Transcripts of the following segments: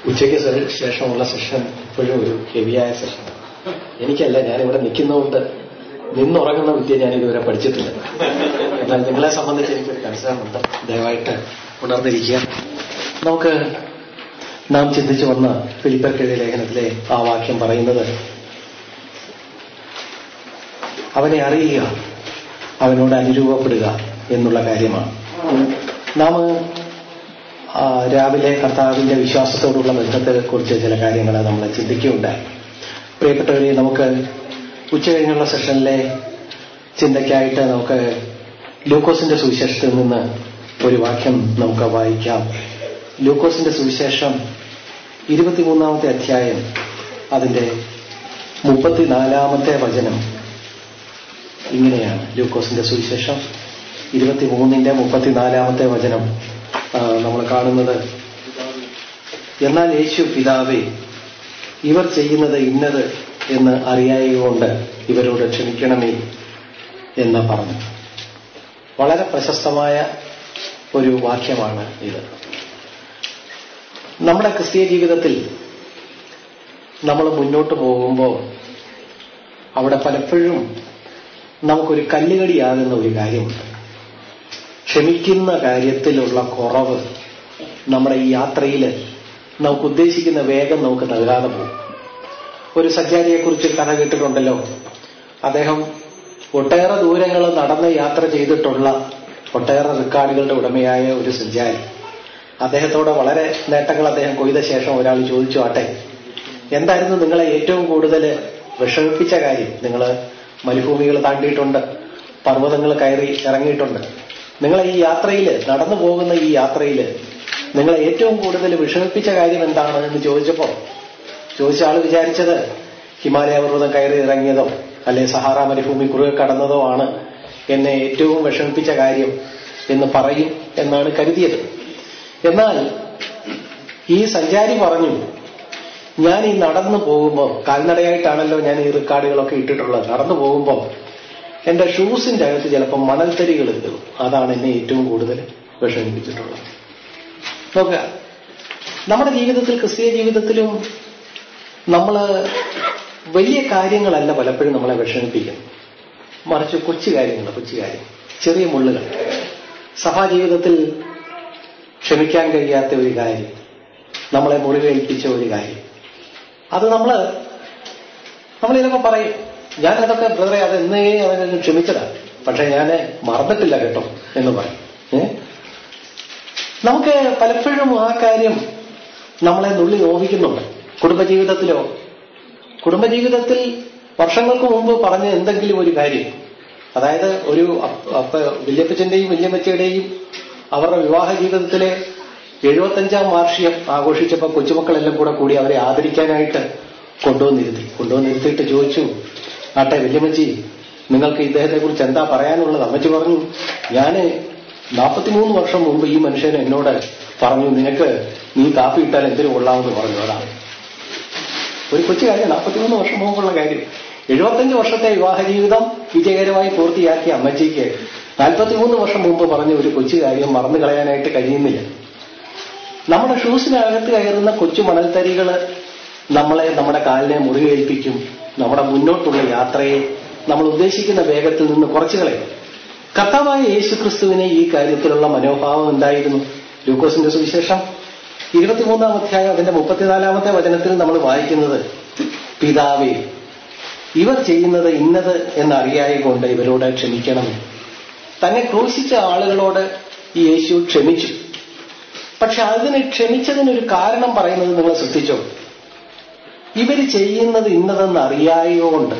ഉച്ചയ്ക്ക് ശേ- ശേഷമുള്ള സെഷൻ എപ്പോഴും ഒരു ഹെവിയായ സെഷൻ എനിക്കല്ല ഞാനിവിടെ നിൽക്കുന്നതുകൊണ്ട് നിന്നുറങ്ങുന്ന വിദ്യ ഞാൻ ഇതുവരെ പഠിച്ചിട്ടില്ല എന്നാൽ നിങ്ങളെ സംബന്ധിച്ച് എനിക്കൊരു കൺസേൺ ഉണ്ട് ദയവായിട്ട് ഉണർന്നിരിക്കുക നമുക്ക് നാം ചിന്തിച്ചു വന്ന ഫിലിപ്പർക്കെഴുതിയ ലേഖനത്തിലെ ആ വാക്യം പറയുന്നത് അവനെ അറിയുക അവനോട് അനുരൂപപ്പെടുക എന്നുള്ള കാര്യമാണ് നാം ആ, രാവിലെ കർത്താവിന്റെ വിശ്വാസത്തോടുള്ള ബന്ധത്തെ കുറിച്ച് ചില കാര്യങ്ങൾ നമ്മൾ ചിന്തിക്കുകയുണ്ടായി പ്രിയപ്പെട്ടവരെ നമുക്ക് ഉച്ച കഴിഞ്ഞുള്ള സെഷനിലെ ചിന്തയ്ക്കായിട്ട് നമുക്ക് ലൂക്കോസിന്റെ സുവിശേഷത്തിൽ നിന്ന് ഒരു വാക്യം നമുക്ക് വായിക്കാം ലൂക്കോസിന്റെ സുവിശേഷം ഇരുപത്തിമൂന്നാമത്തെ അധ്യായം അതിന്റെ മുപ്പത്തിനാലാമത്തെ വചനം ഇങ്ങനെയാണ് ലൂക്കോസിന്റെ സുവിശേഷം ഇരുപത്തിമൂന്നിന്റെ മുപ്പത്തിനാലാമത്തെ വചനം ആ, നമ്മൾ കാണുന്നത് എന്നാൽ യേശു പിതാവേ ഇവർ ചെയ്യുന്നത് ഇന്നത് എന്ന് അറിയായതുകൊണ്ട് ഇവരോട് ക്ഷമിക്കണമേ എന്ന് പറഞ്ഞു വളരെ പ്രശസ്തമായ ഒരു വാക്യമാണ് ഇത് നമ്മുടെ ക്രിസ്തീയ ജീവിതത്തിൽ നമ്മൾ മുന്നോട്ട് പോകുമ്പോൾ അവിടെ പലപ്പോഴും നമുക്കൊരു കല്ലുകടിയാകുന്ന ഒരു കാര്യമുണ്ട് ക്ഷമിക്കുന്ന കാര്യത്തിലുള്ള കുറവ് നമ്മുടെ ഈ യാത്രയിൽ നമുക്ക് ഉദ്ദേശിക്കുന്ന വേഗം നമുക്ക് നൽകാതെ പോകും ഒരു സഞ്ചാരിയെക്കുറിച്ച് കഥ കേട്ടിട്ടുണ്ടല്ലോ അദ്ദേഹം ഒട്ടേറെ ദൂരങ്ങൾ നടന്ന് യാത്ര ചെയ്തിട്ടുള്ള ഒട്ടേറെ റെക്കോർഡുകളുടെ ഉടമയായ ഒരു സഞ്ചാരി അദ്ദേഹത്തോട് വളരെ നേട്ടങ്ങൾ അദ്ദേഹം കൊയ്ത ശേഷം ഒരാൾ ചോദിച്ചു ആട്ടെ എന്തായിരുന്നു നിങ്ങളെ ഏറ്റവും കൂടുതൽ വിഷമിപ്പിച്ച കാര്യം നിങ്ങൾ മരുഭൂമികൾ താണ്ടിയിട്ടുണ്ട് പർവ്വതങ്ങൾ കയറി ഇറങ്ങിയിട്ടുണ്ട് നിങ്ങളെ ഈ യാത്രയിൽ നടന്നു പോകുന്ന ഈ യാത്രയിൽ നിങ്ങളെ ഏറ്റവും കൂടുതൽ വിഷമിപ്പിച്ച കാര്യം എന്താണ് എന്ന് ചോദിച്ചപ്പോൾ ചോദിച്ച ആൾ വിചാരിച്ചത് ഹിമാലയ പർവ്വതം കയറി ഇറങ്ങിയതോ അല്ലെ സഹാറ മരുഭൂമി കുറുകെ കടന്നതോ ആണ് എന്നെ ഏറ്റവും വിഷമിപ്പിച്ച കാര്യം എന്ന് പറയും എന്നാണ് കരുതിയത് എന്നാൽ ഈ സഞ്ചാരി പറഞ്ഞു ഞാൻ ഈ നടന്നു പോകുമ്പോൾ കാൽനടയായിട്ടാണല്ലോ ഞാൻ ഈ റെക്കാർഡുകളൊക്കെ ഇട്ടിട്ടുള്ളത് നടന്നു പോകുമ്പോൾ എന്റെ ഷൂസിന്റെ അകത്ത് ചിലപ്പോൾ മണൽത്തരികൾ കയറും അതാണ് എന്നെ ഏറ്റവും കൂടുതൽ വിഷമിപ്പിച്ചിട്ടുള്ളത് നോക്കുക നമ്മുടെ ജീവിതത്തിൽ ക്രിസ്തീയ ജീവിതത്തിലും നമ്മൾ വലിയ കാര്യങ്ങളല്ല പലപ്പോഴും നമ്മളെ വിഷമിപ്പിക്കുന്നത് മറിച്ച് കൊച്ചു കാര്യങ്ങൾ കൊച്ചു കാര്യം ചെറിയ മുള്ളുകൾ സഭാജീവിതത്തിൽ ക്ഷമിക്കാൻ കഴിയാത്ത ഒരു കാര്യം നമ്മളെ മുറിവേൽപ്പിച്ച ഒരു കാര്യം അത് നമ്മള് നമ്മൾ ചിലപ്പോൾ പറയും ഞാൻ അതൊക്കെ ബ്രദറെ അത് എന്നേ അവനൊന്ന് ക്ഷമിച്ചതാ പക്ഷെ ഞാൻ മറന്നിട്ടില്ല കേട്ടോ എന്ന് പറയും ഏ? നമുക്ക് പലപ്പോഴും ആ കാര്യം നമ്മളെ നുള്ളി നോവിക്കുന്നുണ്ട് കുടുംബജീവിതത്തിലോ കുടുംബജീവിതത്തിൽ വർഷങ്ങൾക്ക് മുമ്പ് പറഞ്ഞ എന്തെങ്കിലും ഒരു കാര്യം അതായത് ഒരു അപ്പ- അപ്പ വല്യപ്പച്ചന്റെയും വല്യമ്മച്ചയുടെയും അവരുടെ വിവാഹ ജീവിതത്തിലെ എഴുപത്തഞ്ചാം വാർഷികം ആഘോഷിച്ചപ്പോൾ കൊച്ചുമക്കളെല്ലാം കൂടെ കൂടി അവരെ ആദരിക്കാനായിട്ട് കൊണ്ടുവന്നിരുത്തി കൊണ്ടുവന്നിരുത്തിയിട്ട് ചോദിച്ചു ആട്ടെ വല്യമ്മച്ചി നിങ്ങൾക്ക് ഇദ്ദേഹത്തെ കുറിച്ച് എന്താ പറയാനുള്ളത് അമ്മച്ചി പറഞ്ഞു ഞാന് നാൽപ്പത്തിമൂന്ന് വർഷം മുമ്പ് ഈ മനുഷ്യൻ എന്നോട് പറഞ്ഞു നിനക്ക് നീ കാപ്പി ഇട്ടാൽ എന്തിനു കൊള്ളാമെന്ന് പറഞ്ഞു അതാണ് ഒരു കൊച്ചു കാര്യം നാൽപ്പത്തിമൂന്ന് വർഷം മുമ്പുള്ള കാര്യം എഴുപത്തഞ്ച് വർഷത്തെ വിവാഹ ജീവിതം വിജയകരമായി പൂർത്തിയാക്കിയ അമ്മച്ചിക്ക് നാൽപ്പത്തിമൂന്ന് വർഷം മുമ്പ് പറഞ്ഞ ഒരു കൊച്ചു കാര്യം മറന്നു കളയാനായിട്ട് കഴിയുന്നില്ല നമ്മുടെ ഷൂസിനകത്ത് കയറുന്ന കൊച്ചു മണൽത്തരികള് നമ്മളെ നമ്മുടെ കാലിനെ മുറിവേൽപ്പിക്കും നമ്മുടെ മുന്നോട്ടുള്ള യാത്രയെ നമ്മൾ ഉദ്ദേശിക്കുന്ന വേഗത്തിൽ നിന്ന് കുറച്ചു കളയും കർത്താവായ യേശു ക്രിസ്തുവിനെ ഈ കാര്യത്തിലുള്ള മനോഭാവം എന്തായിരുന്നു ലൂക്കോസിന്റെ സുവിശേഷം ഇരുപത്തിമൂന്നാം അധ്യായം അതിന്റെ മുപ്പത്തിനാലാമത്തെ വചനത്തിൽ നമ്മൾ വായിക്കുന്നത് പിതാവേ ഇവർ ചെയ്യുന്നത് ഇന്നത് എന്നറിയായകൊണ്ട് ഇവരോട് ക്ഷമിക്കണം തന്നെ ക്രൂശിച്ച ആളുകളോട് ഈ യേശു ക്ഷമിച്ചു പക്ഷെ അതിന് ക്ഷമിച്ചതിനൊരു കാരണം പറയുന്നത് നിങ്ങൾ ശ്രദ്ധിച്ചോ ഇവര് ചെയ്യുന്നത് ഇന്നതെന്ന് അറിയായോണ്ട്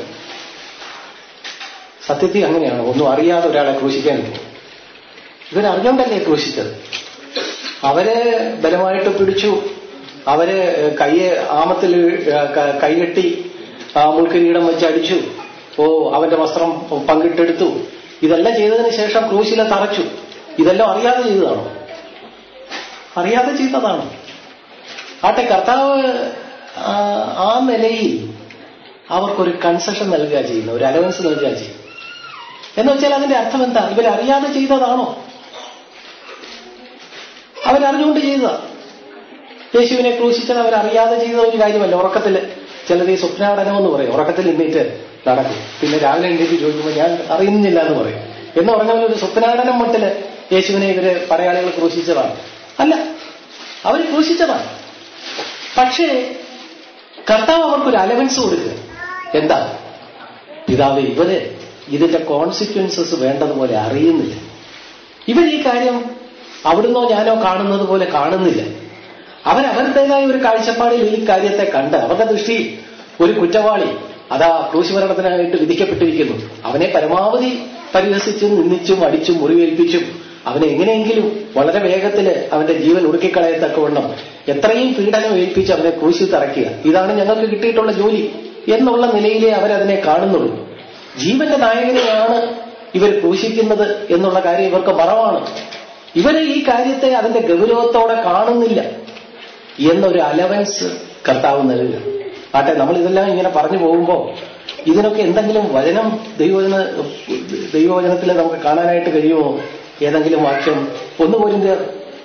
സത്യത്തിൽ അങ്ങനെയാണ് ഒന്നും അറിയാതെ ഒരാളെ ക്രൂശിക്കാൻ പറ്റും ഇവരറിഞ്ഞോണ്ടല്ലേ ക്രൂശിച്ചത് അവര് ബലമായിട്ട് പിടിച്ചു അവര് കയ്യെ ആമത്തിൽ ക- കൈകെട്ടി ആ മുൾക്കിരീടം വെച്ച് അടിച്ചു ഓ അവന്റെ വസ്ത്രം പങ്കിട്ടെടുത്തു ഇതെല്ലാം ചെയ്തതിന് ശേഷം ക്രൂശിലെ തറച്ചു ഇതെല്ലാം അറിയാതെ ചെയ്തതാണോ അറിയാതെ ചെയ്തതാണ് ആട്ടെ കർത്താവ് ആ, ആ നിലയിൽ അവർക്കൊരു കൺസെഷൻ നൽകുക ചെയ്യുന്ന ഒരു അലവൻസ് നൽകുക ചെയ്യും എന്ന് വെച്ചാൽ അതിന്റെ അർത്ഥം എന്താ ഇവരറിയാതെ ചെയ്തതാണോ അവരറിഞ്ഞുകൊണ്ട് ചെയ്തതാ യേശുവിനെ ക്രൂശിച്ചത് അവരറിയാതെ ചെയ്ത ഒരു കാര്യമല്ല ഉറക്കത്തിൽ ചിലർ ഈ സ്വപ്നാടനം എന്ന് പറയും ഉറക്കത്തിൽ എണ്ണീറ്റ് നടക്കും പിന്നെ രാവിലെ എണ്ണീറ്റ് ചോദിക്കുമ്പോൾ ഞാൻ അറിയുന്നില്ല എന്ന് പറയും എന്ന് പറഞ്ഞ പോലെ ഒരു സ്വപ്നാടനം മട്ടില് യേശുവിനെ ഇവര് പടയാളികൾ ക്രൂശിച്ചതാണ് അല്ല അവർ ക്രൂശിച്ചതാണ് പക്ഷേ കർത്താവ് അവർക്കൊരു അലവൻസ് കൊടുക്കുക എന്താ പിതാവ് ഇവര് ഇതിന്റെ കോൺസിക്വൻസസ് വേണ്ടതുപോലെ അറിയുന്നില്ല ഇവർ ഈ കാര്യം അവിടുന്നോ ഞാനോ കാണുന്നത് പോലെ കാണുന്നില്ല അവരവരുടേതായ ഒരു കാഴ്ചപ്പാടിൽ ഈ കാര്യത്തെ കണ്ട് അവരുടെ ദൃഷ്ടി ഒരു കുറ്റവാളി അതാ ക്രൂശുമരണത്തിനായിട്ട് വിധിക്കപ്പെട്ടിരിക്കുന്നു അവനെ പരമാവധി പരിഹസിച്ചും നിന്ദിച്ചും അടിച്ചും മുറിവേൽപ്പിച്ചും അവനെ എങ്ങനെയെങ്കിലും വളരെ വേഗത്തിൽ അവന്റെ ജീവൻ ഒടുക്കിക്കളയത്തക്കവണ്ണം എത്രയും പീഡനം ഏൽപ്പിച്ച് അവനെ ക്രൂശിൽ തറയ്ക്കുക ഇതാണ് ഞങ്ങൾക്ക് കിട്ടിയിട്ടുള്ള ജോലി എന്നുള്ള നിലയിലേ അവരതിനെ കാണുന്നുള്ളൂ ജീവന്റെ നായകനെയാണ് ഇവർ ക്രൂശിക്കുന്നത് എന്നുള്ള കാര്യം ഇവർക്ക് മറവാണ് ഇവര് ഈ കാര്യത്തെ അതിന്റെ ഗൗരവത്തോടെ കാണുന്നില്ല എന്നൊരു അലവൻസ് കർത്താവ് നൽകുക ആട്ടെ നമ്മൾ ഇതെല്ലാം ഇങ്ങനെ പറഞ്ഞു പോകുമ്പോൾ ഇതിനൊക്കെ എന്തെങ്കിലും വചനം ദൈവവചന ദൈവവചനത്തിൽ നമുക്ക് കാണാനായിട്ട് കഴിയുമോ ഏതെങ്കിലും വാക്യം ഒന്ന് പോരിന്റെ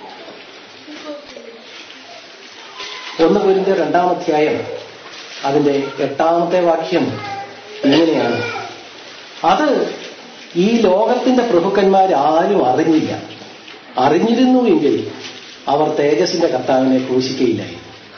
ഒന്ന് പോരിന്റെ രണ്ടാമധ്യായം അതിന്റെ എട്ടാമത്തെ വാക്യം ഇങ്ങനെയാണ് അത് ഈ ലോകത്തിന്റെ പ്രഭുക്കന്മാർ ആരും അറിഞ്ഞില്ല അറിഞ്ഞിരുന്നുവെങ്കിൽ അവർ തേജസിന്റെ കർത്താവിനെ ക്രൂശിക്കയില്ലായി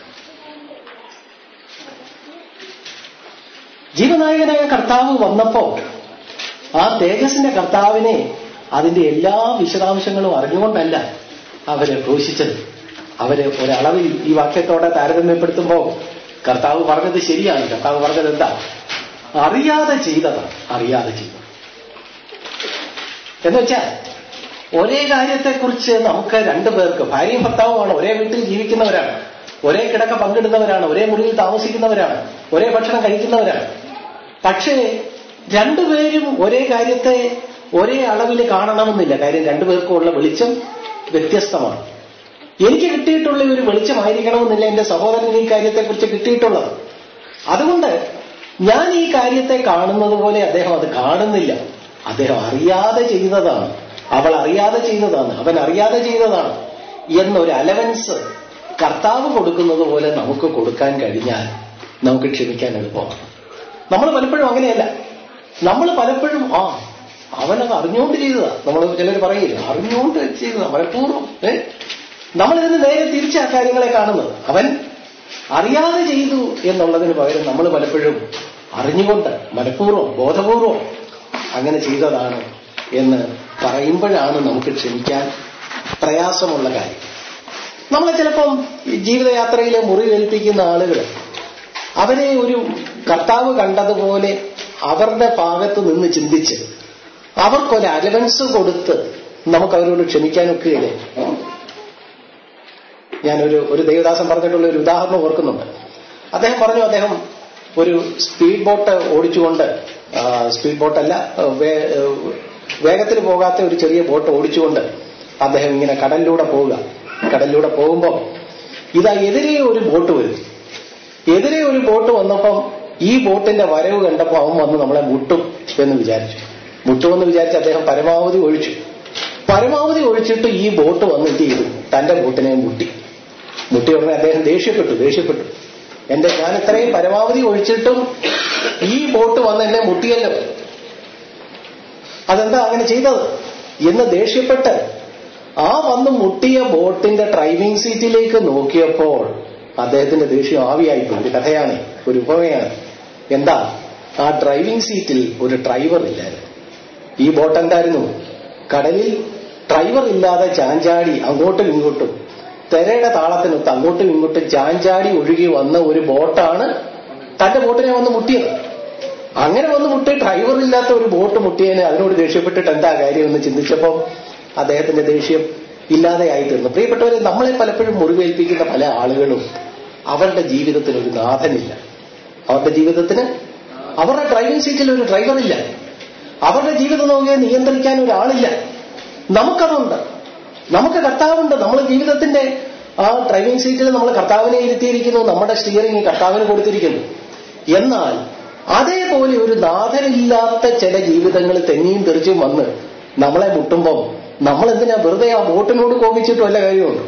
ജീവനായകനായ കർത്താവ് വന്നപ്പോ ആ തേജസിന്റെ കർത്താവിനെ അതിന്റെ എല്ലാ വിശദാംശങ്ങളും അറിഞ്ഞുകൊണ്ടല്ല അവരെ ക്രൂശിച്ചത് അവര് ഒരളവിൽ ഈ വാക്യത്തോടെ താരതമ്യപ്പെടുത്തുമ്പോ കർത്താവ് പറഞ്ഞത് ശരിയാണ് കർത്താവ് പറഞ്ഞത് എന്താ അറിയാതെ ചെയ്തതാണ് അറിയാതെ ചെയ്തത് എന്നുവെച്ചാൽ ഒരേ കാര്യത്തെക്കുറിച്ച് നമുക്ക് രണ്ടു പേർക്ക് ഭാര്യയും ഭർത്താവുമാണ് ഒരേ വീട്ടിൽ ജീവിക്കുന്നവരാണ് ഒരേ കിടക്ക പങ്കിടുന്നവരാണ് ഒരേ മുറിയിൽ താമസിക്കുന്നവരാണ് ഒരേ ഭക്ഷണം കഴിക്കുന്നവരാണ് പക്ഷേ രണ്ടുപേരും ഒരേ കാര്യത്തെ ഒരേ അളവിൽ കാണണമെന്നില്ല കാര്യം രണ്ടുപേർക്കും ഉള്ള വെളിച്ചം വ്യത്യസ്തമാണ് എനിക്ക് കിട്ടിയിട്ടുള്ള ഒരു വെളിച്ചമായിരിക്കണമെന്നില്ല എന്റെ സഹോദരൻ ഈ കാര്യത്തെക്കുറിച്ച് കിട്ടിയിട്ടുള്ളത് അതുകൊണ്ട് ഞാൻ ഈ കാര്യത്തെ കാണുന്നത് പോലെ അദ്ദേഹം അത് കാണുന്നില്ല അദ്ദേഹം അറിയാതെ ചെയ്തതാണ് അവൾ അറിയാതെ ചെയ്തതാണ് അവൻ അറിയാതെ ചെയ്തതാണ് എന്നൊരു അലവൻസ് കർത്താവ് കൊടുക്കുന്നത് പോലെ നമുക്ക് കൊടുക്കാൻ കഴിഞ്ഞാൽ നമുക്ക് ക്ഷമിക്കാൻ എളുപ്പമാണ് നമ്മൾ പലപ്പോഴും അങ്ങനെയല്ല നമ്മൾ പലപ്പോഴും ആ അവനത് അറിഞ്ഞുകൊണ്ട് ചെയ്തതാ നമ്മൾ ചിലർ പറയില്ല അറിഞ്ഞുകൊണ്ട് ചെയ്തതാ മനഃപൂർവ്വം ഏ നമ്മളിതിന് നേരെ തിരിച്ചാ കാര്യങ്ങളെ കാണുന്നത് അവൻ അറിയാതെ ചെയ്തു എന്നുള്ളതിന് പകരം നമ്മൾ പലപ്പോഴും അറിഞ്ഞുകൊണ്ട് മനഃപൂർവ്വം ബോധപൂർവം അങ്ങനെ ചെയ്തതാണ് എന്ന് പറയുമ്പോഴാണ് നമുക്ക് ക്ഷമിക്കാൻ പ്രയാസമുള്ള കാര്യം നമ്മളെ ചിലപ്പം ഈ ജീവിതയാത്രയിലെ മുറിവേൽപ്പിക്കുന്ന ആളുകൾ അവരെ ഒരു കർത്താവ് കണ്ടതുപോലെ അവരുടെ ഭാഗത്ത് നിന്ന് ചിന്തിച്ച് അവർക്കൊരു അലവൻസ് കൊടുത്ത് നമുക്ക് അവരോട് ക്ഷമിക്കാനൊക്കെയില്ലേ ഞാനൊരു ഒരു ദേവദാസൻ പറഞ്ഞിട്ടുള്ള ഒരു ഉദാഹരണം ഓർക്കുന്നുണ്ട് അദ്ദേഹം പറഞ്ഞു അദ്ദേഹം ഒരു സ്പീഡ് ബോട്ട് ഓടിച്ചുകൊണ്ട് സ്പീഡ് ബോട്ടല്ല വേഗത്തിൽ പോകാത്ത ഒരു ചെറിയ ബോട്ട് ഓടിച്ചുകൊണ്ട് അദ്ദേഹം ഇങ്ങനെ കടലിലൂടെ പോവുക കടലിലൂടെ പോകുമ്പോൾ ഇതാ എതിരെ ഒരു ബോട്ട് വരും എതിരെ ഒരു ബോട്ട് വന്നപ്പം ഈ ബോട്ടിന്റെ വരവ് കണ്ടപ്പോൾ അവൻ വന്ന് നമ്മളെ മുട്ടും എന്ന് വിചാരിച്ചു മുട്ടുമെന്ന് വിചാരിച്ച് അദ്ദേഹം പരമാവധി ഒഴിച്ചു പരമാവധി ഒഴിച്ചിട്ട് ഈ ബോട്ട് വന്നിട്ട് ചെയ്തു തന്റെ ബോട്ടിനെ മുട്ടി മുട്ടി ഉടനെ അദ്ദേഹം ദേഷ്യപ്പെട്ടു ദേഷ്യപ്പെട്ടു എന്റെ ഞാൻ ഇത്രയും പരമാവധി ഒഴിച്ചിട്ടും ഈ ബോട്ട് വന്ന് എന്നെ മുട്ടിയല്ലോ അതെന്താ അങ്ങനെ ചെയ്തത് എന്ന് ദേഷ്യപ്പെട്ട് ആ വന്ന് മുട്ടിയ ബോട്ടിന്റെ ഡ്രൈവിംഗ് സീറ്റിലേക്ക് നോക്കിയപ്പോൾ അദ്ദേഹത്തിന്റെ ദേഷ്യം ആവിയായിപ്പോയി ഒരു കഥയാണ് ഒരു ഉപമയാണ് എന്താ ആ ഡ്രൈവിംഗ് സീറ്റിൽ ഒരു ഡ്രൈവർ ഇല്ലായിരുന്നു ഈ ബോട്ട് എന്തായിരുന്നു കടലിൽ ഡ്രൈവർ ഇല്ലാതെ ചാഞ്ചാടി അങ്ങോട്ടും ഇങ്ങോട്ടും തെരയുടെ താളത്തിനൊത്ത് അങ്ങോട്ടും ഇങ്ങോട്ടും ചാഞ്ചാടി ഒഴുകി വന്ന ഒരു ബോട്ടാണ് തന്റെ ബോട്ടിനെ വന്ന് മുട്ടിയത് അങ്ങനെ വന്ന് മുട്ടി ഡ്രൈവർ ഇല്ലാത്ത ഒരു ബോട്ട് മുട്ടിയതിന് അതിനോട് ദേഷ്യപ്പെട്ടിട്ട് എന്താ കാര്യം എന്ന് ചിന്തിച്ചപ്പോൾ അദ്ദേഹത്തിന്റെ ദേഷ്യം ഇല്ലാതെയായി തീർന്നു പ്രിയപ്പെട്ടവരെ നമ്മളെ പലപ്പോഴും മുറിവേൽപ്പിക്കുന്ന പല ആളുകളും അവരുടെ ജീവിതത്തിന് ഒരു നാഥനില്ല അവരുടെ ജീവിതത്തിന് അവരുടെ ഡ്രൈവിംഗ് സീറ്റിൽ ഒരു ഡ്രൈവറില്ല അവരുടെ ജീവിതം നോക്കിയാൽ നിയന്ത്രിക്കാൻ ഒരാളില്ല നമുക്കതുണ്ട് നമുക്ക് കർത്താവുണ്ട് നമ്മൾ ജീവിതത്തിന്റെ ആ ഡ്രൈവിംഗ് സീറ്റിൽ നമ്മൾ കർത്താവിനെ ഇരുത്തിയിരിക്കുന്നു നമ്മുടെ സ്റ്റിയറിംഗ് കർത്താവിന് കൊടുത്തിരിക്കുന്നു എന്നാൽ അതേപോലെ ഒരു നാഥനില്ലാത്ത ചില ജീവിതങ്ങൾ തെന്നിയും തെറിച്ചും വന്ന് നമ്മളെ മുട്ടുമ്പോൾ നമ്മൾ എന്തിനാ വെറുതെ ആ ബോട്ടിനോട് കോപിച്ചിട്ട് വല്ല കാര്യമുണ്ട്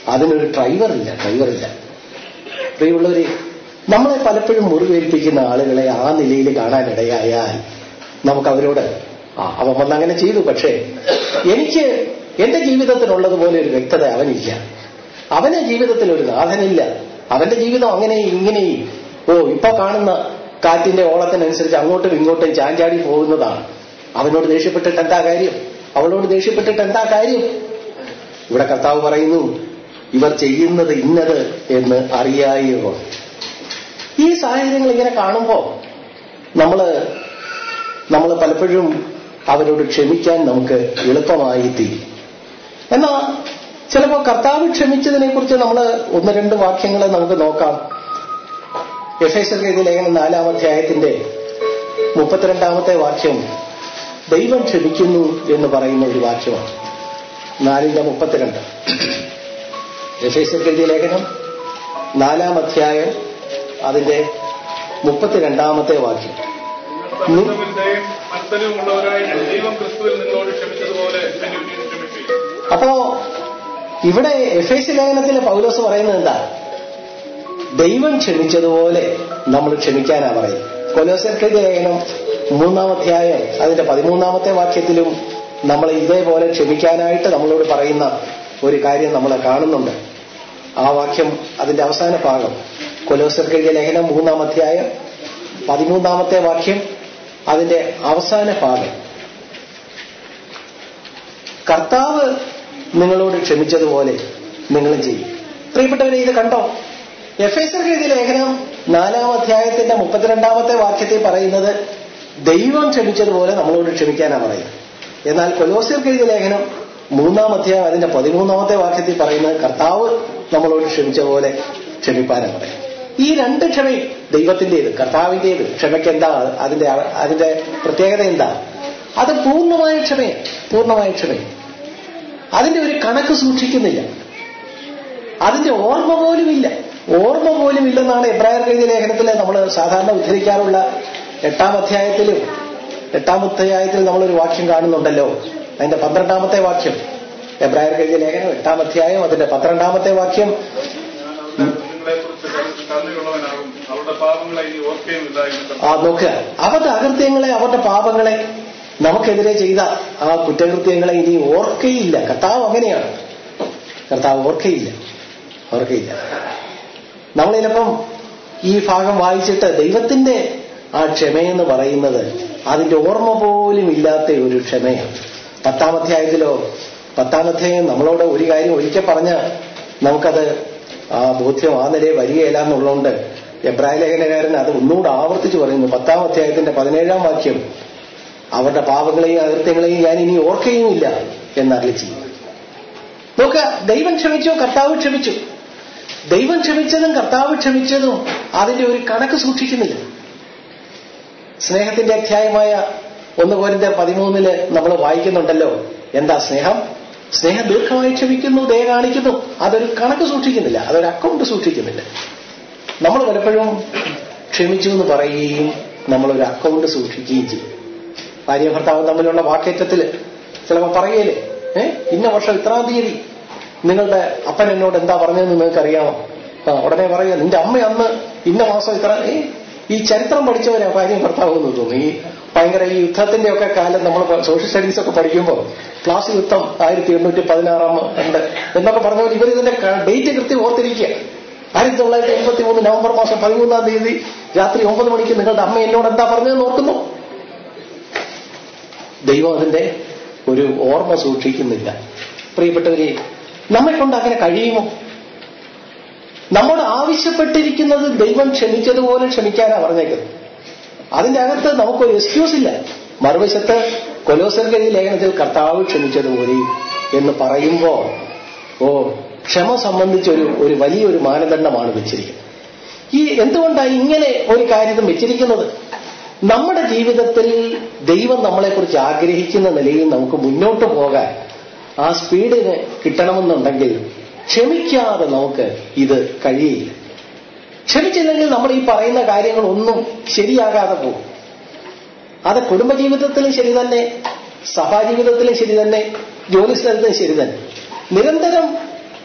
അതിനൊരു ഡ്രൈവറില്ല ഡ്രൈവറില്ല പ്രിയമുള്ളവരെ നമ്മളെ പലപ്പോഴും മുറിവേൽപ്പിക്കുന്ന ആളുകളെ ആ നിലയിൽ കാണാനിടയായാൽ നമുക്ക് അവരോട് ആ അവൻ വന്ന് അങ്ങനെ ചെയ്തു പക്ഷേ എനിക്ക് എന്റെ ജീവിതത്തിനുള്ളതുപോലെ ഒരു വ്യക്തത അവനില്ല അവന് ജീവിതത്തിൽ ഒരു നാഥനില്ല അവന്റെ ജീവിതം അങ്ങനെയും ഇങ്ങനെയും ഓ ഇപ്പൊ കാണുന്ന കാറ്റിന്റെ ഓളത്തിനനുസരിച്ച് അങ്ങോട്ടും ഇങ്ങോട്ടും ചാഞ്ചാടി പോകുന്നതാണ് അവനോട് ദേഷ്യപ്പെട്ടിട്ട് എന്താ കാര്യം അവളോട് ദേഷ്യപ്പെട്ടിട്ട് എന്താ കാര്യം ഇവിടെ കർത്താവ് പറയുന്നു ഇവർ ചെയ്യുന്നത് ഇന്നത് എന്ന് അറിയായോ ഈ സാഹചര്യങ്ങൾ ഇങ്ങനെ കാണുമ്പോൾ നമ്മള് നമ്മൾ പലപ്പോഴും അവരോട് ക്ഷമിക്കാൻ നമുക്ക് എളുപ്പമായി തീരും എന്നാ ചിലപ്പോൾ കർത്താവ് ക്ഷമിച്ചതിനെ കുറിച്ച് നമ്മൾ ഒന്ന് രണ്ട് വാക്യങ്ങൾ നമുക്ക് നോക്കാം എഫ് എസ് എൽ ലേഖനം നാലാം അധ്യായത്തിന്റെ മുപ്പത്തിരണ്ടാമത്തെ വാക്യം ദൈവം ക്ഷമിക്കുന്നു എന്ന് പറയുന്ന ഒരു വാക്യമാണ് നാലിന്റെ മുപ്പത്തിരണ്ട് എഫ് എസ് എൽ ലേഖനം നാലാം അധ്യായം അതിന്റെ മുപ്പത്തിരണ്ടാമത്തെ വാക്യം സത്യസന്ധതയും മത്സരവുമുള്ളവരായി ദൈവം ക്രിസ്തുവിൽ നിന്നോട് ക്ഷമിച്ചതുപോലെ അന്യോന്യം ക്ഷമിക്കുകയും അപ്പോ ഇവിടെ എഫ് എസ് ലേഖനത്തിലെ പൗലോസ് പറയുന്നത് എന്താ ദൈവം ക്ഷമിച്ചതുപോലെ നമ്മൾ ക്ഷമിക്കാനാ പറയും കൊലോസർക്കെതിരെ ലേഖനം മൂന്നാം അധ്യായം അതിന്റെ പതിമൂന്നാമത്തെ വാക്യത്തിലും നമ്മൾ ഇതേപോലെ ക്ഷമിക്കാനായിട്ട് നമ്മളോട് പറയുന്ന ഒരു കാര്യം നമ്മൾ കാണുന്നുണ്ട് ആ വാക്യം അതിന്റെ അവസാന ഭാഗം കൊലോസർക്കെതിരെ ലേഖനം മൂന്നാം അധ്യായം പതിമൂന്നാമത്തെ വാക്യം അതിന്റെ അവസാന ഭാഗം കർത്താവ് നിങ്ങളോട് ക്ഷമിച്ചതുപോലെ നിങ്ങളും ചെയ്യും പ്രിയപ്പെട്ടവരെ ഇത് കണ്ടോ എഫ് എസ് എഴുതിയ ലേഖനം നാലാം അധ്യായത്തിന്റെ മുപ്പത്തിരണ്ടാമത്തെ വാക്യത്തിൽ പറയുന്നത് ദൈവം ക്ഷമിച്ചതുപോലെ നമ്മളോട് ക്ഷമിക്കാനാണ് പറയുന്നത് എന്നാൽ കൊലോസിയർക്ക് എഴുതിയ ലേഖനം മൂന്നാം അധ്യായം അതിന്റെ പതിമൂന്നാമത്തെ വാക്യത്തിൽ പറയുന്നത് കർത്താവ് നമ്മളോട് ക്ഷമിച്ച പോലെ ക്ഷമിപ്പാനാണ് പറയുന്നത് ഈ രണ്ട് ക്ഷമയും ദൈവത്തിന്റേത് കർത്താവിന്റേത് ക്ഷമയ്ക്ക് എന്താ അതിന്റെ അതിന്റെ പ്രത്യേകത എന്താ അത് പൂർണ്ണമായ ക്ഷമയാണ് പൂർണ്ണമായ ക്ഷമയാണ് അതിന്റെ ഒരു കണക്ക് സൂക്ഷിക്കുന്നില്ല അതിന്റെ ഓർമ്മ പോലുമില്ല ഓർമ്മ പോലും ഇല്ലെന്നാണ് എബ്രായർ എഴുതിയ ലേഖനത്തിൽ നമ്മൾ സാധാരണ ഉദ്ധരിക്കാറുള്ള എട്ടാം അധ്യായത്തിലും എട്ടാം അധ്യായത്തിൽ നമ്മളൊരു വാക്യം കാണുന്നുണ്ടല്ലോ അതിന്റെ പന്ത്രണ്ടാമത്തെ വാക്യം എബ്രായർ എഴുതിയ ലേഖനം എട്ടാം അധ്യായം അതിന്റെ പന്ത്രണ്ടാമത്തെ വാക്യം നിങ്ങളെക്കുറിച്ച് കരുണയുള്ളവനാകും അവരുടെ പാപങ്ങളെ ഇനി ഓർക്കുകയുമില്ല എന്ന് ആ നോക്കുക അവരുടെ അകൃത്യങ്ങളെ അവരുടെ പാപങ്ങളെ നമുക്കെതിരെ ചെയ്ത ആ കുറ്റകൃത്യങ്ങളെ ഇനി ഓർക്കയില്ല കർത്താവ് അങ്ങനെയാണ് കർത്താവ് ഓർക്കയില്ല ഓർക്കയില്ല നമ്മൾ ചിലപ്പം ഈ ഭാഗം വായിച്ചിട്ട് ദൈവത്തിന്റെ ആ ക്ഷമയെന്ന് പറയുന്നത് അതിന്റെ ഓർമ്മ പോലും ഇല്ലാത്ത ഒരു ക്ഷമയാണ് പത്താം അധ്യായത്തിലോ പത്താം അധ്യായം നമ്മളോട് ഒരു കാര്യം ഒരിക്കൽ പറഞ്ഞ നമുക്കത് ആ ബോധ്യം ആ നിലയെ വരികയില്ല എന്നുള്ളതുകൊണ്ട് എബ്രാഹിം ലേഖനകാരൻ അത് ഒന്നുകൂടെ ആവർത്തിച്ച് പറയുന്നു പത്താം അധ്യായത്തിന്റെ പതിനേഴാം വാക്യം അവരുടെ പാപങ്ങളെയും അകൃത്യങ്ങളെയും ഞാൻ ഇനി ഓർക്കുകയുമില്ല എന്നറിയി ചെയ്യും നോക്ക ദൈവം ക്ഷമിച്ചു കർത്താവ് ക്ഷമിച്ചു ദൈവം ക്ഷമിച്ചതും കർത്താവ് ക്ഷമിച്ചതും അതിന്റെ ഒരു കണക്ക് സൂക്ഷിക്കുന്നില്ല സ്നേഹത്തിന്റെ അധ്യായമായ ഒന്ന് പോരിന്റെ പതിമൂന്നില് നമ്മൾ വായിക്കുന്നുണ്ടല്ലോ എന്താ സ്നേഹം സ്നേഹം ദീർഘമായി ക്ഷമിക്കുന്നു ദയ കാണിക്കുന്നു അതൊരു കണക്ക് സൂക്ഷിക്കുന്നില്ല അതൊരു അക്കൗണ്ട് സൂക്ഷിക്കുന്നില്ല നമ്മൾ പലപ്പോഴും ക്ഷമിച്ചു എന്ന് പറയുകയും നമ്മളൊരു അക്കൗണ്ട് സൂക്ഷിക്കുകയും ചെയ്യും ഭാര്യ ഭർത്താവ് തമ്മിലുള്ള വാക്കേറ്റത്തിൽ ചിലപ്പോൾ പറയുകയില്ലേ ഏ ഇന്ന വർഷം ഇത്രാം തീയതി നിങ്ങളുടെ അപ്പൻ എന്നോട് എന്താ പറഞ്ഞതെന്ന് നിങ്ങൾക്ക് അറിയാമോ ആ ഉടനെ പറയുക നിന്റെ അമ്മ അന്ന് ഇന്ന മാസം ഇത്ര ഏ ഈ ചരിത്രം പഠിച്ചവരാ ഭാര്യയും ഭർത്താവും എന്ന് തോന്നുന്നു ഈ ഭയങ്കര ഈ യുദ്ധത്തിന്റെ ഒക്കെ കാലം നമ്മൾ സോഷ്യൽ സ്റ്റഡീസ് ഒക്കെ പഠിക്കുമ്പോൾ ക്ലാസ് യുദ്ധം ആയിരത്തി എണ്ണൂറ്റി പതിനാറാം ഉണ്ട് എന്നൊക്കെ പറഞ്ഞവർ ഇവർ ഇതിന്റെ ഡേറ്റ് കൃത്യം ഓർത്തിരിക്കുക ആയിരത്തി തൊള്ളായിരത്തി എൺപത്തി മൂന്ന് നവംബർ മാസം പതിമൂന്നാം തീയതി രാത്രി ഒമ്പത് മണിക്ക് നിങ്ങളുടെ അമ്മ എന്നോട് എന്താ പറഞ്ഞതെന്ന് ഓർക്കുന്നു ദൈവം അതിന്റെ ഒരു ഓർമ്മ സൂക്ഷിക്കുന്നില്ല പ്രിയപ്പെട്ടവരെ നമ്മെ കൊണ്ട് അങ്ങനെ കഴിയുമോ നമ്മോട് ആവശ്യപ്പെട്ടിരിക്കുന്നത് ദൈവം ക്ഷമിച്ചതുപോലെ ക്ഷമിക്കാനാ പറഞ്ഞേക്കുന്നത് അതിന്റെ അകത്ത് നമുക്കൊരു എക്സ്ക്യൂസ് ഇല്ല മറുവശത്ത് കൊലോസർഗതി ലേഖനത്തിൽ കർത്താവ് ക്ഷമിച്ചതുപോലെ എന്ന് പറയുമ്പോൾ ഓ ക്ഷമ സംബന്ധിച്ച് ഒരു ഒരു വലിയൊരു മാനദണ്ഡമാണ് വെച്ചിരിക്കുന്നത് ഈ എന്തുകൊണ്ടാണ് ഇങ്ങനെ ഒരു കാര്യം വെച്ചിരിക്കുന്നത് നമ്മുടെ ജീവിതത്തിൽ ദൈവം നമ്മളെക്കുറിച്ച് ആഗ്രഹിക്കുന്ന നിലയിൽ നമുക്ക് മുന്നോട്ട് പോകാൻ ആ സ്പീഡിന് കിട്ടണമെന്നുണ്ടെങ്കിൽ ക്ഷമിക്കാതെ നമുക്ക് ഇത് കഴിയില്ല ക്ഷമിച്ചില്ലെങ്കിൽ നമ്മൾ ഈ പറയുന്ന കാര്യങ്ങളൊന്നും ശരിയാകാതെ പോകും അത് കുടുംബജീവിതത്തിലും ശരി തന്നെ സഭാജീവിതത്തിലും ശരി തന്നെ ജോലി സ്ഥലത്തും ശരി തന്നെ നിരന്തരം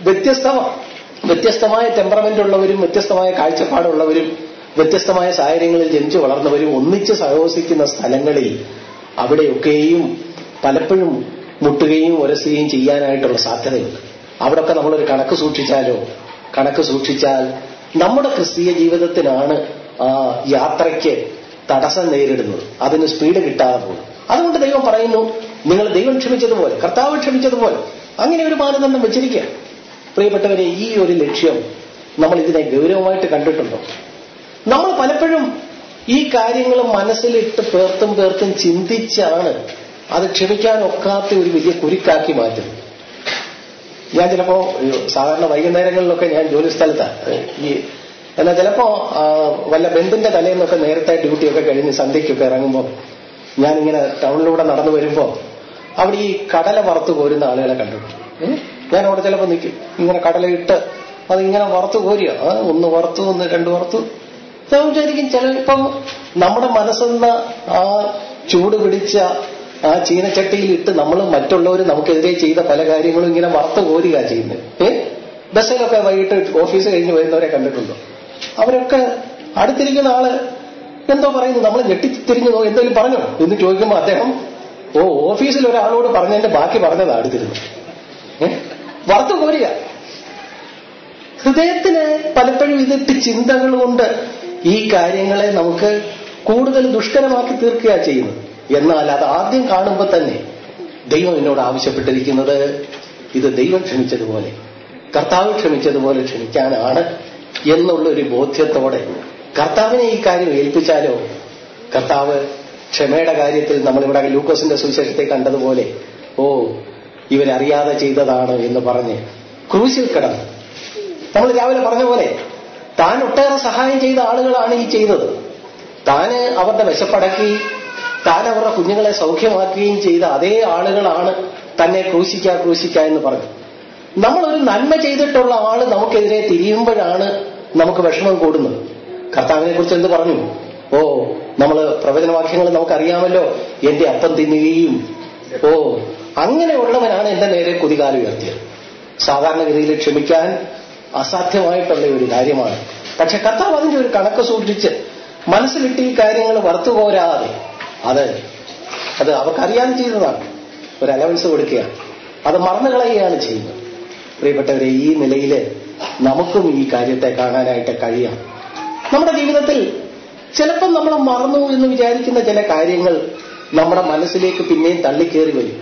വ്യത്യസ്തമാണ് വ്യത്യസ്തമായ ടെമ്പറമെന്റ് ഉള്ളവരും വ്യത്യസ്തമായ കാഴ്ചപ്പാടുള്ളവരും വ്യത്യസ്തമായ സാഹചര്യങ്ങളിൽ ജനിച്ചു വളർന്നവരും ഒന്നിച്ച് സഹവസിക്കുന്ന സ്ഥലങ്ങളിൽ അവിടെയൊക്കെയും പലപ്പോഴും മുട്ടുകയും ഉരസുകയും ചെയ്യാനായിട്ടുള്ള സാധ്യതയുണ്ട് അവിടെയൊക്കെ നമ്മളൊരു കണക്ക് സൂക്ഷിച്ചാലോ കണക്ക് സൂക്ഷിച്ചാൽ നമ്മുടെ ക്രിസ്തീയ ജീവിതത്തിനാണ് ആ യാത്രയ്ക്ക് തടസ്സം നേരിടുന്നത് അതിന് സ്പീഡ് കിട്ടാതെ പോകും അതുകൊണ്ട് ദൈവം പറയുന്നു നിങ്ങൾ ദൈവം ക്ഷമിച്ചതുപോലെ കർത്താവ് ക്ഷമിച്ചതുപോലെ അങ്ങനെ ഒരു മാനദണ്ഡം വെച്ചിരിക്കുക പ്രിയപ്പെട്ടവരെ ഈ ഒരു ലക്ഷ്യം നമ്മൾ ഇതിനെ ഗൗരവമായിട്ട് കണ്ടിട്ടുണ്ടോ നമ്മൾ പലപ്പോഴും ഈ കാര്യങ്ങൾ മനസ്സിലിട്ട് പേർത്തും പേർത്തും ചിന്തിച്ചാണ് അത് ക്ഷമിക്കാൻ ഒക്കാത്ത ഒരു വലിയ കുരുക്കാക്കി മാറ്റുന്നത് ഞാൻ ചിലപ്പോ സാധാരണ വൈകുന്നേരങ്ങളിലൊക്കെ ഞാൻ ജോലി സ്ഥലത്താണ് ഈ എന്നാൽ ചിലപ്പോ ആ, വല്ല ബന്ധുന്റെ തലേന്നൊക്കെ നേരത്തെ ഡ്യൂട്ടിയൊക്കെ കഴിഞ്ഞ് സന്ധ്യയ്ക്കൊക്കെ ഇറങ്ങുമ്പോൾ ഞാനിങ്ങനെ ടൗണിലൂടെ നടന്നു വരുമ്പോ അവിടെ ഈ കടല വറുത്ത് കോരുന്ന ആളുകളെ കണ്ടിട്ടുണ്ട് ഏ? ഞാൻ അവിടെ ചിലപ്പോൾ നിൽക്കും ഇങ്ങനെ കടലയിട്ട് അത് ഇങ്ങനെ വറുത്ത് കോരിയോ ആ, ഒന്ന് വറുത്തു ഒന്ന് രണ്ട് വറുത്തു ഞാൻ വിചാരിക്കും ചിലപ്പം നമ്മുടെ മനസ്സെന്ന ആ ചൂട് പിടിച്ച ആ ചീനച്ചട്ടിയിൽ ഇട്ട് നമ്മൾ മറ്റുള്ളവർ നമുക്കെതിരെ ചെയ്ത പല കാര്യങ്ങളും ഇങ്ങനെ വറുത്ത് കോരുക ചെയ്യുന്നത് ഏ ബസ്സിലൊക്കെ വൈകിട്ട് ഓഫീസ് കഴിഞ്ഞ് വരുന്നവരെ കണ്ടിട്ടുണ്ടോ അവരൊക്കെ അടുത്തിരിക്കുന്ന ആള് എന്തോ പറയുന്നു നമ്മൾ ഞെട്ടിത്തിരിഞ്ഞു എന്തെങ്കിലും പറഞ്ഞോ എന്ന് ചോദിക്കുമ്പോൾ അദ്ദേഹം ഓ ഓഫീസിൽ ഒരാളോട് പറഞ്ഞതിന്റെ ബാക്കി പറഞ്ഞതാ അടുത്തിരുന്നു ഏ വറുത്ത് കോരുക ഹൃദയത്തിന് പലപ്പോഴും ഇതിട്ട് ചിന്തകൾ കൊണ്ട് ഈ കാര്യങ്ങളെ നമുക്ക് കൂടുതൽ ദുഷ്കരമാക്കി തീർക്കുക ചെയ്യുന്നത് എന്നാൽ അത് ആദ്യം കാണുമ്പോൾ തന്നെ ദൈവം എന്നോട് ആവശ്യപ്പെട്ടിരിക്കുന്നത് ഇത് ദൈവം ക്ഷമിച്ചതുപോലെ കർത്താവ് ക്ഷമിച്ചതുപോലെ ക്ഷമിക്കാനാണ് എന്നുള്ള ഒരു ബോധ്യത്തോടെ കർത്താവിനെ ഈ കാര്യം ഏൽപ്പിച്ചാലോ കർത്താവ് ക്ഷമയുടെ കാര്യത്തിൽ നമ്മളിവിടെ ലൂക്കോസിന്റെ സുവിശേഷത്തെ കണ്ടതുപോലെ ഓ ഇവരറിയാതെ ചെയ്തതാണ് എന്ന് പറഞ്ഞ് ക്രൂശിൽ കിടന്നു നമ്മൾ രാവിലെ പറഞ്ഞ പോലെ താൻ ഒട്ടേറെ സഹായം ചെയ്ത ആളുകളാണ് ഈ ചെയ്തത് താന് അവരുടെ വിശപ്പടക്കി താൻ അവരുടെ കുഞ്ഞുങ്ങളെ സൗഖ്യമാക്കുകയും ചെയ്ത അതേ ആളുകളാണ് തന്നെ ക്രൂശിക്ക ക്രൂശിക്ക എന്ന് പറഞ്ഞു നമ്മളൊരു നന്മ ചെയ്തിട്ടുള്ള ആള് നമുക്കെതിരെ തിരിയുമ്പോഴാണ് നമുക്ക് വിഷമം കൂടുന്നത് കർത്താവിനെ കുറിച്ച് എന്ത് പറഞ്ഞു ഓ നമ്മൾ പ്രവചനവാക്യങ്ങൾ നമുക്കറിയാമല്ലോ എന്റെ അപ്പം തിന്നുകയും ഓ അങ്ങനെയുള്ളവനാണ് എന്റെ നേരെ കുതികാലം ഉയർത്തിയത് സാധാരണഗതിയിൽ ക്ഷമിക്കാൻ അസാധ്യമായിട്ടുള്ള ഒരു കാര്യമാണ് പക്ഷെ കർത്താവ് അതിന്റെ ഒരു കണക്ക് സൂക്ഷിച്ച് മനസ്സിലിട്ട് ഈ കാര്യങ്ങൾ വറുത്തുപോരാതെ അത് അത് അവർക്കറിയാതെ ചെയ്തതാണ് ഒരു അലവൻസ് കൊടുക്കുകയാണ് അത് മറന്നു കളയുകയാണ് ചെയ്യുന്നത് പ്രിയപ്പെട്ടവരെ ഈ നിലയിൽ നമുക്കും ഈ കാര്യത്തെ കാണാനായിട്ട് കഴിയാം നമ്മുടെ ജീവിതത്തിൽ ചിലപ്പം നമ്മൾ മറന്നു എന്ന് വിചാരിക്കുന്ന ചില കാര്യങ്ങൾ നമ്മുടെ മനസ്സിലേക്ക് പിന്നെയും തള്ളിക്കേറി വരും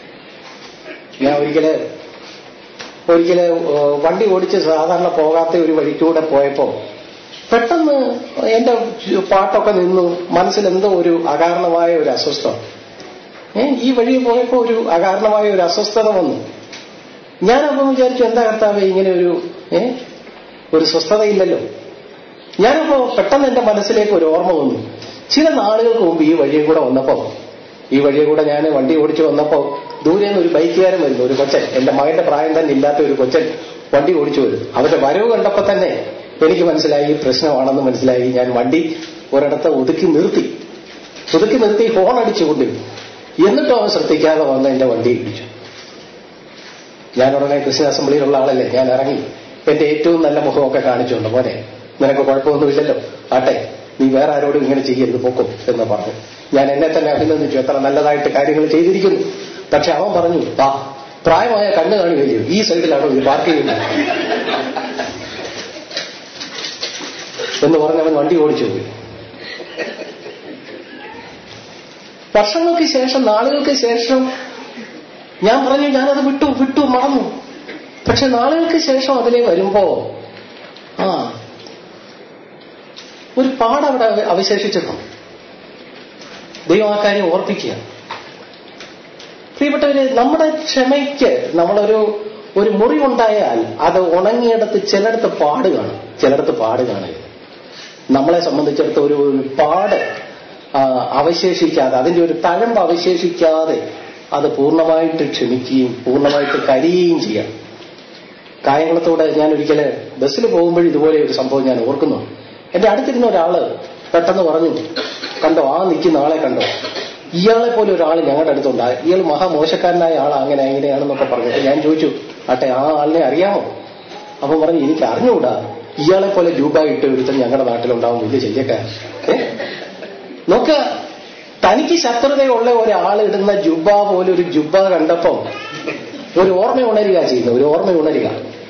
ഞാൻ ഒരിക്കല് ഒരിക്കല് ഏഹ്, വണ്ടി ഓടിച്ച് സാധാരണ പോകാത്ത ഒരു വഴിക്കൂടെ പോയപ്പോ പെട്ടെന്ന് എന്റെ പാട്ടൊക്കെ നിന്നു മനസ്സിൽ എന്തോ ഒരു അകാരണമായ ഒരു അസ്വസ്ഥത ഏ ഈ വഴി പോയപ്പോ ഒരു അകാരണമായ ഒരു അസ്വസ്ഥത വന്നു ഞാനപ്പം വിചാരിച്ചു എന്താ കർത്താവേ ഇങ്ങനെ ഒരു ഏ ഒരു സ്വസ്ഥതയില്ലല്ലോ ഞാനപ്പോ പെട്ടെന്ന് എന്റെ മനസ്സിലേക്ക് ഒരു ഓർമ്മ വന്നു ചില നാളുകൾക്ക് മുമ്പ് ഈ വഴിയെ കൂടെ വന്നപ്പോ ഈ വഴിയെ കൂടെ ഞാൻ വണ്ടി ഓടിച്ചു വന്നപ്പോ ദൂരെ നിന്ന് ഒരു ബൈക്കുകാരൻ വരുന്നു ഒരു കൊച്ചൻ എന്റെ മകന്റെ പ്രായം തന്നെ ഇല്ലാത്ത ഒരു കൊച്ചൻ വണ്ടി ഓടിച്ചു വരും അവരുടെ വരവ് കണ്ടപ്പോ തന്നെ എനിക്ക് മനസ്സിലായി ഈ പ്രശ്നമാണെന്ന് മനസ്സിലായി ഞാൻ വണ്ടി ഒരിടത്ത് ഒതുക്കി നിർത്തി ഒതുക്കി നിർത്തി ഹോൺ അടിച്ചു കൊണ്ടിരുന്നു എന്നിട്ടും അവൻ ശ്രദ്ധിക്കാതെ വന്ന് എന്റെ വണ്ടി ഇടിച്ചു ഞാൻ ഉടനെ ക്രിസ്ത്യൻ അസംബ്ലിയിലുള്ള ആളല്ലേ ഞാൻ ഇറങ്ങി എന്റെ ഏറ്റവും നല്ല മുഖമൊക്കെ കാണിച്ചുകൊണ്ട് മോനെ നിനക്ക് കുഴപ്പമൊന്നുമില്ലല്ലോ ആട്ടെ നീ വേറെ ആരോടും ഇങ്ങനെ ചെയ്യരുത് പൊക്കും എന്ന് പറഞ്ഞു ഞാൻ എന്നെ തന്നെ അഭിനന്ദിച്ചു എത്ര നല്ലതായിട്ട് കാര്യങ്ങൾ ചെയ്തിരിക്കുന്നു പക്ഷെ അവൻ പറഞ്ഞു ആ പ്രായമായ കണ്ണ് കാണുകയോ ഈ സൈഡിലാണോ ഇത് പാർക്ക് ചെയ്യുന്നത് എന്ന് പറഞ്ഞ് അവൻ വണ്ടി ഓടിച്ചു പോയി വർഷങ്ങൾക്ക് ശേഷം നാളുകൾക്ക് ശേഷം ഞാൻ പറഞ്ഞു ഞാനത് വിട്ടു വിട്ടു മറന്നു പക്ഷെ നാളുകൾക്ക് ശേഷം അതിലേ വരുമ്പോ ആ ഒരു പാടവിടെ അവശേഷിച്ചിട്ടുണ്ട് ദൈവം ആ കാര്യം ഓർപ്പിക്കുക പ്രിയപ്പെട്ടവര് നമ്മുടെ ക്ഷമയ്ക്ക് നമ്മളൊരു ഒരു മുറിവുണ്ടായാൽ അത് ഉണങ്ങിയിടത്ത് ചിലയിടത്ത് പാട് കാണും ചിലയിടത്ത് പാട് കാണരുത് നമ്മളെ സംബന്ധിച്ചിടത്ത് ഒരു ഒരു പാട് ആ, അവശേഷിക്കാതെ അതിന്റെ ഒരു തഴമ്പ് അവശേഷിക്കാതെ അത് പൂർണ്ണമായിട്ട് ക്ഷമിക്കുകയും പൂർണ്ണമായിട്ട് കരിയുകയും ചെയ്യാം കായംകുളത്തോടെ ഞാൻ ഒരിക്കല് ബസ്സിൽ പോകുമ്പോൾ ഇതുപോലെ ഒരു സംഭവം ഞാൻ ഓർക്കുന്നു എന്റെ അടുത്തിരുന്ന ഒരാള് പെട്ടെന്ന് പറഞ്ഞു കണ്ടോ ആ നിൽക്കുന്ന ആളെ കണ്ടോ ഇയാളെ പോലെ ഒരാൾ ഞങ്ങളുടെ അടുത്തുണ്ട് ഇയാൾ മഹാമോശക്കാരനായ ആളാ അങ്ങനെ എങ്ങനെയാണെന്നൊക്കെ പറഞ്ഞിട്ട് ഞാൻ ചോദിച്ചു ആട്ടെ ആ ആളിനെ അറിയാമോ അപ്പൊ പറഞ്ഞു എനിക്ക് അറിഞ്ഞുകൂടാ ഇയാളെ പോലെ രൂപ ഇട്ട് ഒരുത്തൻ ഞങ്ങളുടെ നാട്ടിലുണ്ടാവും വലിയ ശല്യക്കാരൻ ഏ? നോക്ക തനിക്ക് ശത്രുതയുള്ള ഒരാൾ ഇടുന്ന ജുബ പോലെ ഒരു ജുബ കണ്ടപ്പം ഒരു ഓർമ്മ ഉണരുക ചെയ്യുന്നത് ഒരു ഓർമ്മ ഉണരുക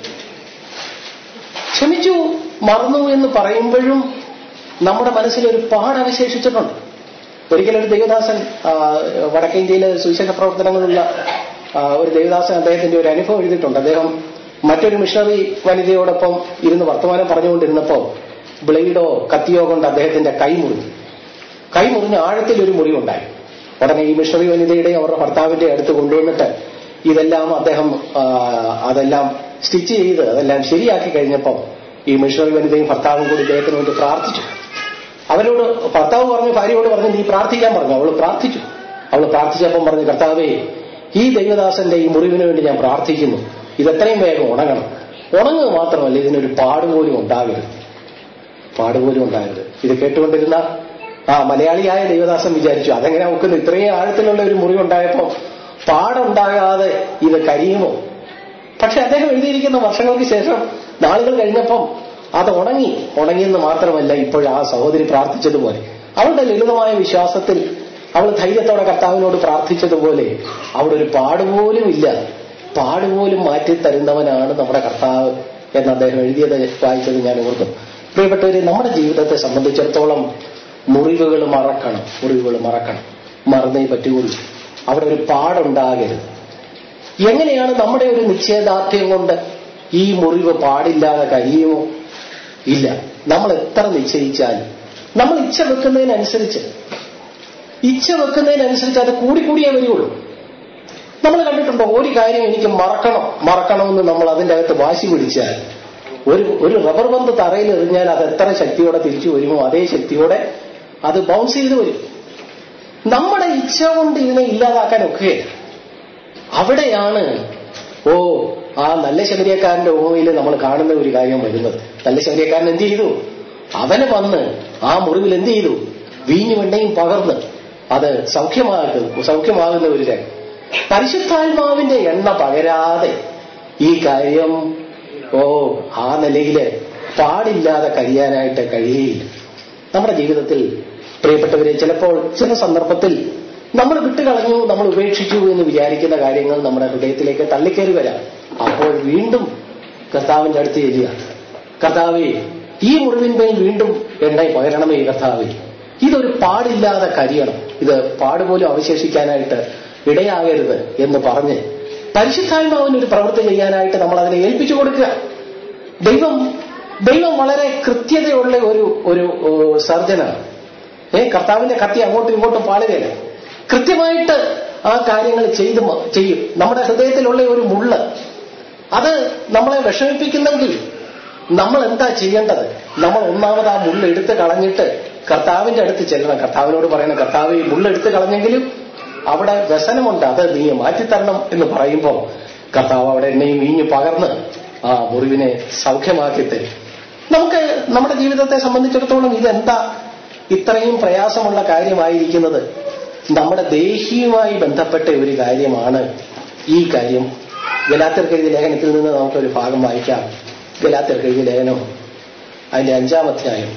ക്ഷമിച്ചു മറന്നു എന്ന് പറയുമ്പോഴും നമ്മുടെ മനസ്സിൽ ഒരു പാടവശേഷിച്ചിട്ടുണ്ട് ഒരിക്കലും ഒരു ദേവദാസൻ ആ, വടക്കേ ഇന്ത്യയിലെ സുവിശേഷ പ്രവർത്തനങ്ങളുള്ള ആ, ഒരു ദേവദാസൻ അദ്ദേഹത്തിന്റെ ഒരു അനുഭവം എഴുതിയിട്ടുണ്ട് അദ്ദേഹം മറ്റൊരു മിഷണറി വനിതയോടൊപ്പം ഇരുന്ന് വർത്തമാനം പറഞ്ഞുകൊണ്ടിരുന്നപ്പോ ബ്ലേഡോ കത്തിയോ കൊണ്ട് അദ്ദേഹത്തിന്റെ കൈ മുറിഞ്ഞു കൈ മുറിഞ്ഞ് ആഴത്തിൽ ഒരു മുറിവുണ്ടായി ഉടനെ ഈ മിഷണറി വനിതയുടെ അവരുടെ ഭർത്താവിന്റെ അടുത്ത് കൊണ്ടുവന്നിട്ട് ഇതെല്ലാം അദ്ദേഹം ആ, അതെല്ലാം സ്റ്റിച്ച് ചെയ്ത് അതെല്ലാം ശരിയാക്കി കഴിഞ്ഞപ്പോൾ ഈ മിഷണറി വനിതയും ഭർത്താവും കൂടി ഇദ്ദേഹത്തിന് വേണ്ടി പ്രാർത്ഥിച്ചു അവരോട് ഭർത്താവ് പറഞ്ഞു ഭാര്യയോട് പറഞ്ഞു നീ പ്രാർത്ഥിക്കാൻ പറഞ്ഞു അവൾ പ്രാർത്ഥിച്ചു അവൾ പ്രാർത്ഥിച്ചപ്പം പറഞ്ഞു കർത്താവേ ഈ ദൈവദാസന്റെ ഈ മുറിവിന് വേണ്ടി ഞാൻ പ്രാർത്ഥിക്കുന്നു ഇതെത്രയും വേഗം ഉണങ്ങണം ഉണങ്ങുക മാത്രമല്ല ഇതിനൊരു പാടുപോലും ഉണ്ടാകരുത് പാടുപോലും ഉണ്ടാകരുത് ഇത് കേട്ടുകൊണ്ടിരുന്ന ആ മലയാളിയായ ദൈവദാസൻ വിചാരിച്ചു അതെങ്ങനെ നോക്കുന്നു ഇത്രയും ആഴത്തിലുള്ള ഒരു മുറി ഉണ്ടായപ്പോ പാടുണ്ടാകാതെ ഇത് കരിയുമോ പക്ഷെ അദ്ദേഹം എഴുതിയിരിക്കുന്ന വർഷങ്ങൾക്ക് ശേഷം നാളുകൾ കഴിഞ്ഞപ്പം അത് ഉണങ്ങി ഉണങ്ങിയെന്ന് മാത്രമല്ല ഇപ്പോൾ ആ സഹോദരി പ്രാർത്ഥിച്ചതുപോലെ അവളുടെ ലളിതമായ വിശ്വാസത്തിൽ അവൾ ധൈര്യത്തോടെ കർത്താവിനോട് പ്രാർത്ഥിച്ചതുപോലെ അവിടെ ഒരു പാടുപോലും ഇല്ല പാടുപോലും മാറ്റി തരുന്നവനാണ് നമ്മുടെ കർത്താവ് എന്ന് അദ്ദേഹം എഴുതിയത് വായിച്ചത് ഞാൻ ഓർക്കും പ്രിയപ്പെട്ടവരെ നമ്മുടെ ജീവിതത്തെ സംബന്ധിച്ചിടത്തോളം മുറിവുകൾ മറക്കണം മുറിവുകൾ മറക്കണം മറന്നേ പറ്റുകയുള്ളൂ അവിടെ ഒരു പാടുണ്ടാകരുത് എങ്ങനെയാണ് നമ്മുടെ ഒരു നിശ്ചയദാർഢ്യം കൊണ്ട് ഈ മുറിവ് പാടില്ലാതെ കഴിയുമോ ഇല്ല നമ്മൾ എത്ര നിശ്ചയിച്ചാലും നമ്മൾ ഇച്ഛ വെക്കുന്നതിനനുസരിച്ച് ഇച്ഛ വെക്കുന്നതിനനുസരിച്ച് അത് കൂടിക്കൂടിയേ വരികയുള്ളൂ നമ്മൾ കണ്ടിട്ടുണ്ടോ ഒരു കാര്യം എനിക്ക് മറക്കണം മറക്കണമെന്ന് നമ്മൾ അതിന്റെ അകത്ത് വാശി പിടിച്ചാൽ ഒരു ഒരു റബ്ബർ പന്ത് തറയിൽ എറിഞ്ഞാൽ അത് എത്ര ശക്തിയോടെ തിരിച്ചു വരുമോ അതേ ശക്തിയോടെ അത് ബൗൺസ് ചെയ്ത് വരും നമ്മുടെ ഇച്ഛ കൊണ്ട് ഇതിനെ ഇല്ലാതാക്കാൻ ഒക്കുകയില്ല അവിടെയാണ് ഓ ആ നല്ല ശബരിയക്കാരന്റെ ഓമയിൽ നമ്മൾ കാണുന്ന ഒരു കാര്യം വരുന്നത് നല്ല ശബരിയക്കാരൻ എന്ത് ചെയ്തു അവന് വന്ന് ആ മുറിവിൽ എന്ത് ചെയ്തു വീഞ്ഞു വെണ്ണയും പകർന്ന് അത് സൗഖ്യമാകും സൗഖ്യമാകുന്ന ഒരു രംഗം പരിശുദ്ധാത്മാവിന്റെ എണ്ണ പകരാതെ ഈ കാര്യം ഓ ആ നിലയില് പാടില്ലാതെ കഴിയാനായിട്ട് കഴിയുകയില്ല നമ്മുടെ ജീവിതത്തിൽ പ്രിയപ്പെട്ടവരെ ചിലപ്പോൾ ചില സന്ദർഭത്തിൽ നമ്മൾ വിട്ടുകളഞ്ഞു നമ്മൾ ഉപേക്ഷിച്ചു എന്ന് വിചാരിക്കുന്ന കാര്യങ്ങൾ നമ്മുടെ ഹൃദയത്തിലേക്ക് തള്ളിക്കയറി വരാം അപ്പോൾ വീണ്ടും കർത്താവിന്റെ അടുത്ത് ചെല്ലുക കർത്താവെ ഈ മുറിവിന്മേൽ വീണ്ടും എണ്ണ പകരണമേ കർത്താവെ ഇതൊരു പാടില്ലാതെ കരിയണം ഇത് പാടുപോലും അവശേഷിക്കാനായിട്ട് ഇടയാകരുത് എന്ന് പറഞ്ഞ് പരിശുദ്ധാത്മാവിന് ഒരു പ്രവൃത്തി ചെയ്യാനായിട്ട് നമ്മൾ അതിനെ ഏൽപ്പിച്ചു കൊടുക്കുക ദൈവം ദൈവം വളരെ കൃത്യതയുള്ള ഒരു ഒരു സർജനാണ് ഏ കർത്താവിന്റെ കത്തി അങ്ങോട്ടും ഇങ്ങോട്ടും പാളുകയില്ല കൃത്യമായിട്ട് ആ കാര്യങ്ങൾ ചെയ്ത് മ- ചെയ്യും നമ്മുടെ ഹൃദയത്തിലുള്ള ഒരു മുള്ള് അത് നമ്മളെ വിഷമിപ്പിക്കുന്നെങ്കിൽ നമ്മൾ എന്താ ചെയ്യേണ്ടത് നമ്മൾ ഒന്നാമത് ആ മുള്ള എടുത്ത് കളഞ്ഞിട്ട് കർത്താവിന്റെ അടുത്ത് ചെല്ലണം കർത്താവിനോട് പറയണം കർത്താവ് ഈ മുള്ള എടുത്ത് കളഞ്ഞെങ്കിലും അവിടെ വ്യസനമുണ്ട് അത് നീ മാറ്റിത്തരണം എന്ന് പറയുമ്പോൾ കർത്താവ് അവിടെ എണ്ണയും വീഞ്ഞു പകർന്ന് ആ മുറിവിനെ സൗഖ്യമാക്കി തരും നമുക്ക് നമ്മുടെ ജീവിതത്തെ സംബന്ധിച്ചിടത്തോളം ഇതെന്താ ഇത്രയും പ്രയാസമുള്ള കാര്യമായിരിക്കുന്നത് നമ്മുടെ ദേഹിയുമായി ബന്ധപ്പെട്ട ഒരു കാര്യമാണ് ഈ കാര്യം ഗലാത്തിർക്ക് എഴുതിയ ലേഖനത്തിൽ നിന്ന് നമുക്കൊരു ഭാഗം വായിക്കാം ഗലാത്തിർക്ക് എഴുതിയ ലേഖനം അതിന്റെ അഞ്ചാം അധ്യായം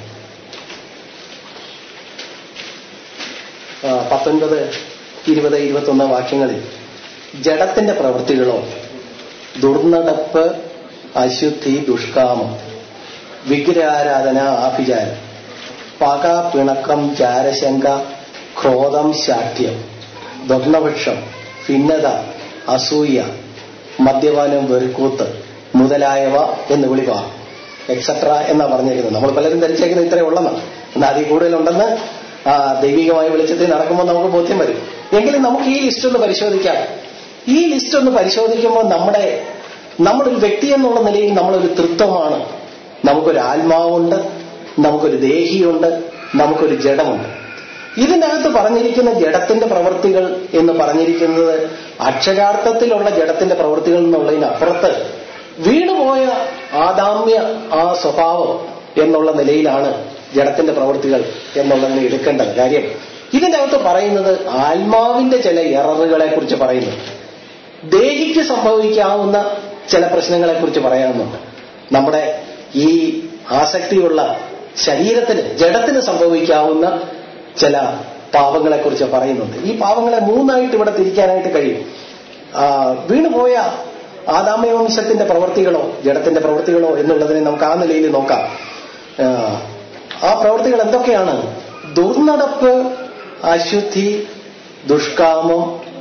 ആ, പത്തൊൻപത് ഇരുപത് ഇരുപത്തൊന്ന് വാക്യങ്ങളിൽ ജഡത്തിന്റെ പ്രവൃത്തികളോ ദുർനടപ്പ് അശുദ്ധി ദുഷ്കാമം വിഗ്രഹാരാധന ആഭിചാരം പക പിണക്കം ചാരശങ്ക ക്രോധം ശാഠ്യം ദഗ്നവൃക്ഷം ഭിന്നത അസൂയ മദ്യപാനം വെറുക്കൂത്ത് മുതലായവ എന്ന് വിളിവാ എക്സെട്ര എന്നാ പറഞ്ഞിരിക്കുന്നത് നമ്മൾ പലരും ധരിച്ചേക്കുന്നത് ഇത്രയും ഉള്ളതാണ് എന്നാൽ അതിൽ കൂടുതലുണ്ടെന്ന് ആ, ദൈവികമായ വെളിച്ചത്തിൽ നടക്കുമ്പോൾ നമുക്ക് ബോധ്യം വരും എങ്കിലും നമുക്ക് ഈ ലിസ്റ്റ് ഒന്ന് പരിശോധിക്കാം ഈ ലിസ്റ്റ് ഒന്ന് പരിശോധിക്കുമ്പോൾ നമ്മുടെ നമ്മളൊരു വ്യക്തി എന്നുള്ള നിലയിൽ നമ്മളൊരു തൃത്വമാണ് നമുക്കൊരു ആത്മാവുണ്ട് നമുക്കൊരു ദേഹിയുണ്ട് നമുക്കൊരു ജഡമുണ്ട് ഇതിനകത്ത് പറഞ്ഞിരിക്കുന്ന ജഡത്തിന്റെ പ്രവൃത്തികൾ എന്ന് പറഞ്ഞിരിക്കുന്നത് അക്ഷരാർത്ഥത്തിലുള്ള ജഡത്തിന്റെ പ്രവൃത്തികൾ എന്നുള്ളതിനപ്പുറത്ത് വീണുപോയ ആദാമ്യ ആ സ്വഭാവം എന്നുള്ള നിലയിലാണ് ജഡത്തിന്റെ പ്രവൃത്തികൾ എന്നുള്ളതിനെ എടുക്കേണ്ടത് കാര്യം ഇതിന്റെ അകത്ത് പറയുന്നത് ആത്മാവിന്റെ ചില എററുകളെ കുറിച്ച് പറയുന്നു ദേഹിക്ക് സംഭവിക്കാവുന്ന ചില പ്രശ്നങ്ങളെ കുറിച്ച് പറയാവുന്നുണ്ട് നമ്മുടെ ഈ ആസക്തിയുള്ള ശരീരത്തിന് ജഡത്തിന് സംഭവിക്കാവുന്ന ചില പാപങ്ങളെ കുറിച്ച് പറയുന്നുണ്ട് ഈ പാപങ്ങളെ മൂന്നായിട്ട് ഇവിടെ തിരിക്കാനായിട്ട് കഴിയും ആ, വീണുപോയ ആദാമ്യ വംശത്തിന്റെ പ്രവൃത്തികളോ ജഡത്തിന്റെ പ്രവൃത്തികളോ എന്നുള്ളതിനെ നമുക്ക് ആ നിലയിൽ നോക്കാം ആ, ആ പ്രവൃത്തികൾ എന്തൊക്കെയാണ് ദുർനടപ്പ് അശുദ്ധി ദുഷ്കാമം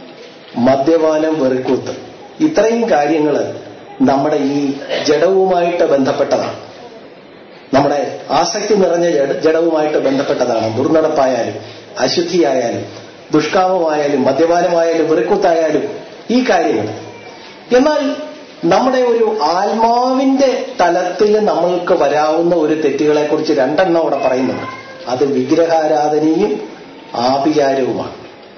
മദ്യപാനം വെറുക്കൂത്ത് ഇത്രയും കാര്യങ്ങൾ നമ്മുടെ ഈ ജഡവുമായിട്ട് ബന്ധപ്പെട്ടതാണ് നമ്മുടെ ആസക്തി നിറഞ്ഞ ജഡ- ജഡവുമായിട്ട് ബന്ധപ്പെട്ടതാണ് ദുർനടപ്പായാലും അശുദ്ധിയായാലും ദുഷ്കാമമായാലും മദ്യപാനമായാലും വെറുക്കുത്തായാലും ഈ കാര്യങ്ങൾ എന്നാൽ നമ്മുടെ ഒരു ആത്മാവിന്റെ തലത്തിൽ നമ്മൾക്ക് വരാവുന്ന ഒരു തെറ്റുകളെ കുറിച്ച് രണ്ടെണ്ണം അവിടെ പറയുന്നുണ്ട് അത് വിഗ്രഹാരാധനയും ആഭിചാരവുമാണ്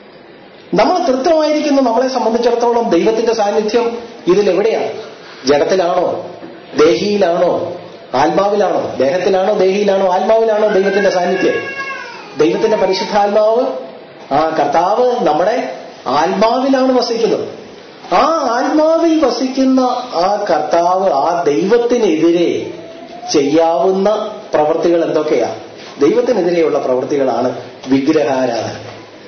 നമ്മൾ തൃപ്തമായിരിക്കുന്ന നമ്മളെ സംബന്ധിച്ചിടത്തോളം ദൈവത്തിന്റെ സാന്നിധ്യം ഇതിലെവിടെയാണ് ജഡത്തിലാണോ ദേഹിയിലാണോ ആത്മാവിലാണോ ദേഹത്തിലാണോ ദേഹിയിലാണോ ആത്മാവിലാണോ ദൈവത്തിന്റെ സാന്നിധ്യം ദൈവത്തിന്റെ പരിശുദ്ധാത്മാവ് ആ കർത്താവ് നമ്മുടെ ആത്മാവിലാണ് വസിക്കുന്നത് ആ ആത്മാവിൽ വസിക്കുന്ന ആ കർത്താവ് ആ ദൈവത്തിനെതിരെ ചെയ്യാവുന്ന പ്രവൃത്തികൾ എന്തൊക്കെയാ ദൈവത്തിനെതിരെയുള്ള പ്രവൃത്തികളാണ് വിഗ്രഹാരാധന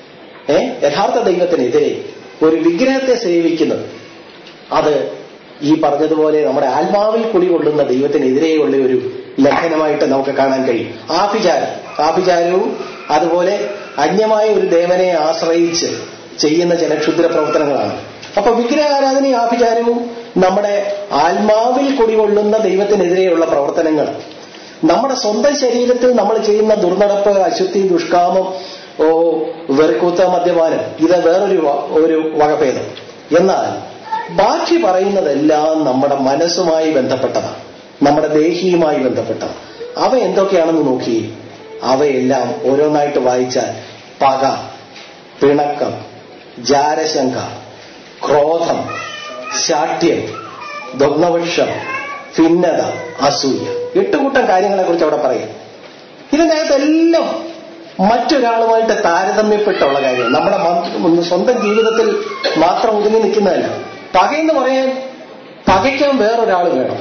ഏ യഥാർത്ഥ ദൈവത്തിനെതിരെ ഒരു വിഗ്രഹത്തെ സേവിക്കുന്നത് അത് ഈ പറഞ്ഞതുപോലെ നമ്മുടെ ആത്മാവിൽ കുടികൊള്ളുന്ന ദൈവത്തിനെതിരെയുള്ള ഒരു ലംഘനമായിട്ട് നമുക്ക് കാണാൻ കഴിയും ആഭിചാരം ആഭിചാരവും അതുപോലെ അന്യമായ ഒരു ദേവനെ ആശ്രയിച്ച് ചെയ്യുന്ന ചില ക്ഷുദ്ര പ്രവർത്തനങ്ങളാണ് അപ്പൊ വിഗ്രഹാരാധനയും ആഭിചാരവും നമ്മുടെ ആത്മാവിൽ കുടികൊള്ളുന്ന ദൈവത്തിനെതിരെയുള്ള പ്രവർത്തനങ്ങൾ നമ്മുടെ സ്വന്തം ശരീരത്തിൽ നമ്മൾ ചെയ്യുന്ന ദുർനടപ്പ് അശുദ്ധി ദുഷ്കാമം ഓ വെറുക്കൂത്ത മദ്യപാനം ഇത് വേറൊരു വ- ഒരു വകഭേദം എന്നാൽ ബാക്കി പറയുന്നതെല്ലാം നമ്മുടെ മനസ്സുമായി ബന്ധപ്പെട്ടതാണ് നമ്മുടെ ദേഹിയുമായി ബന്ധപ്പെട്ടതാണ് അവ എന്തൊക്കെയാണെന്ന് നോക്കി അവയെല്ലാം ഓരോന്നായിട്ട് വായിച്ചാൽ പക പിണക്കം ജാരശങ്ക ക്രോധം ശാഠ്യം ദഗ്നവൃക്ഷം ഭിന്നത അസൂയ എട്ടുകൂട്ടം കാര്യങ്ങളെ കുറിച്ച് അവിടെ പറയും ഇതിന്റെ അകത്തെല്ലാം മറ്റൊരാളുമായിട്ട് താരതമ്യപ്പെട്ടുള്ള കാര്യം നമ്മുടെ മ- സ്വന്തം ജീവിതത്തിൽ മാത്രം ഒതുങ്ങി നിൽക്കുന്നതല്ല പകയെന്ന് പറയാൻ പകയ്ക്കാൻ വേറൊരാൾ വേണം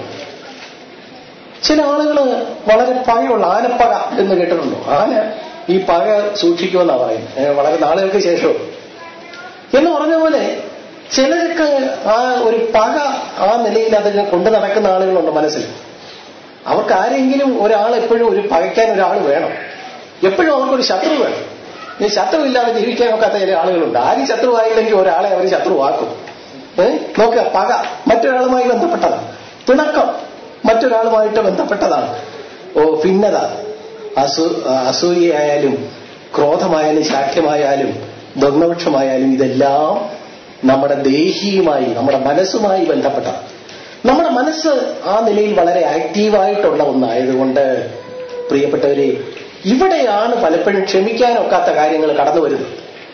ചില ആളുകൾ വളരെ പകയുള്ള ആനപ്പക എന്ന് കേട്ടിട്ടുണ്ടോ ആന ഈ പക സൂക്ഷിക്കുമെന്നാ പറയുന്നത് ഏ, വളരെ നാളുകൾക്ക് ശേഷവും എന്ന് പറഞ്ഞ പോലെ ചിലർക്ക് ആ ഒരു പക ആ നിലയിൽ അതിനെ കൊണ്ടു നടക്കുന്ന ആളുകളുണ്ട് മനസ്സിൽ അവർക്ക് ആരെങ്കിലും ഒരാൾ എപ്പോഴും ഒരു പകയ്ക്കാൻ ഒരാൾ വേണം എപ്പോഴും അവർക്കൊരു ശത്രു വേണം ഈ ശത്രു ഇല്ലാതെ ജീവിക്കാൻ ഒക്കാത്ത ചില ആളുകളുണ്ട് ആരും ശത്രുവായില്ലെങ്കിൽ ഒരാളെ അവർ ശത്രുവാക്കും ഏഹ് നോക്കുക പക മറ്റൊരാളുമായി ബന്ധപ്പെട്ടതാണ് പിണക്കം മറ്റൊരാളുമായിട്ട് ബന്ധപ്പെട്ടതാണ് ഓ ഭിന്നത അസൂ അസൂയയായാലും ക്രോധമായാലും ശാഠ്യമായാലും ദഗ്നവൃക്ഷമായാലും ഇതെല്ലാം നമ്മുടെ ദേഹിയുമായി നമ്മുടെ മനസ്സുമായി ബന്ധപ്പെട്ടതാണ് നമ്മുടെ മനസ്സ് ആ നിലയിൽ വളരെ ആക്റ്റീവായിട്ടുള്ള ഒന്നായതുകൊണ്ട് പ്രിയപ്പെട്ടവരെ ഇവിടെയാണ് പലപ്പോഴും ക്ഷമിക്കാനൊക്കാത്ത കാര്യങ്ങൾ കടന്നു വരുന്നത്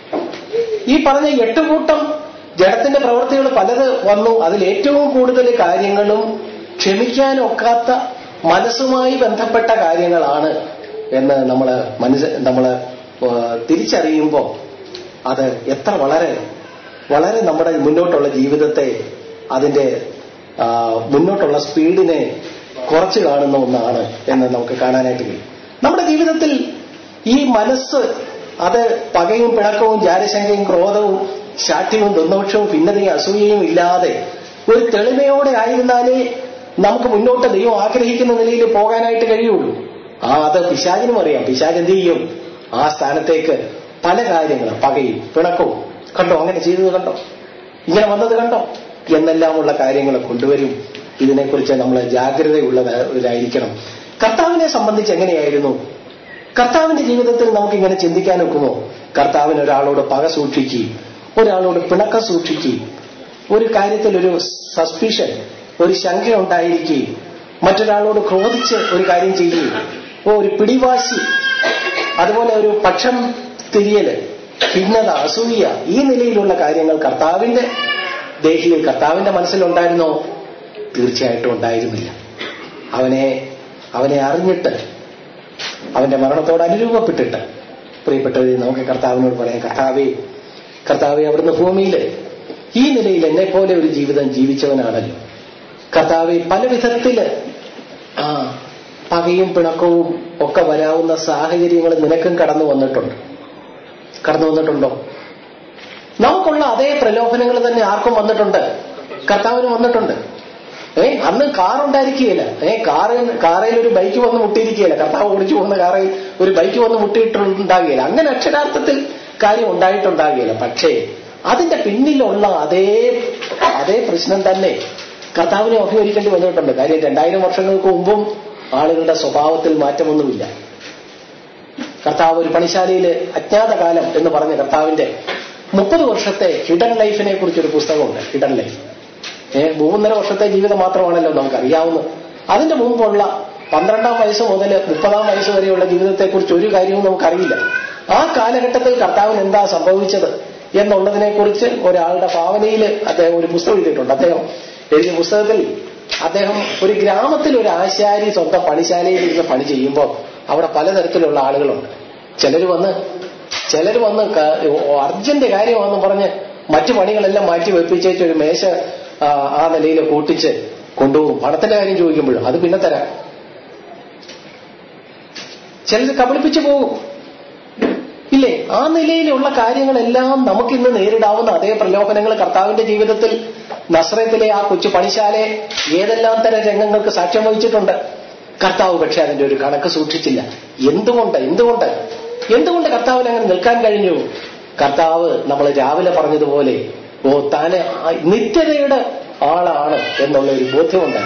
ഈ പറഞ്ഞ എട്ട് കൂട്ടം ജഡത്തിന്റെ പ്രവൃത്തികൾ പലത് വന്നു അതിൽ ഏറ്റവും കൂടുതൽ കാര്യങ്ങളും ക്ഷമിക്കാനൊക്കാത്ത മനസ്സുമായി ബന്ധപ്പെട്ട കാര്യങ്ങളാണ് എന്ന് നമ്മൾ മനസ്സ് നമ്മൾ തിരിച്ചറിയുമ്പോൾ അത് എത്ര വളരെ വളരെ നമ്മുടെ മുന്നോട്ടുള്ള ജീവിതത്തെ അതിന്റെ ആ, മുന്നോട്ടുള്ള സ്പീഡിനെ കുറച്ച് കാണുന്ന ഒന്നാണ് എന്ന് നമുക്ക് കാണാനായിട്ട് കഴിയും നമ്മുടെ ജീവിതത്തിൽ ഈ മനസ്സ് അത് പകയും പിണക്കവും ജാരശങ്കയും ക്രോധവും ശാഠ്യവും ദുർനോക്ഷവും ഭിന്നതയും അസൂയയും ഇല്ലാതെ ഒരു തെളിമയോടെ ആയിരുന്നാലേ നമുക്ക് മുന്നോട്ട് ദൈവം ആഗ്രഹിക്കുന്ന നിലയിൽ പോകാനായിട്ട് കഴിയുള്ളൂ ആ അത് പിശാചിനും അറിയാം പിശാജ് എന്ത് ചെയ്യും ആ സ്ഥാനത്തേക്ക് പല കാര്യങ്ങളും പകയും പിണക്കവും കണ്ടോ അങ്ങനെ ചെയ്തത് കണ്ടോ ഇങ്ങനെ വന്നത് കണ്ടോ എന്നെല്ലാമുള്ള കാര്യങ്ങൾ കൊണ്ടുവരും ഇതിനെക്കുറിച്ച് നമ്മൾ ജാഗ്രതയുള്ളവരായിരിക്കണം കർത്താവിനെ സംബന്ധിച്ച് എങ്ങനെയായിരുന്നു കർത്താവിന്റെ ജീവിതത്തിൽ നമുക്ക് ഇങ്ങനെ ചിന്തിക്കാൻ ഒക്കുമോ കർത്താവിന് ഒരാളോട് പക സൂക്ഷിക്കുകയും ഒരാളോട് പിണക്കം സൂക്ഷിക്കുകയും ഒരു കാര്യത്തിൽ ഒരു സസ്പിഷൻ ഒരു ശങ്ക ഉണ്ടായിരിക്കുകയും മറ്റൊരാളോട് ക്രോധിച്ച് ഒരു കാര്യം ചെയ്യുകയും ഓ ഒരു പിടിവാശി അതുപോലെ ഒരു പക്ഷം തിരിയല് ഭിന്നത അസൂയ ഈ നിലയിലുള്ള കാര്യങ്ങൾ കർത്താവിന്റെ ദേഹിയിൽ കർത്താവിന്റെ മനസ്സിലുണ്ടായിരുന്നോ തീർച്ചയായിട്ടും ഉണ്ടായിരുന്നില്ല അവനെ അവനെ അറിഞ്ഞിട്ട് അവന്റെ മരണത്തോട് അനുരൂപപ്പെട്ടിട്ട് പ്രിയപ്പെട്ടവരെ നമുക്ക് കർത്താവിനോട് പറയാം കർത്താവേ കർത്താവെ അവിടുന്ന് ഭൂമിയിൽ ഈ നിലയിൽ എന്നെ പോലെ ഒരു ജീവിതം ജീവിച്ചവനാണല്ലോ കർത്താവെ പല വിധത്തില് ആ പകയും പിണക്കവും ഒക്കെ വരാവുന്ന സാഹചര്യങ്ങൾ നിനക്കും കടന്നു വന്നിട്ടുണ്ട് കടന്നു വന്നിട്ടുണ്ടോ നമുക്കുള്ള അതേ പ്രലോഭനങ്ങൾ തന്നെ ആർക്കും വന്നിട്ടുണ്ട് കർത്താവിന് വന്നിട്ടുണ്ട് ഏ അന്ന് കാർ ഉണ്ടായിരിക്കുകയില്ല ഏ കാറിൽ കാറയിൽ ഒരു ബൈക്ക് വന്ന് മുട്ടിയിരിക്കുകയില്ല കർത്താവ് ഓടിച്ചു പോകുന്ന കാറിൽ ഒരു ബൈക്ക് വന്ന് മുട്ടിയിട്ടുണ്ടാകുകയില്ല അങ്ങനെ അക്ഷരാർത്ഥത്തിൽ കാര്യം ഉണ്ടായിട്ടുണ്ടാകുകയില്ല പക്ഷേ അതിന്റെ പിന്നിലുള്ള അതേ അതേ പ്രശ്നം തന്നെ കർത്താവിനെ അഭിമുഖീകരിക്കേണ്ടി വന്നിട്ടുണ്ട് കാര്യം രണ്ടായിരം വർഷങ്ങൾക്ക് മുമ്പും ആളുകളുടെ സ്വഭാവത്തിൽ മാറ്റമൊന്നുമില്ല കർത്താവ് ഒരു പണിശാലയിൽ അജ്ഞാതകാലം എന്ന് പറഞ്ഞ കർത്താവിന്റെ മുപ്പത് വർഷത്തെ ഹിഡൻ ലൈഫിനെ കുറിച്ചൊരു പുസ്തകമുണ്ട് ഹിഡൻ ലൈഫ് ഏഹ് മൂന്നര വർഷത്തെ ജീവിതം മാത്രമാണല്ലോ നമുക്ക് അറിയാവുന്നത് അതിന്റെ മുമ്പുള്ള പന്ത്രണ്ടാം വയസ്സ് മുതൽ മുപ്പതാം വയസ്സ് വരെയുള്ള ജീവിതത്തെക്കുറിച്ച് ഒരു കാര്യവും നമുക്കറിയില്ല ആ കാലഘട്ടത്തിൽ കർത്താവിന് എന്താ സംഭവിച്ചത് എന്നുള്ളതിനെ കുറിച്ച് ഒരാളുടെ ഭാവനയിൽ അദ്ദേഹം ഒരു പുസ്തകം എഴുതിയിട്ടുണ്ട് അദ്ദേഹം എഴുതിയ പുസ്തകത്തിൽ അദ്ദേഹം ഒരു ഗ്രാമത്തിൽ ഒരു ആശാരി സ്വന്തം പണിശാലയിൽ ഇരുന്ന് പണി ചെയ്യുമ്പോൾ അവിടെ പലതരത്തിലുള്ള ആളുകളുണ്ട് ചിലർ വന്ന് ചിലർ വന്ന് അർജന്റ് കാര്യമാണെന്ന് പറഞ്ഞ് മറ്റു പണികളെല്ലാം മാറ്റി വെപ്പിച്ചേച്ച് ഒരു മേശ ആ, ആ നിലയിൽ കൂട്ടിച്ച് കൊണ്ടുപോകും പണത്തിന്റെ കാര്യം ചോദിക്കുമ്പോഴും അത് പിന്നെ തരാം ചിലർ കബളിപ്പിച്ചു പോകും ഇല്ലേ ആ നിലയിലുള്ള കാര്യങ്ങളെല്ലാം നമുക്കിന്ന് നേരിടാവുന്ന അതേ പ്രലോഭനങ്ങൾ കർത്താവിന്റെ ജീവിതത്തിൽ നസ്രത്തിലെ ആ കൊച്ചു പണിശാലെ ഏതെല്ലാം തരം രംഗങ്ങൾക്ക് സാക്ഷ്യം വഹിച്ചിട്ടുണ്ട് കർത്താവ് പക്ഷെ അതിന്റെ ഒരു കണക്ക് സൂക്ഷിച്ചില്ല എന്തുകൊണ്ട് എന്തുകൊണ്ട് എന്തുകൊണ്ട് കർത്താവിന് അങ്ങനെ നിൽക്കാൻ കഴിഞ്ഞു കർത്താവ് നമ്മൾ രാവിലെ പറഞ്ഞതുപോലെ ഓ താന് ആ നിത്യതയുടെ ആളാണ് എന്നുള്ള ഒരു ബോധ്യമുണ്ട്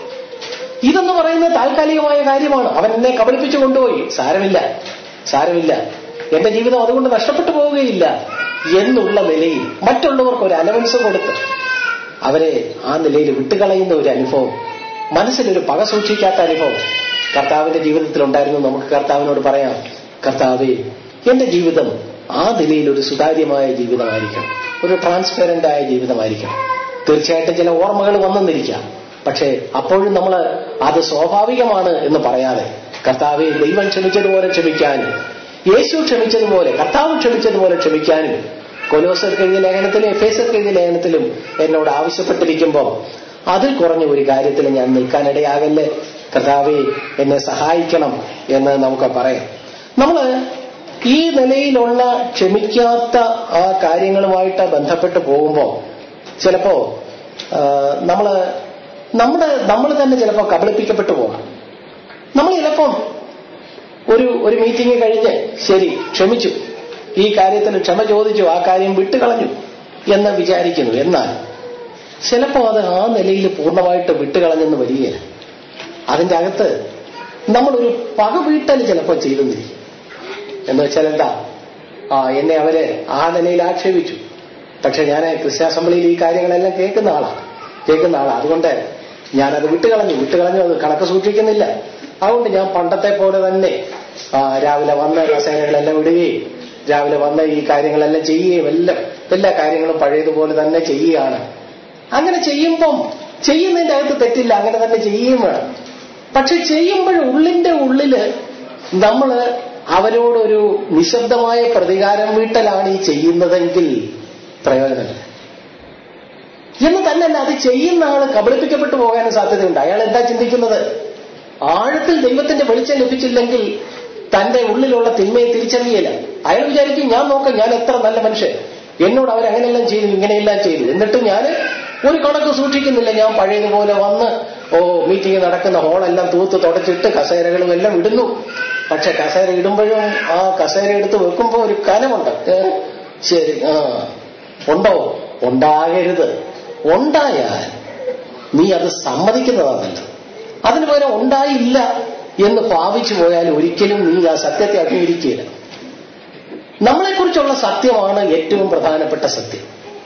ഇതെന്ന് പറയുന്നത് താൽക്കാലികമായ കാര്യമാണ് അവൻ എന്നെ കബളിപ്പിച്ചു കൊണ്ടുപോയി സാരമില്ല സാരമില്ല എന്റെ ജീവിതം അതുകൊണ്ട് നഷ്ടപ്പെട്ടു പോവുകയില്ല എന്നുള്ള നിലയിൽ മറ്റുള്ളവർക്ക് ഒരു അലവൻസ് കൊടുത്ത് അവരെ ആ നിലയിൽ വിട്ടുകളയുന്ന ഒരു അനുഭവം മനസ്സിലൊരു പക സൂക്ഷിക്കാത്ത അനുഭവം കർത്താവിന്റെ ജീവിതത്തിൽ ഉണ്ടായിരുന്നു നമുക്ക് കർത്താവിനോട് പറയാം കർത്താവേ എന്റെ ജീവിതം ആ നിലയിൽ ഒരു സുതാര്യമായ ജീവിതമായിരിക്കണം ഒരു ട്രാൻസ്പെറന്റ് ആയ ജീവിതമായിരിക്കണം തീർച്ചയായിട്ടും ചില ഓർമ്മകൾ വന്നെന്നിരിക്കാം പക്ഷേ അപ്പോഴും നമ്മൾ അത് സ്വാഭാവികമാണ് എന്ന് പറയാതെ കർത്താവെ ദൈവം ക്ഷമിച്ചതുപോലെ ക്ഷമിക്കാനും യേശു ക്ഷമിച്ചതുപോലെ കർത്താവ് ക്ഷമിച്ചതുപോലെ ക്ഷമിക്കാനും കൊലോസർക്ക് എഴുതിയ ലേഖനത്തിലും എഫേസർക്ക് എഴുതിയ ലേഖനത്തിലും എന്നോട് ആവശ്യപ്പെട്ടിരിക്കുമ്പോൾ അതിൽ കുറഞ്ഞ ഒരു കാര്യത്തിൽ ഞാൻ നിൽക്കാനിടയാകല്ലേ കർത്താവെ എന്നെ സഹായിക്കണം എന്ന് നമുക്ക് പറയാം നമ്മള് ഈ നിലയിലുള്ള ക്ഷമിക്കാത്ത ആ കാര്യങ്ങളുമായിട്ട് ബന്ധപ്പെട്ട് പോകുമ്പോൾ ചിലപ്പോ ആ, നമ്മള് നമ്മുടെ നമ്മൾ തന്നെ ചിലപ്പോൾ കബളിപ്പിക്കപ്പെട്ടു പോകാം നമ്മൾ ചിലപ്പം ഒരു ഒരു മീറ്റിംഗ് കഴിഞ്ഞ് ശരി ക്ഷമിച്ചു ഈ കാര്യത്തിൽ ക്ഷമ ചോദിച്ചു ആ കാര്യം വിട്ടുകളഞ്ഞു എന്ന് വിചാരിക്കുന്നു എന്നാൽ ചിലപ്പോൾ അത് ആ നിലയിൽ പൂർണ്ണമായിട്ട് വിട്ടുകളഞ്ഞെന്ന് വരികയില്ല അതിന്റെ അകത്ത് നമ്മളൊരു പക വീട്ടൽ ചിലപ്പോൾ ചെയ്തെന്നിരിക്കും എന്ന് വെച്ചാൽ എന്താ ആ എന്നെ അവര് ആ നിലയിൽ ആക്ഷേപിച്ചു പക്ഷെ ഞാൻ ക്രിസ്ത്യ അസംബ്ലിയിൽ ഈ കാര്യങ്ങളെല്ലാം കേൾക്കുന്ന ആളാണ് കേൾക്കുന്ന ആളാണ് അതുകൊണ്ട് ഞാനത് വിട്ടുകളഞ്ഞു വിട്ടുകളഞ്ഞു അത് കണക്ക് സൂക്ഷിക്കുന്നില്ല അതുകൊണ്ട് ഞാൻ പണ്ടത്തെ പോലെ തന്നെ ആ, രാവിലെ വന്ന് കസേരകളെല്ലാം വിടുകയും രാവിലെ വന്ന് ഈ കാര്യങ്ങളെല്ലാം ചെയ്യുകയും എല്ലാം എല്ലാ കാര്യങ്ങളും പഴയതുപോലെ തന്നെ ചെയ്യുകയാണ് അങ്ങനെ ചെയ്യുമ്പം ചെയ്യുന്നതിന്റെ അകത്ത് തെറ്റില്ല അങ്ങനെ തന്നെ ചെയ്യുകയും വേണം പക്ഷെ ചെയ്യുമ്പോൾ ഉള്ളിന്റെ ഉള്ളില് നമ്മള് അവരോടൊരു നിശബ്ദമായ പ്രതികാരം വീട്ടലാണ് ഈ ചെയ്യുന്നതെങ്കിൽ പ്രയോജനമില്ല എന്ന് തന്നെയല്ല അത് ചെയ്യുന്ന ആള് കബളിപ്പിക്കപ്പെട്ടു പോകാനും സാധ്യതയുണ്ട് അയാൾ എന്താ ചിന്തിക്കുന്നത് ആഴത്തിൽ ദൈവത്തിന്റെ വെളിച്ചം ലഭിച്ചില്ലെങ്കിൽ തന്റെ ഉള്ളിലുള്ള തിന്മയെ തിരിച്ചറിയില്ല അയാൾ വിചാരിക്കും ഞാൻ നോക്കാം ഞാൻ എത്ര നല്ല മനുഷ്യൻ എന്നോട് അവരങ്ങനെയെല്ലാം ചെയ്തു ഇങ്ങനെയെല്ലാം ചെയ്തു എന്നിട്ട് ഞാൻ ഒരു കണക്ക് സൂക്ഷിക്കുന്നില്ല ഞാൻ പഴയതുപോലെ വന്ന് ഓ മീറ്റിംഗ് നടക്കുന്ന ഹോളെല്ലാം തൂത്ത് തുടച്ചിട്ട് കസേരകളും എല്ലാം ഇടുന്നു പക്ഷെ കസേര ഇടുമ്പോഴും ആ കസേര എടുത്ത് വെക്കുമ്പോ ഒരു കനമുണ്ട് ഏ, ശരി ആ ഉണ്ടോ ഉണ്ടാകരുത് ഉണ്ടായാൽ നീ അത് സമ്മതിക്കുന്നതാണല്ല അതിന് പകരം ഉണ്ടായില്ല എന്ന് ഭാവിച്ചു പോയാൽ ഒരിക്കലും നീ ആ സത്യത്തെ അംഗീകരിക്കുകയില്ല നമ്മളെക്കുറിച്ചുള്ള സത്യമാണ് ഏറ്റവും പ്രധാനപ്പെട്ട സത്യം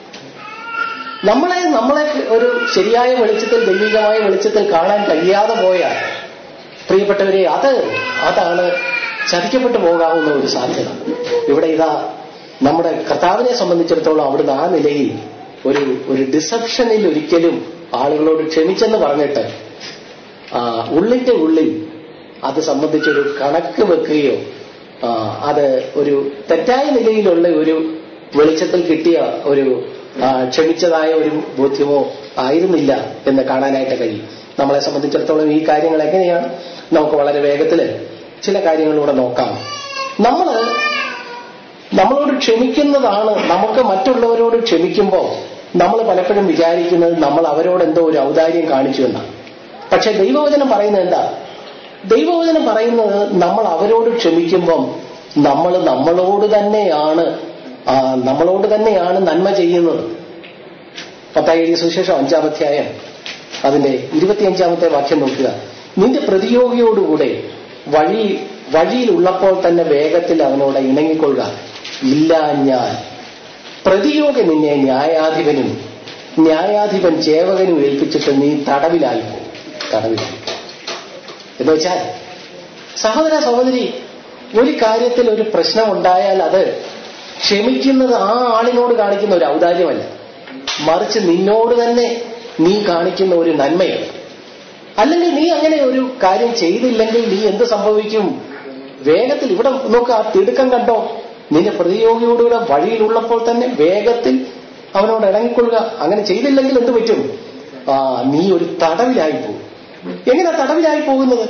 നമ്മളെ നമ്മളെ ഒരു ശരിയായ വെളിച്ചത്തിൽ ദൈവികമായ വെളിച്ചത്തിൽ കാണാൻ കഴിയാതെ പോയാൽ പ്രിയപ്പെട്ടവരെ അത് അതാണ് ചതിക്കപ്പെട്ടു പോകാവുന്ന ഒരു സാധ്യത ഇവിടെ ഇതാ നമ്മുടെ കർത്താവിനെ സംബന്ധിച്ചിടത്തോളം അവിടുന്ന് ആ നിലയിൽ ഒരു ഒരു ഡിസപ്ഷനിൽ ഒരിക്കലും ആളുകളോട് ക്ഷമിച്ചെന്ന് പറഞ്ഞിട്ട് ആ, ഉള്ളിന്റെ ഉള്ളിൽ അത് സംബന്ധിച്ചൊരു കണക്ക് വെക്കുകയോ ആ, അത് ഒരു തെറ്റായ നിലയിലുള്ള ഒരു വെളിച്ചത്തിൽ കിട്ടിയ ഒരു ആ, ക്ഷമിച്ചതായ ഒരു ബോധ്യമോ ആയിരുന്നില്ല എന്ന് കാണാനായിട്ട് കഴിയും നമ്മളെ സംബന്ധിച്ചിടത്തോളം ഈ കാര്യങ്ങൾ എങ്ങനെയാണ് നമുക്ക് വളരെ വേഗത്തിൽ ചില കാര്യങ്ങളിലൂടെ നോക്കാം നമ്മൾ നമ്മളോട് ക്ഷമിക്കുന്നതാണ് നമുക്ക് മറ്റുള്ളവരോട് ക്ഷമിക്കുമ്പോൾ നമ്മൾ പലപ്പോഴും വിചാരിക്കുന്നത് നമ്മൾ അവരോട് എന്തോ ഒരു ഔദാര്യം കാണിച്ചു എന്നാണ് പക്ഷെ ദൈവവചനം പറയുന്നത് എന്താ ദൈവവചനം പറയുന്നത് നമ്മൾ അവരോട് ക്ഷമിക്കുമ്പം നമ്മൾ നമ്മളോട് തന്നെയാണ് ആ, നമ്മളോട് തന്നെയാണ് നന്മ ചെയ്യുന്നത് പത്തായി എഴുതിയ സുവിശേഷം അഞ്ചാമധ്യായം അതിന്റെ ഇരുപത്തിയഞ്ചാമത്തെ വാക്യം നോക്കുക നിന്റെ പ്രതിയോഗിയോടുകൂടെ വഴി വഴിയിലുള്ളപ്പോൾ തന്നെ വേഗത്തിൽ അവനോട് ഇണങ്ങിക്കൊള്ളുക ഇല്ല ഞാൻ പ്രതിയോഗി നിന്നെ ന്യായാധിപനും ന്യായാധിപൻ ചേവകനും ഏൽപ്പിച്ചിട്ട് നീ തടവിലായി പോകും തടവിലായി എന്ന് വെച്ചാൽ സഹോദര സഹോദരി ഒരു കാര്യത്തിൽ ഒരു പ്രശ്നം ഉണ്ടായാൽ അത് ക്ഷമിക്കുന്നത് ആ ആളിനോട് കാണിക്കുന്ന ഒരു ഔദാര്യമല്ല മറിച്ച് നിന്നോട് തന്നെ നീ കാണിക്കുന്ന ഒരു നന്മയാണ് അല്ലെങ്കിൽ നീ അങ്ങനെ ഒരു കാര്യം ചെയ്തില്ലെങ്കിൽ നീ എന്ത് സംഭവിക്കും വേഗത്തിൽ ഇവിടെ നോക്ക് ആ തിടുക്കം കണ്ടോ നിന്റെ പ്രതിയോഗിയോടുകൂടെ വഴിയിലുള്ളപ്പോൾ തന്നെ വേഗത്തിൽ അവനോട് ഇണങ്ങിക്കൊള്ളുക അങ്ങനെ ചെയ്തില്ലെങ്കിൽ എന്ത് പറ്റും ആ നീ ഒരു തടവിലായി പോകും എങ്ങനെ തടവിലായി പോകുന്നത്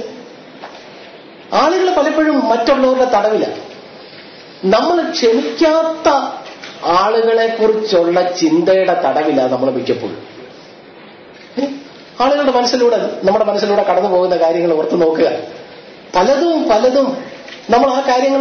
ആളുകൾ പലപ്പോഴും മറ്റുള്ളവരുടെ തടവില നമ്മൾ ക്ഷമിക്കാത്ത ആളുകളെ കുറിച്ചുള്ള ചിന്തയുടെ തടവില നമ്മൾ മിക്കപ്പോഴും ഏ? ആളുകളുടെ മനസ്സിലൂടെ നമ്മുടെ മനസ്സിലൂടെ കടന്നു പോകുന്ന കാര്യങ്ങൾ ഓർത്ത് നോക്കുക പലതും പലതും നമ്മൾ ആ കാര്യങ്ങൾ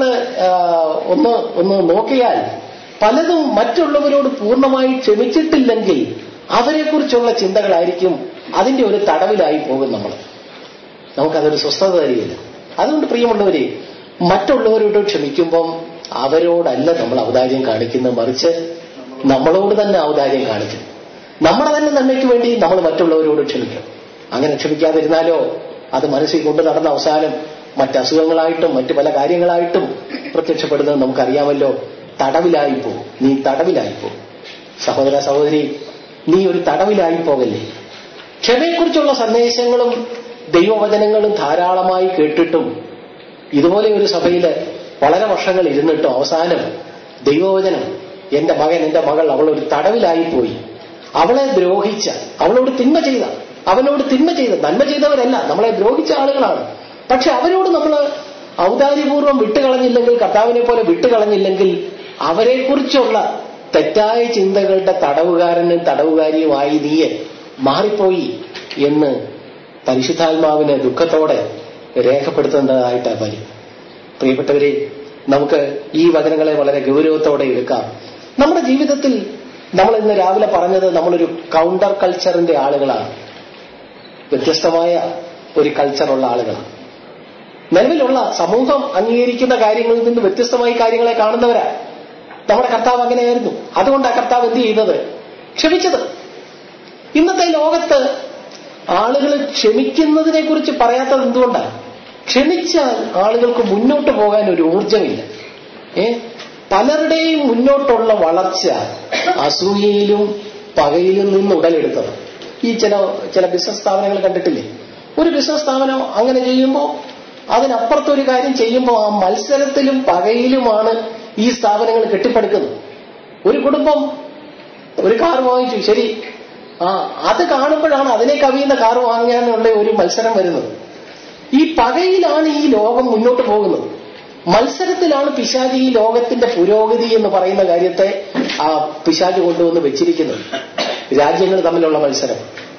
ഒന്ന് ഒന്ന് നോക്കിയാൽ പലതും മറ്റുള്ളവരോട് പൂർണ്ണമായി ക്ഷമിച്ചിട്ടില്ലെങ്കിൽ അവരെക്കുറിച്ചുള്ള ചിന്തകളായിരിക്കും അതിന്റെ ഒരു തടവിലായി പോകും നമ്മൾ നമുക്കതൊരു സ്വസ്ഥത തരികയില്ല അതുകൊണ്ട് പ്രിയമുള്ളവരെ മറ്റുള്ളവരോട് ക്ഷമിക്കുമ്പം അവരോടല്ല നമ്മൾ ഔദാര്യം കാണിക്കുന്നത് മറിച്ച് നമ്മളോട് തന്നെ ഔദാര്യം കാണിക്കുന്നു നമ്മുടെ തന്നെ നന്മയ്ക്ക് വേണ്ടി നമ്മൾ മറ്റുള്ളവരോട് ക്ഷമിക്കണം അങ്ങനെ ക്ഷമിക്കാതിരുന്നാലോ അത് മനസ്സിൽ കൊണ്ട് നടന്ന അവസാനം മറ്റ് അസുഖങ്ങളായിട്ടും മറ്റു പല കാര്യങ്ങളായിട്ടും പ്രത്യക്ഷപ്പെടുന്നത് നമുക്കറിയാമല്ലോ തടവിലായി പോകും നീ തടവിലായി പോകും സഹോദര സഹോദരി നീ ഒരു തടവിലായി പോകല്ലേ ക്ഷമയെക്കുറിച്ചുള്ള സന്ദേശങ്ങളും ദൈവവചനങ്ങളും ധാരാളമായി കേട്ടിട്ടും ഇതുപോലെ ഒരു സഭയിൽ വളരെ വർഷങ്ങൾ ഇരുന്നിട്ടും അവസാനം ദൈവവചനം എന്റെ മകൻ എന്റെ മകൾ അവൾ ഒരു തടവിലായി പോയി അവളെ ദ്രോഹിച്ച അവളോട് തിന്മ ചെയ്ത അവനോട് തിന്മ ചെയ്ത നന്മ ചെയ്തവരല്ല നമ്മളെ ദ്രോഹിച്ച ആളുകളാണ് പക്ഷെ അവരോട് നമ്മൾ ഔദാര്യപൂർവ്വം വിട്ടുകളഞ്ഞില്ലെങ്കിൽ കർത്താവിനെ പോലെ വിട്ടുകളഞ്ഞില്ലെങ്കിൽ അവരെക്കുറിച്ചുള്ള തെറ്റായ ചിന്തകളുടെ തടവുകാരനും തടവുകാരിയുമായി നീയെ മാറിപ്പോയി എന്ന് പരിശുദ്ധാത്മാവിന് ദുഃഖത്തോടെ രേഖപ്പെടുത്തേണ്ടതായിട്ട് വരും പ്രിയപ്പെട്ടവരെ നമുക്ക് ഈ വചനങ്ങളെ വളരെ ഗൗരവത്തോടെ എടുക്കാം നമ്മുടെ ജീവിതത്തിൽ നമ്മൾ ഇന്ന് രാവിലെ പറഞ്ഞത് നമ്മളൊരു കൗണ്ടർ കൾച്ചറിന്റെ ആളുകളാണ് വ്യത്യസ്തമായ ഒരു കൾച്ചറുള്ള ആളുകളാണ് നിലവിലുള്ള സമൂഹം അംഗീകരിക്കുന്ന കാര്യങ്ങളിൽ നിന്ന് വ്യത്യസ്തമായി കാര്യങ്ങളെ കാണുന്നവരാ നമ്മുടെ കർത്താവ് അങ്ങനെയായിരുന്നു അതുകൊണ്ട് ആ കർത്താവ് എന്ത് ചെയ്തത് ക്ഷമിച്ചത് ഇന്നത്തെ ലോകത്ത് ആളുകൾ ക്ഷമിക്കുന്നതിനെ കുറിച്ച് പറയാത്തത് എന്തുകൊണ്ടാണ് ക്ഷമിച്ചാൽ ആളുകൾക്ക് മുന്നോട്ട് പോകാൻ ഒരു ഊർജമില്ല ഏ പലരുടെയും മുന്നോട്ടുള്ള വളർച്ച അസൂയയിലും പകയിലും നിന്ന് ഉടലെടുത്തത് ഈ ചില ചില ബിസിനസ് സ്ഥാപനങ്ങൾ കണ്ടിട്ടില്ലേ ഒരു ബിസിനസ് സ്ഥാപനം അങ്ങനെ ചെയ്യുമ്പോൾ അതിനപ്പുറത്തൊരു കാര്യം ചെയ്യുമ്പോൾ ആ മത്സരത്തിലും പകയിലുമാണ് ഈ സ്ഥാപനങ്ങൾ കെട്ടിപ്പടുക്കുന്നത് ഒരു കുടുംബം ഒരു കാർ വാങ്ങിച്ചു ശരി ആ അത് കാണുമ്പോഴാണ് അതിനെ കവിയുന്ന കാർ വാങ്ങാനുള്ള ഒരു മത്സരം വരുന്നത് ഈ പകയിലാണ് ഈ ലോകം മുന്നോട്ട് പോകുന്നത് മത്സരത്തിലാണ് പിശാജ് ഈ ലോകത്തിന്റെ പുരോഗതി എന്ന് പറയുന്ന കാര്യത്തെ ആ പിശാജ് കൊണ്ടുവന്ന് വെച്ചിരിക്കുന്നത് രാജ്യങ്ങൾ തമ്മിലുള്ള മത്സരം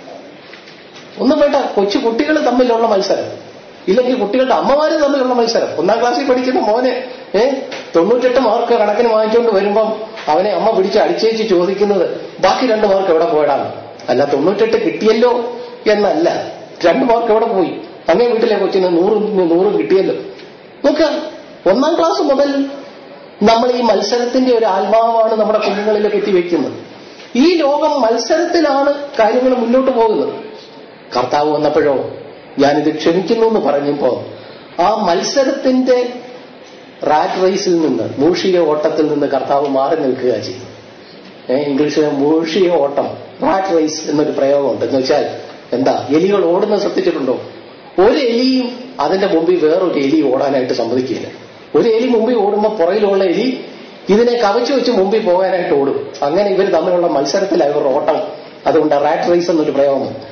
ഒന്നും വേണ്ട കൊച്ചു കുട്ടികൾ തമ്മിലുള്ള മത്സരം ഇല്ലെങ്കിൽ കുട്ടികളുടെ അമ്മമാര് തമ്മിലുള്ള മത്സരം ഒന്നാം ക്ലാസ്സിൽ പഠിക്കുന്ന മോനെ ഏ തൊണ്ണൂറ്റെട്ട് മാർക്ക് കണക്കിന് വാങ്ങിച്ചുകൊണ്ട് വരുമ്പം അവനെ അമ്മ പിടിച്ച് അടിച്ചേച്ച് ചോദിക്കുന്നത് ബാക്കി രണ്ട് മാർക്ക് എവിടെ പോയടാണ് അല്ല തൊണ്ണൂറ്റെട്ട് കിട്ടിയല്ലോ എന്നല്ല രണ്ട് മാർക്ക് എവിടെ പോയി അങ്ങേ വീട്ടിലെ കൊച്ചിന് നൂറും നൂറും കിട്ടിയല്ലോ നോക്കുക ഒന്നാം ക്ലാസ് മുതൽ നമ്മൾ ഈ മത്സരത്തിന്റെ ഒരു ആത്മാവാണ് നമ്മുടെ കുഞ്ഞുങ്ങളിലേക്ക് എത്തിവെക്കുന്നത് ഈ ലോകം മത്സരത്തിലാണ് കാര്യങ്ങൾ മുന്നോട്ട് പോകുന്നത് കർത്താവ് വന്നപ്പോഴോ ഞാനിത് ക്ഷമിക്കുന്നു എന്ന് പറഞ്ഞപ്പോ ആ മത്സരത്തിന്റെ റാറ്റ് റേസിൽ നിന്ന് മൂഷിക ഓട്ടത്തിൽ നിന്ന് കർത്താവ് മാറി നിൽക്കുക ചെയ്യും ഏഹ് ഇംഗ്ലീഷിലെ മൂഷിക ഓട്ടം റാറ്റ് റേസ് എന്നൊരു പ്രയോഗമുണ്ട് എന്ന് വെച്ചാൽ എന്താ എലികൾ ഓടുന്നത് ശ്രദ്ധിച്ചിട്ടുണ്ടോ ഒരു എലിയും അതിന്റെ മുമ്പിൽ വേറൊരു എലി ഓടാനായിട്ട് സമ്മതിക്കില്ല ഒരു എലി മുമ്പിൽ ഓടുമ്പോൾ പുറകിലുള്ള എലി ഇതിനെ കവച്ചു വെച്ച് മുമ്പിൽ പോകാനായിട്ട് ഓടും അങ്ങനെ ഇവർ തമ്മിലുള്ള മത്സരത്തിലാണ് ഇവർ ഓട്ടം അതുകൊണ്ട് റാറ്റ് റേസ് എന്നൊരു പ്രയോഗം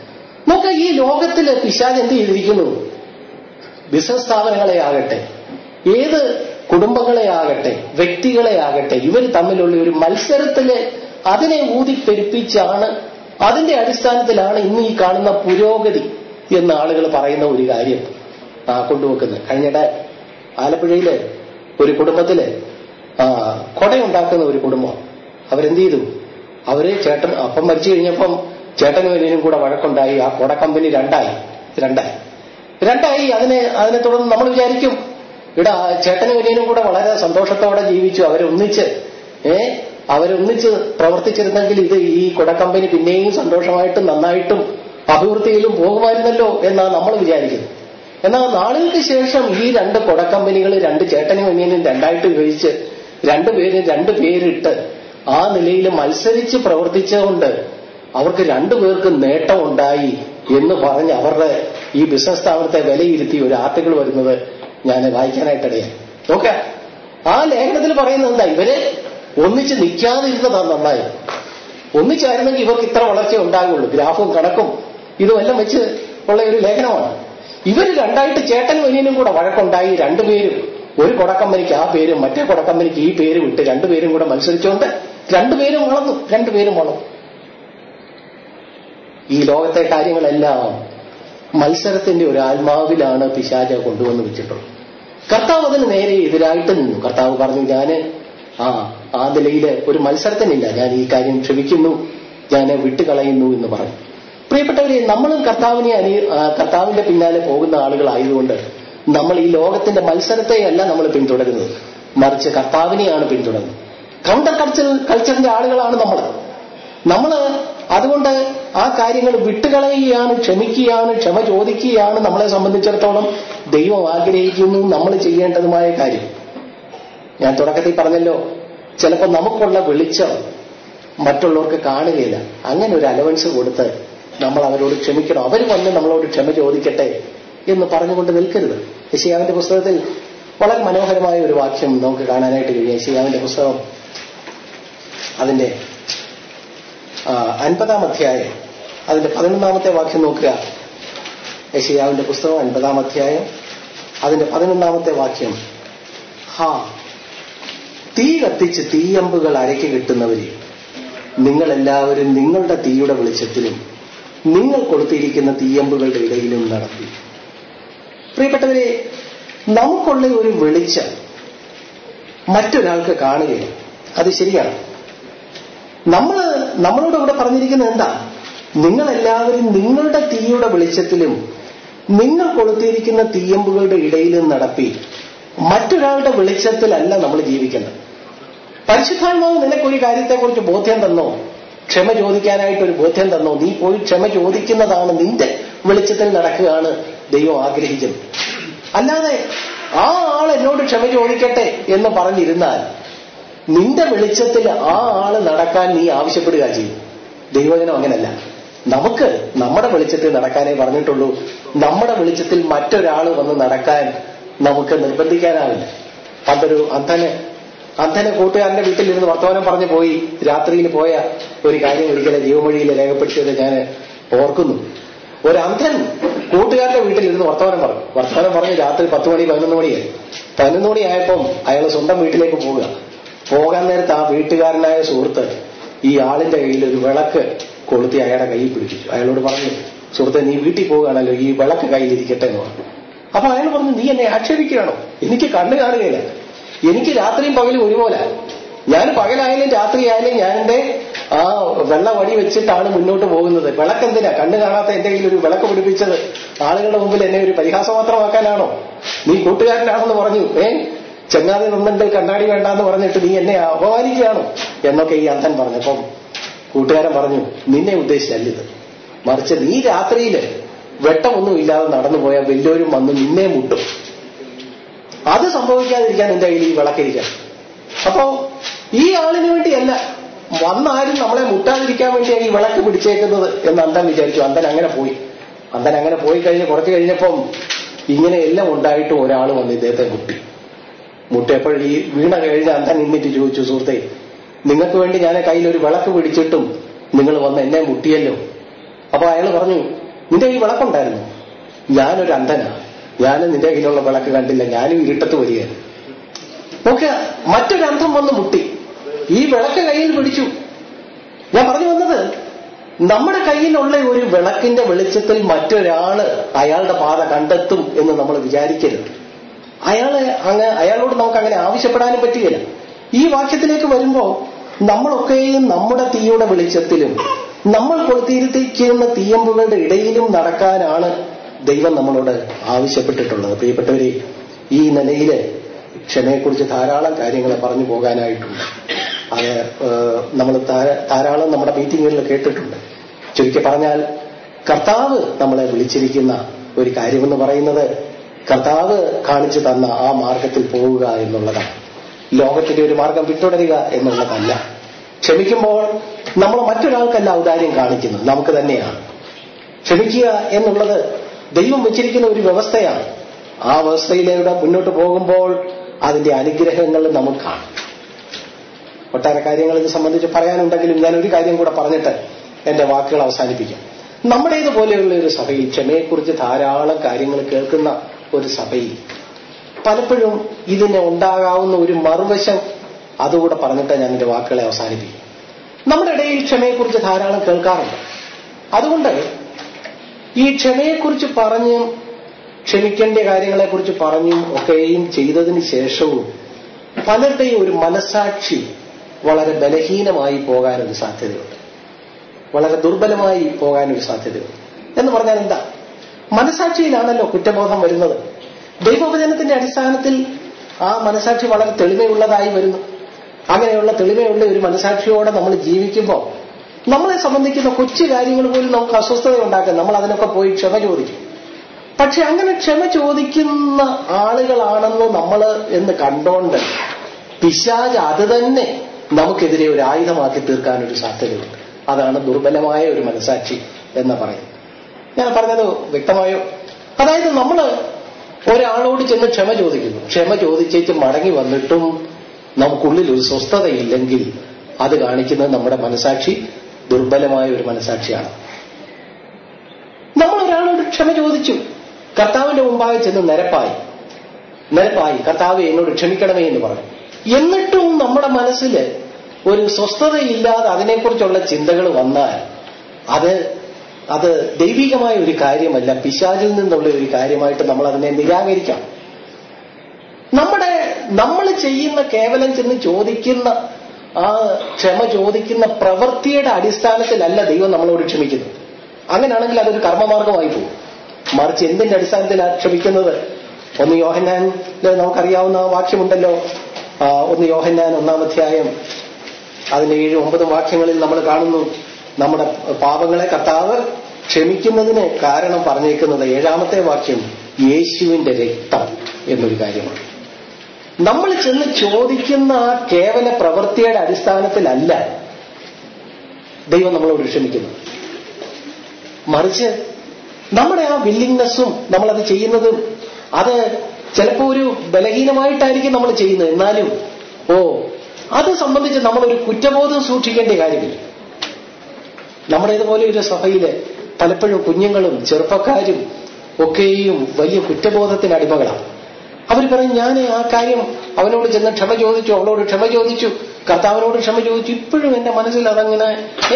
നോക്ക ഈ ലോകത്തില് പിശാജ് എന്ത് ചെയ്തിരിക്കുന്നു ബിസിനസ് സ്ഥാപനങ്ങളെ ആകട്ടെ ഏത് കുടുംബങ്ങളെ ആകട്ടെ വ്യക്തികളെ ആകട്ടെ ഇവർ തമ്മിലുള്ള ഒരു മത്സരത്തില് അതിനെ ഊതിപ്പെരുപ്പിച്ചാണ് അതിന്റെ അടിസ്ഥാനത്തിലാണ് ഇന്ന് ഈ കാണുന്ന പുരോഗതി എന്ന് ആളുകൾ പറയുന്ന ഒരു കാര്യം ആ കൊണ്ടുവെക്കുന്നത് കഴിഞ്ഞിടെ ആലപ്പുഴയില് ഒരു കുടുംബത്തില് ആ കൊടയുണ്ടാക്കുന്ന ഒരു കുടുംബം അവരെന്ത് ചെയ്തു അവര് ചേട്ടൻ അപ്പം മരിച്ചു കഴിഞ്ഞപ്പം ചേട്ടനും അനിയനും കൂടെ വഴക്കുണ്ടായി ആ കൊട കമ്പനി രണ്ടായി രണ്ടായി രണ്ടായി അതിനെ അതിനെ തുടർന്ന് നമ്മൾ വിചാരിക്കും ഇവിടെ ചേട്ടനും അനിയനും കൂടെ വളരെ സന്തോഷത്തോടെ ജീവിച്ചു അവരൊന്നിച്ച് ഏ അവരൊന്നിച്ച് പ്രവർത്തിച്ചിരുന്നെങ്കിൽ ഇത് ഈ കുട കമ്പനി പിന്നെയും സന്തോഷമായിട്ടും നന്നായിട്ടും അഭിവൃദ്ധിയിലും പോകുമായിരുന്നല്ലോ എന്നാണ് നമ്മൾ വിചാരിക്കുന്നത് എന്നാൽ നാളുകൾക്ക് ശേഷം ഈ രണ്ട് കുട കമ്പനികൾ രണ്ട് ചേട്ടനും അനിയനും രണ്ടായിട്ട് വിഭജിച്ച് രണ്ടുപേരും രണ്ട് പേരിട്ട് ആ നിലയിൽ മത്സരിച്ച് പ്രവർത്തിച്ചുകൊണ്ട് അവർക്ക് രണ്ടുപേർക്ക് നേട്ടമുണ്ടായി എന്ന് പറഞ്ഞ് അവരുടെ ഈ ബിസിനസ് സ്ഥാപനത്തെ വിലയിരുത്തി ഒരു ആർട്ടിക്കിൾ വരുന്നത് ഞാൻ വായിക്കാനായിട്ടിടയായി നോക്ക ആ ലേഖനത്തിൽ പറയുന്നത് എന്താ ഇവര് ഒന്നിച്ച് നിൽക്കാതിരുന്നതാ നന്നായി ഒന്നിച്ചായിരുന്നെങ്കിൽ ഇവർക്ക് ഇത്ര വളർച്ച ഉണ്ടാകുള്ളൂ ഗ്രാഫും കണക്കും ഇതുമെല്ലാം വെച്ച് ഉള്ള ഒരു ലേഖനമാണ് ഇവർ രണ്ടായിട്ട് ചേട്ടനും അനിയനും കൂടെ വഴക്കുണ്ടായി രണ്ടുപേരും ഒരു കൊടക്കമ്പനിക്ക് ആ പേരും മറ്റേ കൊടക്കമ്പനിക്ക് ഈ പേര് വിട്ട് രണ്ടുപേരും കൂടെ മത്സരിച്ചുകൊണ്ട് രണ്ടുപേരും വളർന്നു രണ്ടുപേരും വളർന്നു ഈ ലോകത്തെ കാര്യങ്ങളെല്ലാം മത്സരത്തിന്റെ ഒരു ആത്മാവിലാണ് പിശാച കൊണ്ടുവന്ന് വെച്ചിട്ടുള്ളത് കർത്താവ് അതിന് നേരെ എതിരായിട്ട് നിന്നു കർത്താവ് പറഞ്ഞു ഞാന് ആ ആ നിലയിൽ ഒരു മത്സരത്തിനില്ല ഞാൻ ഈ കാര്യം ക്ഷമിക്കുന്നു ഞാൻ വിട്ടുകളയുന്നു എന്ന് പറഞ്ഞു പ്രിയപ്പെട്ടവരെ നമ്മളും കർത്താവിനെ അനി ആ, കർത്താവിന്റെ പിന്നാലെ പോകുന്ന ആളുകളായതുകൊണ്ട് നമ്മൾ ഈ ലോകത്തിന്റെ മത്സരത്തെയല്ല നമ്മൾ പിന്തുടരുന്നത് മറിച്ച് കർത്താവിനെയാണ് പിന്തുടരുന്നത് കൗണ്ടർ കൾച്ചർ കൾച്ചറിന്റെ ആളുകളാണ് നമ്മൾ നമ്മള് അതുകൊണ്ട് ആ കാര്യങ്ങൾ വിട്ടുകളയുകയാണ് ക്ഷമിക്കുകയാണ് ക്ഷമ ചോദിക്കുകയാണ് നമ്മളെ സംബന്ധിച്ചിടത്തോളം ദൈവം ആഗ്രഹിക്കുന്നു നമ്മൾ ചെയ്യേണ്ടതുമായ കാര്യം ഞാൻ തുടക്കത്തിൽ പറഞ്ഞല്ലോ ചിലപ്പോൾ നമുക്കുള്ള വെളിച്ചം മറ്റുള്ളവർക്ക് കാണുകയില്ല അങ്ങനെ ഒരു അലവൻസ് കൊടുത്ത് നമ്മൾ അവരോട് ക്ഷമിക്കണം അവർ വന്ന് നമ്മളോട് ക്ഷമ ചോദിക്കട്ടെ എന്ന് പറഞ്ഞുകൊണ്ട് നിൽക്കരുത് യശിയാവിന്റെ പുസ്തകത്തിൽ വളരെ മനോഹരമായ ഒരു വാക്യം നമുക്ക് കാണാനായിട്ട് കഴിയും യശിയാവിന്റെ പുസ്തകം അതിന്റെ ആ, അൻപതാം അധ്യായം അതിന്റെ പതിനൊന്നാമത്തെ വാക്യം നോക്കുക യശിയാവിന്റെ പുസ്തകം അൻപതാം അധ്യായം അതിന്റെ പതിനൊന്നാമത്തെ വാക്യം ഹാ തീ കത്തിച്ച് തീയമ്പുകൾ അരയ്ക്ക് കിട്ടുന്നവരെ നിങ്ങളെല്ലാവരും നിങ്ങളുടെ തീയുടെ വെളിച്ചത്തിലും നിങ്ങൾ കൊളുത്തിയിരിക്കുന്ന തീയമ്പുകളുടെ ഇടയിലും നടത്തി പ്രിയപ്പെട്ടവരെ നമുക്കുള്ള ഒരു വെളിച്ചം മറ്റൊരാൾക്ക് കാണുകയില്ല അത് ശരിയാണ് നമ്മൾ നമ്മളോട് ഇവിടെ പറഞ്ഞിരിക്കുന്നത് എന്താ നിങ്ങളെല്ലാവരും നിങ്ങളുടെ തീയുടെ വെളിച്ചത്തിലും നിങ്ങൾ കൊളുത്തിയിരിക്കുന്ന തീയമ്പുകളുടെ ഇടയിലും നടത്തി മറ്റൊരാളുടെ വെളിച്ചത്തിലല്ല നമ്മൾ ജീവിക്കേണ്ടത് പരിശുദ്ധാത്മാവ് നിനക്കൊരു കാര്യത്തെക്കുറിച്ച് ബോധ്യം തന്നോ ക്ഷമ ചോദിക്കാനായിട്ട് ഒരു ബോധ്യം തന്നോ നീ പോയി ക്ഷമ ചോദിക്കുന്നതാണ് നിന്റെ വെളിച്ചത്തിൽ നടക്കുകയാണ് ദൈവം ആഗ്രഹിക്കുന്നത് അല്ലാതെ ആ ആൾ എന്നോട് ക്ഷമ ചോദിക്കട്ടെ എന്ന് പറഞ്ഞിരുന്നാൽ നിന്റെ വെളിച്ചത്തിൽ ആ ആള് നടക്കാൻ നീ ആവശ്യപ്പെടുക ചെയ്യും ദൈവജനം അങ്ങനല്ല നമുക്ക് നമ്മുടെ വെളിച്ചത്തിൽ നടക്കാനേ പറഞ്ഞിട്ടുള്ളൂ നമ്മുടെ വെളിച്ചത്തിൽ മറ്റൊരാൾ വന്ന് നടക്കാൻ നമുക്ക് നിർബന്ധിക്കാനാവില്ല പണ്ടൊരു അന്ധന് അന്ധന് കൂട്ടുകാരന്റെ വീട്ടിലിരുന്ന് വർത്തമാനം പറഞ്ഞു പോയി രാത്രിയിൽ പോയ ഒരു കാര്യം ഒരിക്കലെ ജീവമൊഴിയിൽ രേഖപ്പെടുത്തിയത് ഞാൻ ഓർക്കുന്നു ഒരു അന്ധൻ കൂട്ടുകാരന്റെ വീട്ടിലിരുന്ന് വർത്തമാനം പറഞ്ഞു വർത്തമാനം പറഞ്ഞ് രാത്രി പത്ത് മണി പതിനൊന്ന് മണിയായി പതിനൊന്ന് മണിയായപ്പം അയാൾ സ്വന്തം വീട്ടിലേക്ക് പോവുക പോകാൻ നേരത്ത് ആ വീട്ടുകാരനായ സുഹൃത്ത് ഈ ആളിന്റെ കയ്യിൽ ഒരു വിളക്ക് കൊളുത്തി അയാളുടെ കയ്യിൽ പിടിപ്പിച്ചു അയാളോട് പറഞ്ഞു സുഹൃത്തെ നീ വീട്ടിൽ പോവുകയാണല്ലോ ഈ വിളക്ക് കയ്യിലിരിക്കട്ടെ എന്ന് പറഞ്ഞു അപ്പൊ അയാൾ പറഞ്ഞു നീ എന്നെ ആക്ഷേപിക്കുകയാണോ എനിക്ക് കണ്ണു കാണുകയില്ല എനിക്ക് രാത്രിയും പകലും ഒരുപോലെ ഞാൻ പകലായാലും രാത്രിയായാലും ഞാൻ എന്റെ ആ വെള്ള വടി വെച്ചിട്ടാണ് മുന്നോട്ട് പോകുന്നത് വിളക്കെന്തിനാ കണ്ണു കാണാത്ത എന്റെ കയ്യിൽ ഒരു വിളക്ക് പിടിപ്പിച്ചത് ആളുകളുടെ മുമ്പിൽ എന്നെ ഒരു പരിഹാസമാത്രമാക്കാനാണോ നീ കൂട്ടുകാരനാണെന്ന് പറഞ്ഞു ഏ ചെങ്ങാതി നിന്നുണ്ട് കണ്ണാടി വേണ്ടാന്ന് പറഞ്ഞിട്ട് നീ എന്നെ അപമാനിക്കുകയാണോ എന്നൊക്കെ ഈ അന്ധൻ പറഞ്ഞപ്പം കൂട്ടുകാരൻ പറഞ്ഞു നിന്നെ ഉദ്ദേശിച്ചല്ലിത് മറിച്ച് നീ രാത്രിയിൽ വെട്ടമൊന്നും ഇല്ലാതെ നടന്നു പോയാൽ വലിയവരും വന്ന് നിന്നെ മുട്ടും അത് സംഭവിക്കാതിരിക്കാൻ എന്റെ കയ്യിൽ ഈ വിളക്കിരിക്കാം അപ്പോ ഈ ആളിന് വേണ്ടിയല്ല വന്നാരും നമ്മളെ മുട്ടാതിരിക്കാൻ വേണ്ടിയാണ് ഈ വിളക്ക് പിടിച്ചേക്കുന്നത് എന്ന് അന്തൻ വിചാരിച്ചു അന്തൻ അങ്ങനെ പോയി അന്തൻ അങ്ങനെ പോയി കഴിഞ്ഞ് കുറച്ച് കഴിഞ്ഞപ്പം ഇങ്ങനെ എല്ലാം ഉണ്ടായിട്ടും ഒരാൾ വന്ന് ഇദ്ദേഹത്തെ മുട്ടി മുട്ടിയപ്പോൾ ഈ വീണ കഴിഞ്ഞ അന്തൻ നിന്നിട്ട് ചോദിച്ചു സുഹൃത്തെ നിങ്ങൾക്ക് വേണ്ടി ഞാൻ കയ്യിൽ ഒരു വിളക്ക് പിടിച്ചിട്ടും നിങ്ങൾ വന്ന് എന്നെ മുട്ടിയല്ലോ അപ്പൊ അയാൾ പറഞ്ഞു നിന്റെ ഈ വിളക്കുണ്ടായിരുന്നു ഞാനൊരു അന്ധനാ ഞാനും നിന്റെ കയ്യിലുള്ള വിളക്ക് കണ്ടില്ല ഞാനും ഇരുട്ടത്ത് വരികയാണ് നോക്കുക മറ്റൊരു അന്ധം വന്ന് മുട്ടി ഈ വിളക്ക് കയ്യിൽ പിടിച്ചു ഞാൻ പറഞ്ഞു വന്നത് നമ്മുടെ കയ്യിലുള്ള ഒരു വിളക്കിന്റെ വെളിച്ചത്തിൽ മറ്റൊരാള് അയാളുടെ പാത കണ്ടെത്തും എന്ന് നമ്മൾ വിചാരിക്കരുത് അയാളെ അങ്ങ് അയാളോട് നമുക്ക് അങ്ങനെ ആവശ്യപ്പെടാനും പറ്റുകയില്ല ഈ വാക്യത്തിലേക്ക് വരുമ്പോൾ നമ്മളൊക്കെയും നമ്മുടെ തീയുടെ വെളിച്ചത്തിലും നമ്മൾ കൊളുത്തിയിരുത്തിക്കുന്ന തീയമ്പുകളുടെ ഇടയിലും നടക്കാനാണ് ദൈവം നമ്മളോട് ആവശ്യപ്പെട്ടിട്ടുള്ളത് പ്രിയപ്പെട്ടവരെ ഈ നിലയില് ക്ഷമയെക്കുറിച്ച് ധാരാളം കാര്യങ്ങൾ പറഞ്ഞു പോകാനായിട്ടുണ്ട് അത് നമ്മൾ ധാരാളം നമ്മുടെ മീറ്റിങ്ങുകളിൽ കേട്ടിട്ടുണ്ട് ചുരുക്കി പറഞ്ഞാൽ കർത്താവ് നമ്മളെ വിളിച്ചിരിക്കുന്ന ഒരു കാര്യമെന്ന് പറയുന്നത് കർത്താവ് കാണിച്ചു തന്ന ആ മാർഗത്തിൽ പോവുക എന്നുള്ളതാണ് ലോകത്തിന്റെ ഒരു മാർഗം പിന്തുടരുക എന്നുള്ളതല്ല ക്ഷമിക്കുമ്പോൾ നമ്മൾ മറ്റൊരാൾക്കല്ല ഔദാര്യം കാണിക്കുന്നത് നമുക്ക് തന്നെയാണ് ക്ഷമിക്കുക എന്നുള്ളത് ദൈവം വെച്ചിരിക്കുന്ന ഒരു വ്യവസ്ഥയാണ് ആ വ്യവസ്ഥയിലൂടെ മുന്നോട്ട് പോകുമ്പോൾ അതിന്റെ അനുഗ്രഹങ്ങൾ നമുക്ക് കാണും ഒട്ടേറെ കാര്യങ്ങൾ ഇത് സംബന്ധിച്ച് പറയാനുണ്ടെങ്കിലും ഞാൻ ഒരു കാര്യം കൂടെ പറഞ്ഞിട്ട് എന്റെ വാക്കുകൾ അവസാനിപ്പിക്കാം നമ്മുടേതുപോലെയുള്ള ഒരു സഭയിൽ ക്ഷമയെക്കുറിച്ച് ധാരാളം കാര്യങ്ങൾ കേൾക്കുന്ന ഒരു സഭയിൽ പലപ്പോഴും ഇതിന് ഉണ്ടാകാവുന്ന ഒരു മറുവശം അതുകൂടെ പറഞ്ഞിട്ട് ഞാൻ എന്റെ വാക്കുകളെ അവസാനിപ്പിക്കും നമ്മുടെ ഇടയിൽ ക്ഷമയെക്കുറിച്ച് ധാരാളം കേൾക്കാറുണ്ട് അതുകൊണ്ട് ഈ ക്ഷമയെക്കുറിച്ച് പറഞ്ഞും ക്ഷമിക്കേണ്ട കാര്യങ്ങളെക്കുറിച്ച് പറഞ്ഞും ഒക്കെയും ചെയ്തതിന് ശേഷവും പലരുടെയും ഒരു മനസാക്ഷി വളരെ ബലഹീനമായി പോകാനൊരു സാധ്യതയുണ്ട് വളരെ ദുർബലമായി പോകാനൊരു സാധ്യതയുണ്ട് എന്ന് പറഞ്ഞാൽ എന്താ മനസാക്ഷിയിലാണല്ലോ കുറ്റബോധം വരുന്നത് ദൈവവചനത്തിന്റെ അടിസ്ഥാനത്തിൽ ആ മനസാക്ഷി വളരെ തെളിമയുള്ളതായി വരുന്നു അങ്ങനെയുള്ള തെളിമയുള്ള ഒരു മനസാക്ഷിയോടെ നമ്മൾ ജീവിക്കുമ്പോൾ നമ്മളെ സംബന്ധിക്കുന്ന കൊച്ചു കാര്യങ്ങൾ പോലും നമുക്ക് അസ്വസ്ഥത ഉണ്ടാക്കാം നമ്മൾ അതിനൊക്കെ പോയി ക്ഷമ ചോദിക്കും പക്ഷെ അങ്ങനെ ക്ഷമ ചോദിക്കുന്ന ആളുകളാണെന്ന് നമ്മൾ എന്ന് കണ്ടോണ്ട് പിശാജ് അത് തന്നെ നമുക്കെതിരെ ഒരു ആയുധമാക്കി തീർക്കാൻ ഒരു സാധ്യതയുണ്ട് അതാണ് ദുർബലമായ ഒരു മനസാക്ഷി എന്ന് പറയുന്നത് ഞാൻ പറഞ്ഞത് വ്യക്തമായോ അതായത് നമ്മൾ ഒരാളോട് ചെന്ന് ക്ഷമ ചോദിക്കുന്നു ക്ഷമ ചോദിച്ചേച്ച് മടങ്ങി വന്നിട്ടും നമുക്കുള്ളിൽ ഒരു സ്വസ്ഥതയില്ലെങ്കിൽ അത് കാണിക്കുന്നത് നമ്മുടെ മനസാക്ഷി ദുർബലമായ ഒരു മനസാക്ഷിയാണ് നമ്മൾ ഒരാളോട് ക്ഷമ ചോദിച്ചു കർത്താവിന്റെ മുമ്പാകെ ചെന്ന് നിരപ്പായി നിരപ്പായി കർത്താവ് എന്നോട് ക്ഷമിക്കണമേ എന്ന് പറഞ്ഞു എന്നിട്ടും നമ്മുടെ മനസ്സിൽ ഒരു സ്വസ്ഥതയില്ലാതെ അതിനെക്കുറിച്ചുള്ള ചിന്തകൾ വന്നാൽ അത് അത് ദൈവികമായ ഒരു കാര്യമല്ല പിശാചിൽ നിന്നുള്ള ഒരു കാര്യമായിട്ട് നമ്മൾ അതിനെ നിരാകരിക്കാം നമ്മുടെ നമ്മൾ ചെയ്യുന്ന കേവലം ചെന്ന് ചോദിക്കുന്ന ആ ക്ഷമ ചോദിക്കുന്ന പ്രവൃത്തിയുടെ അടിസ്ഥാനത്തിലല്ല ദൈവം നമ്മളോട് ക്ഷമിക്കുന്നത് അങ്ങനെയാണെങ്കിൽ അതൊരു കർമ്മമാർഗമായി പോകും മറിച്ച് എന്തിന്റെ അടിസ്ഥാനത്തിലാണ് ക്ഷമിക്കുന്നത് ഒന്ന് യോഹന്നാൻ നമുക്കറിയാവുന്ന വാക്യമുണ്ടല്ലോ ഒന്ന് യോഹന്നാൻ ഒന്നാം അധ്യായം അതിന്റെ ഏഴും ഒമ്പതും വാക്യങ്ങളിൽ നമ്മൾ കാണുന്നു നമ്മുടെ പാപങ്ങളെ കർത്താവ് ക്ഷമിക്കുന്നതിന് കാരണം പറഞ്ഞേക്കുന്നത് ഏഴാമത്തെ വാക്യം യേശുവിന്റെ രക്തം എന്നൊരു കാര്യമാണ് നമ്മൾ ചെന്ന് ചോദിക്കുന്ന ആ കേവല പ്രവൃത്തിയുടെ അടിസ്ഥാനത്തിലല്ല ദൈവം നമ്മളോട് ക്ഷമിക്കുന്നത് മറിച്ച് നമ്മുടെ ആ വില്ലിങ്നെസ്സും നമ്മളത് ചെയ്യുന്നതും അത് ചിലപ്പോൾ ഒരു ബലഹീനമായിട്ടായിരിക്കും നമ്മൾ ചെയ്യുന്നത് എന്നാലും ഓ അത് സംബന്ധിച്ച് നമ്മളൊരു കുറ്റബോധം സൂക്ഷിക്കേണ്ട കാര്യമില്ല നമ്മുടെ ഇതുപോലെ ഒരു സഭയില് പലപ്പോഴും കുഞ്ഞുങ്ങളും ചെറുപ്പക്കാരും ഒക്കെയും വലിയ കുറ്റബോധത്തിന് അടിമകളാണ് അവർ പറയും ഞാൻ ആ കാര്യം അവനോട് ചെന്ന് ക്ഷമ ചോദിച്ചു അവളോട് ക്ഷമ ചോദിച്ചു കർത്താവിനോട് ക്ഷമ ചോദിച്ചു ഇപ്പോഴും എന്റെ മനസ്സിൽ അതങ്ങനെ ഏ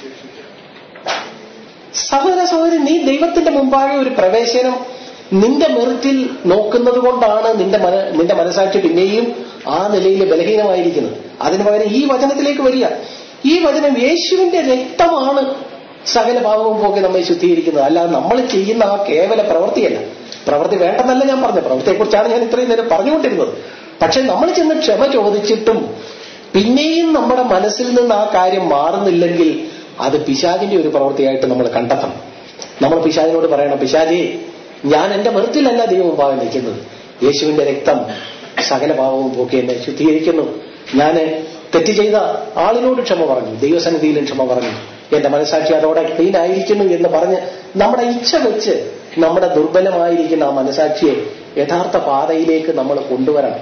സഹോദര സഹോദരി നീ ദൈവത്തിന്റെ മുമ്പാകെ ഒരു പ്രവേശനം നിന്റെ മെറിറ്റിൽ നോക്കുന്നത് കൊണ്ടാണ് നിന്റെ മന നിന്റെ മനസാക്ഷി പിന്നെയും ആ നിലയിൽ ബലഹീനമായിരിക്കുന്നത് അതിനു പകരം ഈ വചനത്തിലേക്ക് വരിക ഈ വചനം യേശുവിന്റെ രക്തമാണ് സകല ഭാവവും പോകെ നമ്മെ ശുദ്ധീകരിക്കുന്നത് അല്ലാതെ നമ്മൾ ചെയ്യുന്ന ആ കേവല പ്രവൃത്തിയല്ല പ്രവൃത്തി വേണ്ടെന്നല്ല ഞാൻ പറഞ്ഞത് പ്രവൃത്തിയെക്കുറിച്ചാണ് ഞാൻ ഇത്രയും നേരം പറഞ്ഞുകൊണ്ടിരുന്നത് പക്ഷെ നമ്മൾ ചെന്ന് ക്ഷമ ചോദിച്ചിട്ടും പിന്നെയും നമ്മുടെ മനസ്സിൽ നിന്ന് ആ കാര്യം മാറുന്നില്ലെങ്കിൽ അത് പിശാചിന്റെ ഒരു പ്രവൃത്തിയായിട്ട് നമ്മൾ കണ്ടെത്തണം നമ്മൾ പിശാചിനോട് പറയണം പിശാജി ഞാൻ എന്റെ മെറുത്തിലല്ല ദൈവം ഭാവം നിൽക്കുന്നത് യേശുവിന്റെ രക്തം സകല ഭാവവും പോക്കി എന്നെ ശുദ്ധീകരിക്കുന്നു ഞാൻ തെറ്റ് ചെയ്ത ആളിനോട് ക്ഷമ പറഞ്ഞു ദൈവസന്നിധിയിലും ക്ഷമ പറഞ്ഞു എന്റെ മനസാക്ഷി അതോടെ ക്ലീൻ ആയിരിക്കുന്നു എന്ന് പറഞ്ഞ് നമ്മുടെ ഇച്ഛ വെച്ച് നമ്മുടെ ദുർബലമായിരിക്കുന്ന ആ മനസാക്ഷിയെ യഥാർത്ഥ പാതയിലേക്ക് നമ്മൾ കൊണ്ടുവരണം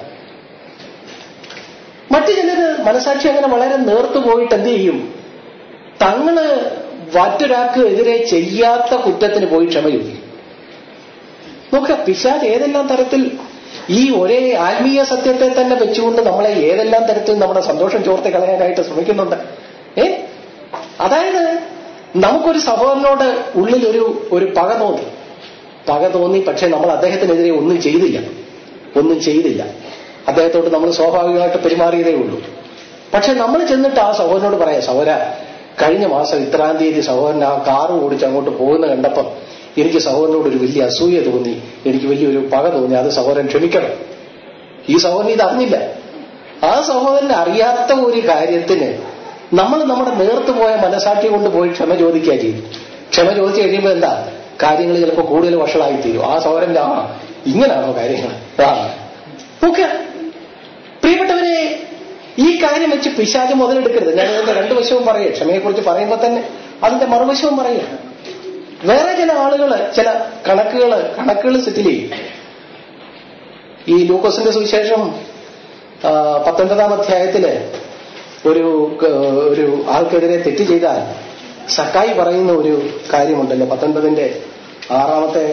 മറ്റു ചിലര് മനസാക്ഷി അങ്ങനെ വളരെ നേർത്തു പോയിട്ട് എന്ത് ചെയ്യും തങ്ങള് മറ്റൊരാൾക്ക് എതിരെ ചെയ്യാത്ത കുറ്റത്തിന് പോയി ക്ഷമ ചോദിക്കും നോക്കുക പിശാജ് ഏതെല്ലാം തരത്തിൽ ഈ ഒരേ ആത്മീയ സത്യത്തെ തന്നെ വെച്ചുകൊണ്ട് നമ്മളെ ഏതെല്ലാം തരത്തിൽ നമ്മുടെ സന്തോഷം ചോർത്തി കളയാനായിട്ട് ശ്രമിക്കുന്നുണ്ട് ഏ അതായത് നമുക്കൊരു സഹോദരനോട് ഉള്ളിൽ ഒരു ഒരു പക തോന്നി പക തോന്നി പക്ഷെ നമ്മൾ അദ്ദേഹത്തിനെതിരെ ഒന്നും ചെയ്തില്ല ഒന്നും ചെയ്തില്ല അദ്ദേഹത്തോട് നമ്മൾ സ്വാഭാവികമായിട്ട് പെരുമാറിയതേ ഉള്ളൂ പക്ഷെ നമ്മൾ ചെന്നിട്ട് ആ സഹോദരനോട് പറയാം സഹോദര കഴിഞ്ഞ മാസം ഇത്രാം തീയതി സഹോദരൻ ആ കാറ് ഓടിച്ച് അങ്ങോട്ട് പോകുന്ന കണ്ടപ്പം എനിക്ക് സഹോദരനോട് ഒരു വലിയ അസൂയ തോന്നി എനിക്ക് വലിയൊരു പക തോന്നി അത് സഹോദരൻ ക്ഷമിക്കണം ഈ സഹോദരൻ ഇത് അറിഞ്ഞില്ല ആ സഹോദരന് അറിയാത്ത ഒരു കാര്യത്തിന് നമ്മൾ നമ്മുടെ നേർത്തു പോയ മനസാക്ഷി കൊണ്ട് പോയി ക്ഷമ ചോദിക്കുക ചെയ്യും ക്ഷമ ചോദിച്ചു കഴിയുമ്പോൾ എന്താ കാര്യങ്ങൾ ചിലപ്പോൾ കൂടുതൽ വഷളായി തീരും ആ സഹോദരന്റെ ആ ഇങ്ങനാണോ കാര്യങ്ങൾ ആ നോക്കുക പ്രിയപ്പെട്ടവരെ ഈ കാര്യം വെച്ച് പിശാച് മുതലെടുക്കരുത് ഞാൻ ഇതിന്റെ രണ്ടു വശവും പറയുക ക്ഷമയെക്കുറിച്ച് പറയുമ്പോൾ തന്നെ അതിന്റെ മറുവശവും പറയുക വേറെ ചില ആളുകള് ചില കണക്കുകള് കണക്കുകൾ സെറ്റിൽ ചെയ്യും ഈ ലൂക്കോസിന്റെ സുവിശേഷം ആ, പത്തൊൻപതാം അധ്യായത്തില് ഒരു ക- ഒരു ആൾക്കെതിരെ തെറ്റ് ചെയ്താൽ സക്കായി പറയുന്ന ഒരു കാര്യമുണ്ടല്ലോ പത്തൊൻപതിന്റെ ആറാമത്തെ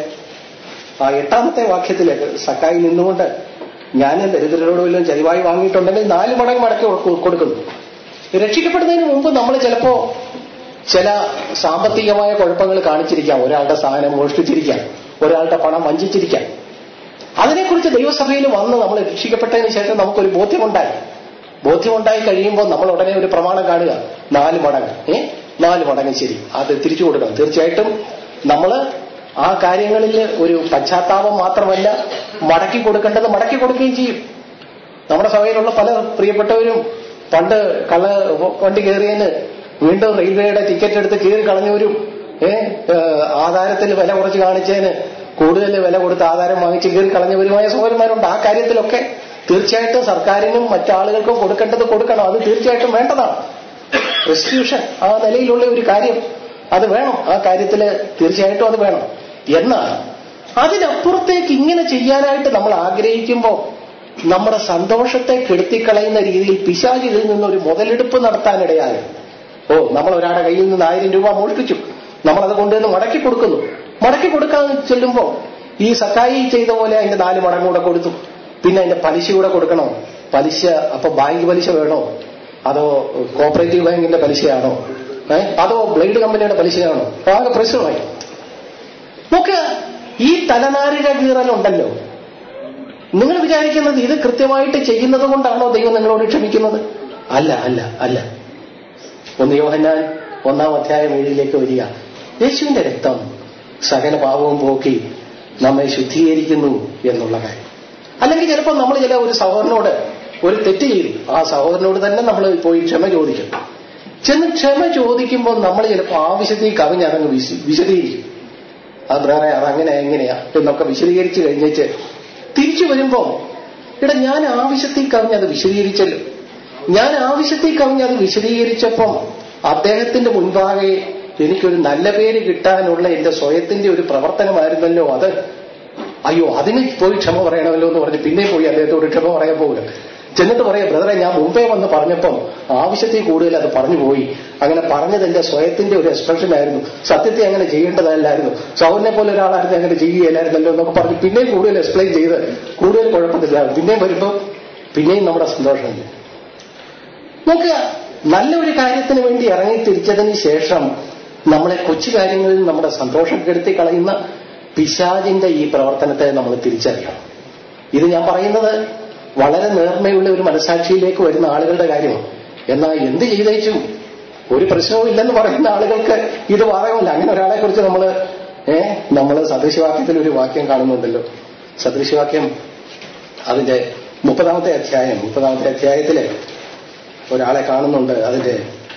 ആ എട്ടാമത്തെ വാക്യത്തില് സക്കായി നിന്നുകൊണ്ട് ഞാൻ ദരിദ്രരോട് വല്ലതും ചരിവായി വാങ്ങിയിട്ടുണ്ടെങ്കിൽ നാല് മടങ്ങ് മടക്കി കൊടു- കൊടുക്കുന്നു രക്ഷിക്കപ്പെടുന്നതിന് മുമ്പ് നമ്മൾ ചിലപ്പോ ചില സാമ്പത്തികമായ കുഴപ്പങ്ങൾ കാണിച്ചിരിക്കാം ഒരാളുടെ സാധനം മോഷ്ടിച്ചിരിക്കാം ഒരാളുടെ പണം വഞ്ചിച്ചിരിക്കാം അതിനെക്കുറിച്ച് ദൈവസഭയിൽ വന്ന് നമ്മൾ രക്ഷിക്കപ്പെട്ടതിന് ശേഷം നമുക്കൊരു ബോധ്യമുണ്ടായി ബോധ്യമുണ്ടായി കഴിയുമ്പോൾ നമ്മൾ ഉടനെ ഒരു പ്രമാണം കാണുക നാല് മടങ്ങ് ഏ നാല് മടങ്ങ് ശരി അത് തിരിച്ചു കൊടുക്കണം തീർച്ചയായിട്ടും നമ്മൾ ആ കാര്യങ്ങളിൽ ഒരു പശ്ചാത്താപം മാത്രമല്ല മടക്കി കൊടുക്കേണ്ടത് മടക്കി കൊടുക്കുകയും ചെയ്യും നമ്മുടെ സഭയിലുള്ള പല പ്രിയപ്പെട്ടവരും പണ്ട് കള്ള വണ്ടി കയറിയതിന് വീണ്ടും റെയിൽവേയുടെ ടിക്കറ്റ് എടുത്ത് കീറി കളഞ്ഞവരും ഏഹ് ആധാരത്തിൽ വില കുറച്ച് കാണിച്ചതിന് കൂടുതൽ വില കൊടുത്ത് ആധാരം വാങ്ങിച്ച് കീറി കളഞ്ഞവരുമായ സഹോദരന്മാരുണ്ട് ആ കാര്യത്തിലൊക്കെ തീർച്ചയായിട്ടും സർക്കാരിനും മറ്റാളുകൾക്കും കൊടുക്കേണ്ടത് കൊടുക്കണം അത് തീർച്ചയായിട്ടും വേണ്ടതാണ് റെസ്റ്റിറ്റ്യൂഷൻ ആ നിലയിലുള്ള ഒരു കാര്യം അത് വേണം ആ കാര്യത്തിൽ തീർച്ചയായിട്ടും അത് വേണം എന്നാൽ അതിനപ്പുറത്തേക്ക് ഇങ്ങനെ ചെയ്യാനായിട്ട് നമ്മൾ ആഗ്രഹിക്കുമ്പോൾ നമ്മുടെ സന്തോഷത്തെ കെടുത്തിക്കളയുന്ന രീതിയിൽ പിശാച് ഇതിൽ നിന്നൊരു മുതലെടുപ്പ് നടത്താനിടയായി ഓ നമ്മൾ ഒരാളുടെ കയ്യിൽ നിന്ന് ആയിരം രൂപ മോഷ്ടിച്ചു നമ്മൾ അത് കൊണ്ടുവന്ന് മടക്കി കൊടുക്കുന്നു മടക്കി കൊടുക്കാൻ ചെല്ലുമ്പോൾ ഈ സക്കായി ചെയ്ത പോലെ അതിന്റെ നാല് മടങ്ങ് കൂടെ കൊടുത്തു പിന്നെ അതിന്റെ പലിശ കൂടെ കൊടുക്കണോ പലിശ അപ്പൊ ബാങ്ക് പലിശ വേണോ അതോ കോപ്പറേറ്റീവ് ബാങ്കിന്റെ പലിശയാണോ ഏ അതോ ബ്ലേഡ് കമ്പനിയുടെ പലിശയാണോ ആകെ പ്രശ്നമായി നോക്കുക ഈ തലനാരിഴ കീറലുണ്ടല്ലോ നിങ്ങൾ വിചാരിക്കുന്നത് ഇത് കൃത്യമായിട്ട് ചെയ്യുന്നത് കൊണ്ടാണോ ദൈവം നിങ്ങളോട് ക്ഷമിക്കുന്നത് അല്ല അല്ല അല്ല ഒന്ന് യോഹന്നാൻ ഒന്നാം അധ്യായം ഏഴിലേക്ക് വരിക യേശുവിന്റെ രക്തം സകല പാപവും പോക്കി നമ്മെ ശുദ്ധീകരിക്കുന്നു എന്നുള്ള കാര്യം അല്ലെങ്കിൽ ചിലപ്പോൾ നമ്മൾ ചില ഒരു സഹോദരനോട് ഒരു തെറ്റ് ചെയ്തു ആ സഹോദരനോട് തന്നെ നമ്മൾ പോയി ക്ഷമ ചോദിക്കും ചെന്ന് ക്ഷമ ചോദിക്കുമ്പോൾ നമ്മൾ ചിലപ്പോൾ ആവശ്യത്തിൽ കവിഞ്ഞതങ്ങ് വിശ വിശദീകരിക്കും അത് വേറെ അതങ്ങനെ എങ്ങനെയാ എന്നൊക്കെ വിശദീകരിച്ചു കഴിഞ്ഞേച്ച് തിരിച്ചു വരുമ്പോ ഇവിടെ ഞാൻ ആവശ്യത്തിൽ കവിഞ്ഞ് അത് വിശദീകരിച്ചല്ലോ ഞാൻ ആവശ്യത്തിൽ കവിഞ്ഞ് അത് വിശദീകരിച്ചപ്പം അദ്ദേഹത്തിന്റെ മുൻപാകെ എനിക്കൊരു നല്ല പേര് കിട്ടാനുള്ള എന്റെ സ്വയത്തിന്റെ ഒരു പ്രവർത്തനമായിരുന്നല്ലോ അത് അയ്യോ അതിന് പോയി ക്ഷമ പറയണമല്ലോ എന്ന് പറഞ്ഞ് പിന്നെ പോയി അദ്ദേഹത്തോട് ക്ഷമ പറയാൻ പോവുക ചെന്നിട്ട് പറയാം ബ്രദറെ ഞാൻ മുമ്പേ വന്ന് പറഞ്ഞപ്പം ആവശ്യത്തിൽ കൂടുതൽ അത് പറഞ്ഞു പോയി അങ്ങനെ പറഞ്ഞത് എന്റെ സ്വയത്തിന്റെ ഒരു എക്സ്പ്രഷൻ ആയിരുന്നു സത്യത്തെ അങ്ങനെ ചെയ്യേണ്ടതല്ലായിരുന്നു സൗരനെ പോലെ ഒരാളായിരുന്നു അങ്ങനെ ചെയ്യുകയില്ലായിരുന്നല്ലോ എന്നൊക്കെ പറഞ്ഞ് പിന്നെയും കൂടുതൽ എക്സ്പ്ലെയിൻ ചെയ്ത് കൂടുതൽ കുഴപ്പമില്ല പിന്നെയും വരുമ്പോ പിന്നെയും നമ്മുടെ സന്തോഷമില്ല നോക്കുക നല്ല ഒരു കാര്യത്തിന് വേണ്ടി ഇറങ്ങി തിരിച്ചതിന് ശേഷം നമ്മളെ കൊച്ചു കാര്യങ്ങളിൽ നമ്മുടെ സന്തോഷം കെടുത്തി കളയുന്ന പിശാജിന്റെ ഈ പ്രവർത്തനത്തെ നമ്മൾ തിരിച്ചറിയണം ഇത് ഞാൻ പറയുന്നത് വളരെ നേർമയുള്ള ഒരു മനസാക്ഷിയിലേക്ക് വരുന്ന ആളുകളുടെ കാര്യമാണ് എന്നാൽ എന്ത് ചെയ്തേച്ചും ഒരു പ്രശ്നവും ഇല്ലെന്ന് പറയുന്ന ആളുകൾക്ക് ഇത് പറയുമല്ല അങ്ങനെ ഒരാളെ കുറിച്ച് നമ്മൾ ഏഹ് നമ്മൾ സദൃശവാക്യത്തിൽ ഒരു വാക്യം കാണുന്നുണ്ടല്ലോ സദൃശവാക്യം അതിന്റെ മുപ്പതാമത്തെ അധ്യായം മുപ്പതാമത്തെ അധ്യായത്തില് ഒരാളെ കാണുന്നുണ്ട് അതിന്റെ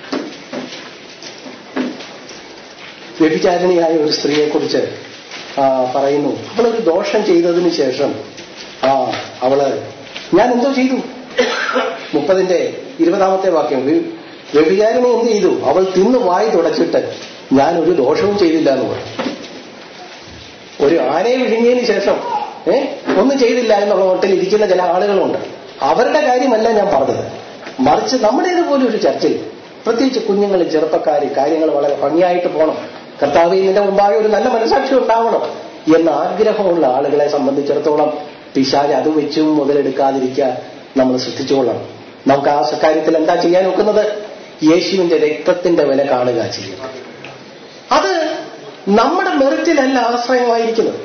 വ്യഭിചാരിണിയായ ഒരു സ്ത്രീയെ കുറിച്ച് പറയുന്നു അവളൊരു ദോഷം ചെയ്തതിന് ശേഷം ആ അവള് ഞാൻ എന്തോ ചെയ്തു മുപ്പതിന്റെ ഇരുപതാമത്തെ വാക്യം വ്യ- വ്യഭിചാരിണി എന്ത് ചെയ്തു അവൾ തിന്നു വായി തുടച്ചിട്ട് ഞാൻ ഒരു ദോഷവും ചെയ്തില്ല എന്ന് പറഞ്ഞു ഒരു ആനയെ വിഴുങ്ങിയതിന് ശേഷം ഏ ഒന്നും ചെയ്തില്ല എന്നുള്ള മട്ടിൽ ഇരിക്കുന്ന ചില ആളുകളുണ്ട് അവരുടെ കാര്യമല്ല ഞാൻ പറഞ്ഞത് മറിച്ച് നമ്മുടേതുപോലെ ഒരു ചർച്ചിൽ പ്രത്യേകിച്ച് കുഞ്ഞുങ്ങൾ ചെറുപ്പക്കാർ കാര്യങ്ങൾ വളരെ ഭംഗിയായിട്ട് പോകണം കർത്താവ് ഇതിന്റെ മുമ്പാകെ ഒരു നല്ല മനസാക്ഷി ഉണ്ടാവണം എന്ന ആഗ്രഹമുള്ള ആളുകളെ സംബന്ധിച്ചിടത്തോളം പിശാജ് അത് വെച്ചും മുതലെടുക്കാതിരിക്കാൻ നമ്മൾ ശ്രദ്ധിച്ചുകൊള്ളണം നമുക്ക് ആ കാര്യത്തിൽ എന്താ ചെയ്യാൻ നോക്കുന്നത് യേശുവിന്റെ രക്തത്തിന്റെ വില കാണുക ചെയ്യുക അത് നമ്മുടെ മെറിറ്റിലല്ല ആശ്രയമായിരിക്കുന്നത്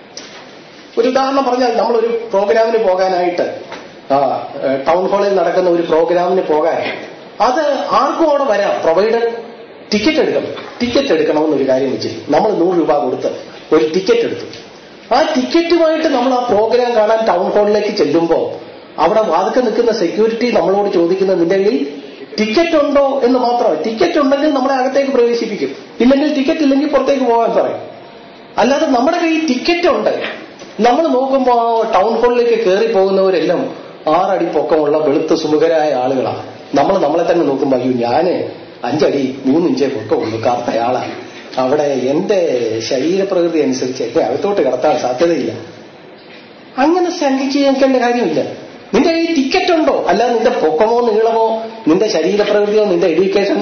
ഒരു ഉദാഹരണം പറഞ്ഞാൽ നമ്മളൊരു പ്രോഗ്രാമിന് പോകാനായിട്ട് ആ, ഏ, ടൗൺ ഹാളിൽ നടക്കുന്ന ഒരു പ്രോഗ്രാമിന് പോകാൻ അത് ആർക്കും അവിടെ വരാം പ്രൊവൈഡർ ടിക്കറ്റ് എടുക്കണം ടിക്കറ്റ് എടുക്കണമെന്നൊരു കാര്യം വെച്ച് നമ്മൾ നൂറ് രൂപ കൊടുത്ത് ഒരു ടിക്കറ്റ് എടുത്തു ആ ടിക്കറ്റുമായിട്ട് നമ്മൾ ആ പ്രോഗ്രാം കാണാൻ ടൗൺ ഹാളിലേക്ക് ചെല്ലുമ്പോൾ അവിടെ വാതുക്കെ നിൽക്കുന്ന സെക്യൂരിറ്റി നമ്മളോട് ചോദിക്കുന്നത് നിന്റെ കയ്യിൽ ടിക്കറ്റ് ഉണ്ടോ എന്ന് മാത്രമാണ് ടിക്കറ്റ് ഉണ്ടെങ്കിൽ നമ്മളെ അകത്തേക്ക് പ്രവേശിപ്പിക്കും ഇല്ലെങ്കിൽ ടിക്കറ്റ് ഇല്ലെങ്കിൽ പുറത്തേക്ക് പോകാൻ പറയും അല്ലാതെ നമ്മുടെ കയ്യിൽ ടിക്കറ്റ് ഉണ്ട് നമ്മൾ നോക്കുമ്പോൾ ആ ടൗൺ ഹാളിലേക്ക് കയറി പോകുന്നവരെല്ലാം ആറടി പൊക്കമുള്ള വെളുത്ത സുമുഖരായ ആളുകളാണ് നമ്മൾ നമ്മളെ തന്നെ നോക്കുമ്പോൾ അയ്യോ ഞാന് അഞ്ചടി മൂന്നിഞ്ചേ പൊക്കമുള്ളൂ കറുത്തയാളാണ് അവിടെ എന്റെ ശരീരപ്രകൃതി അനുസരിച്ച് എന്നെ അകത്തോട്ട് കടത്താൻ സാധ്യതയില്ല അങ്ങനെ ശങ്കിച്ച് കേൾക്കേണ്ട കാര്യമില്ല നിന്റെ ഈ ടിക്കറ്റ് ഉണ്ടോ അല്ല നിന്റെ പൊക്കമോ നീളമോ നിന്റെ ശരീരപ്രകൃതിയോ നിന്റെ എഡ്യൂക്കേഷൻ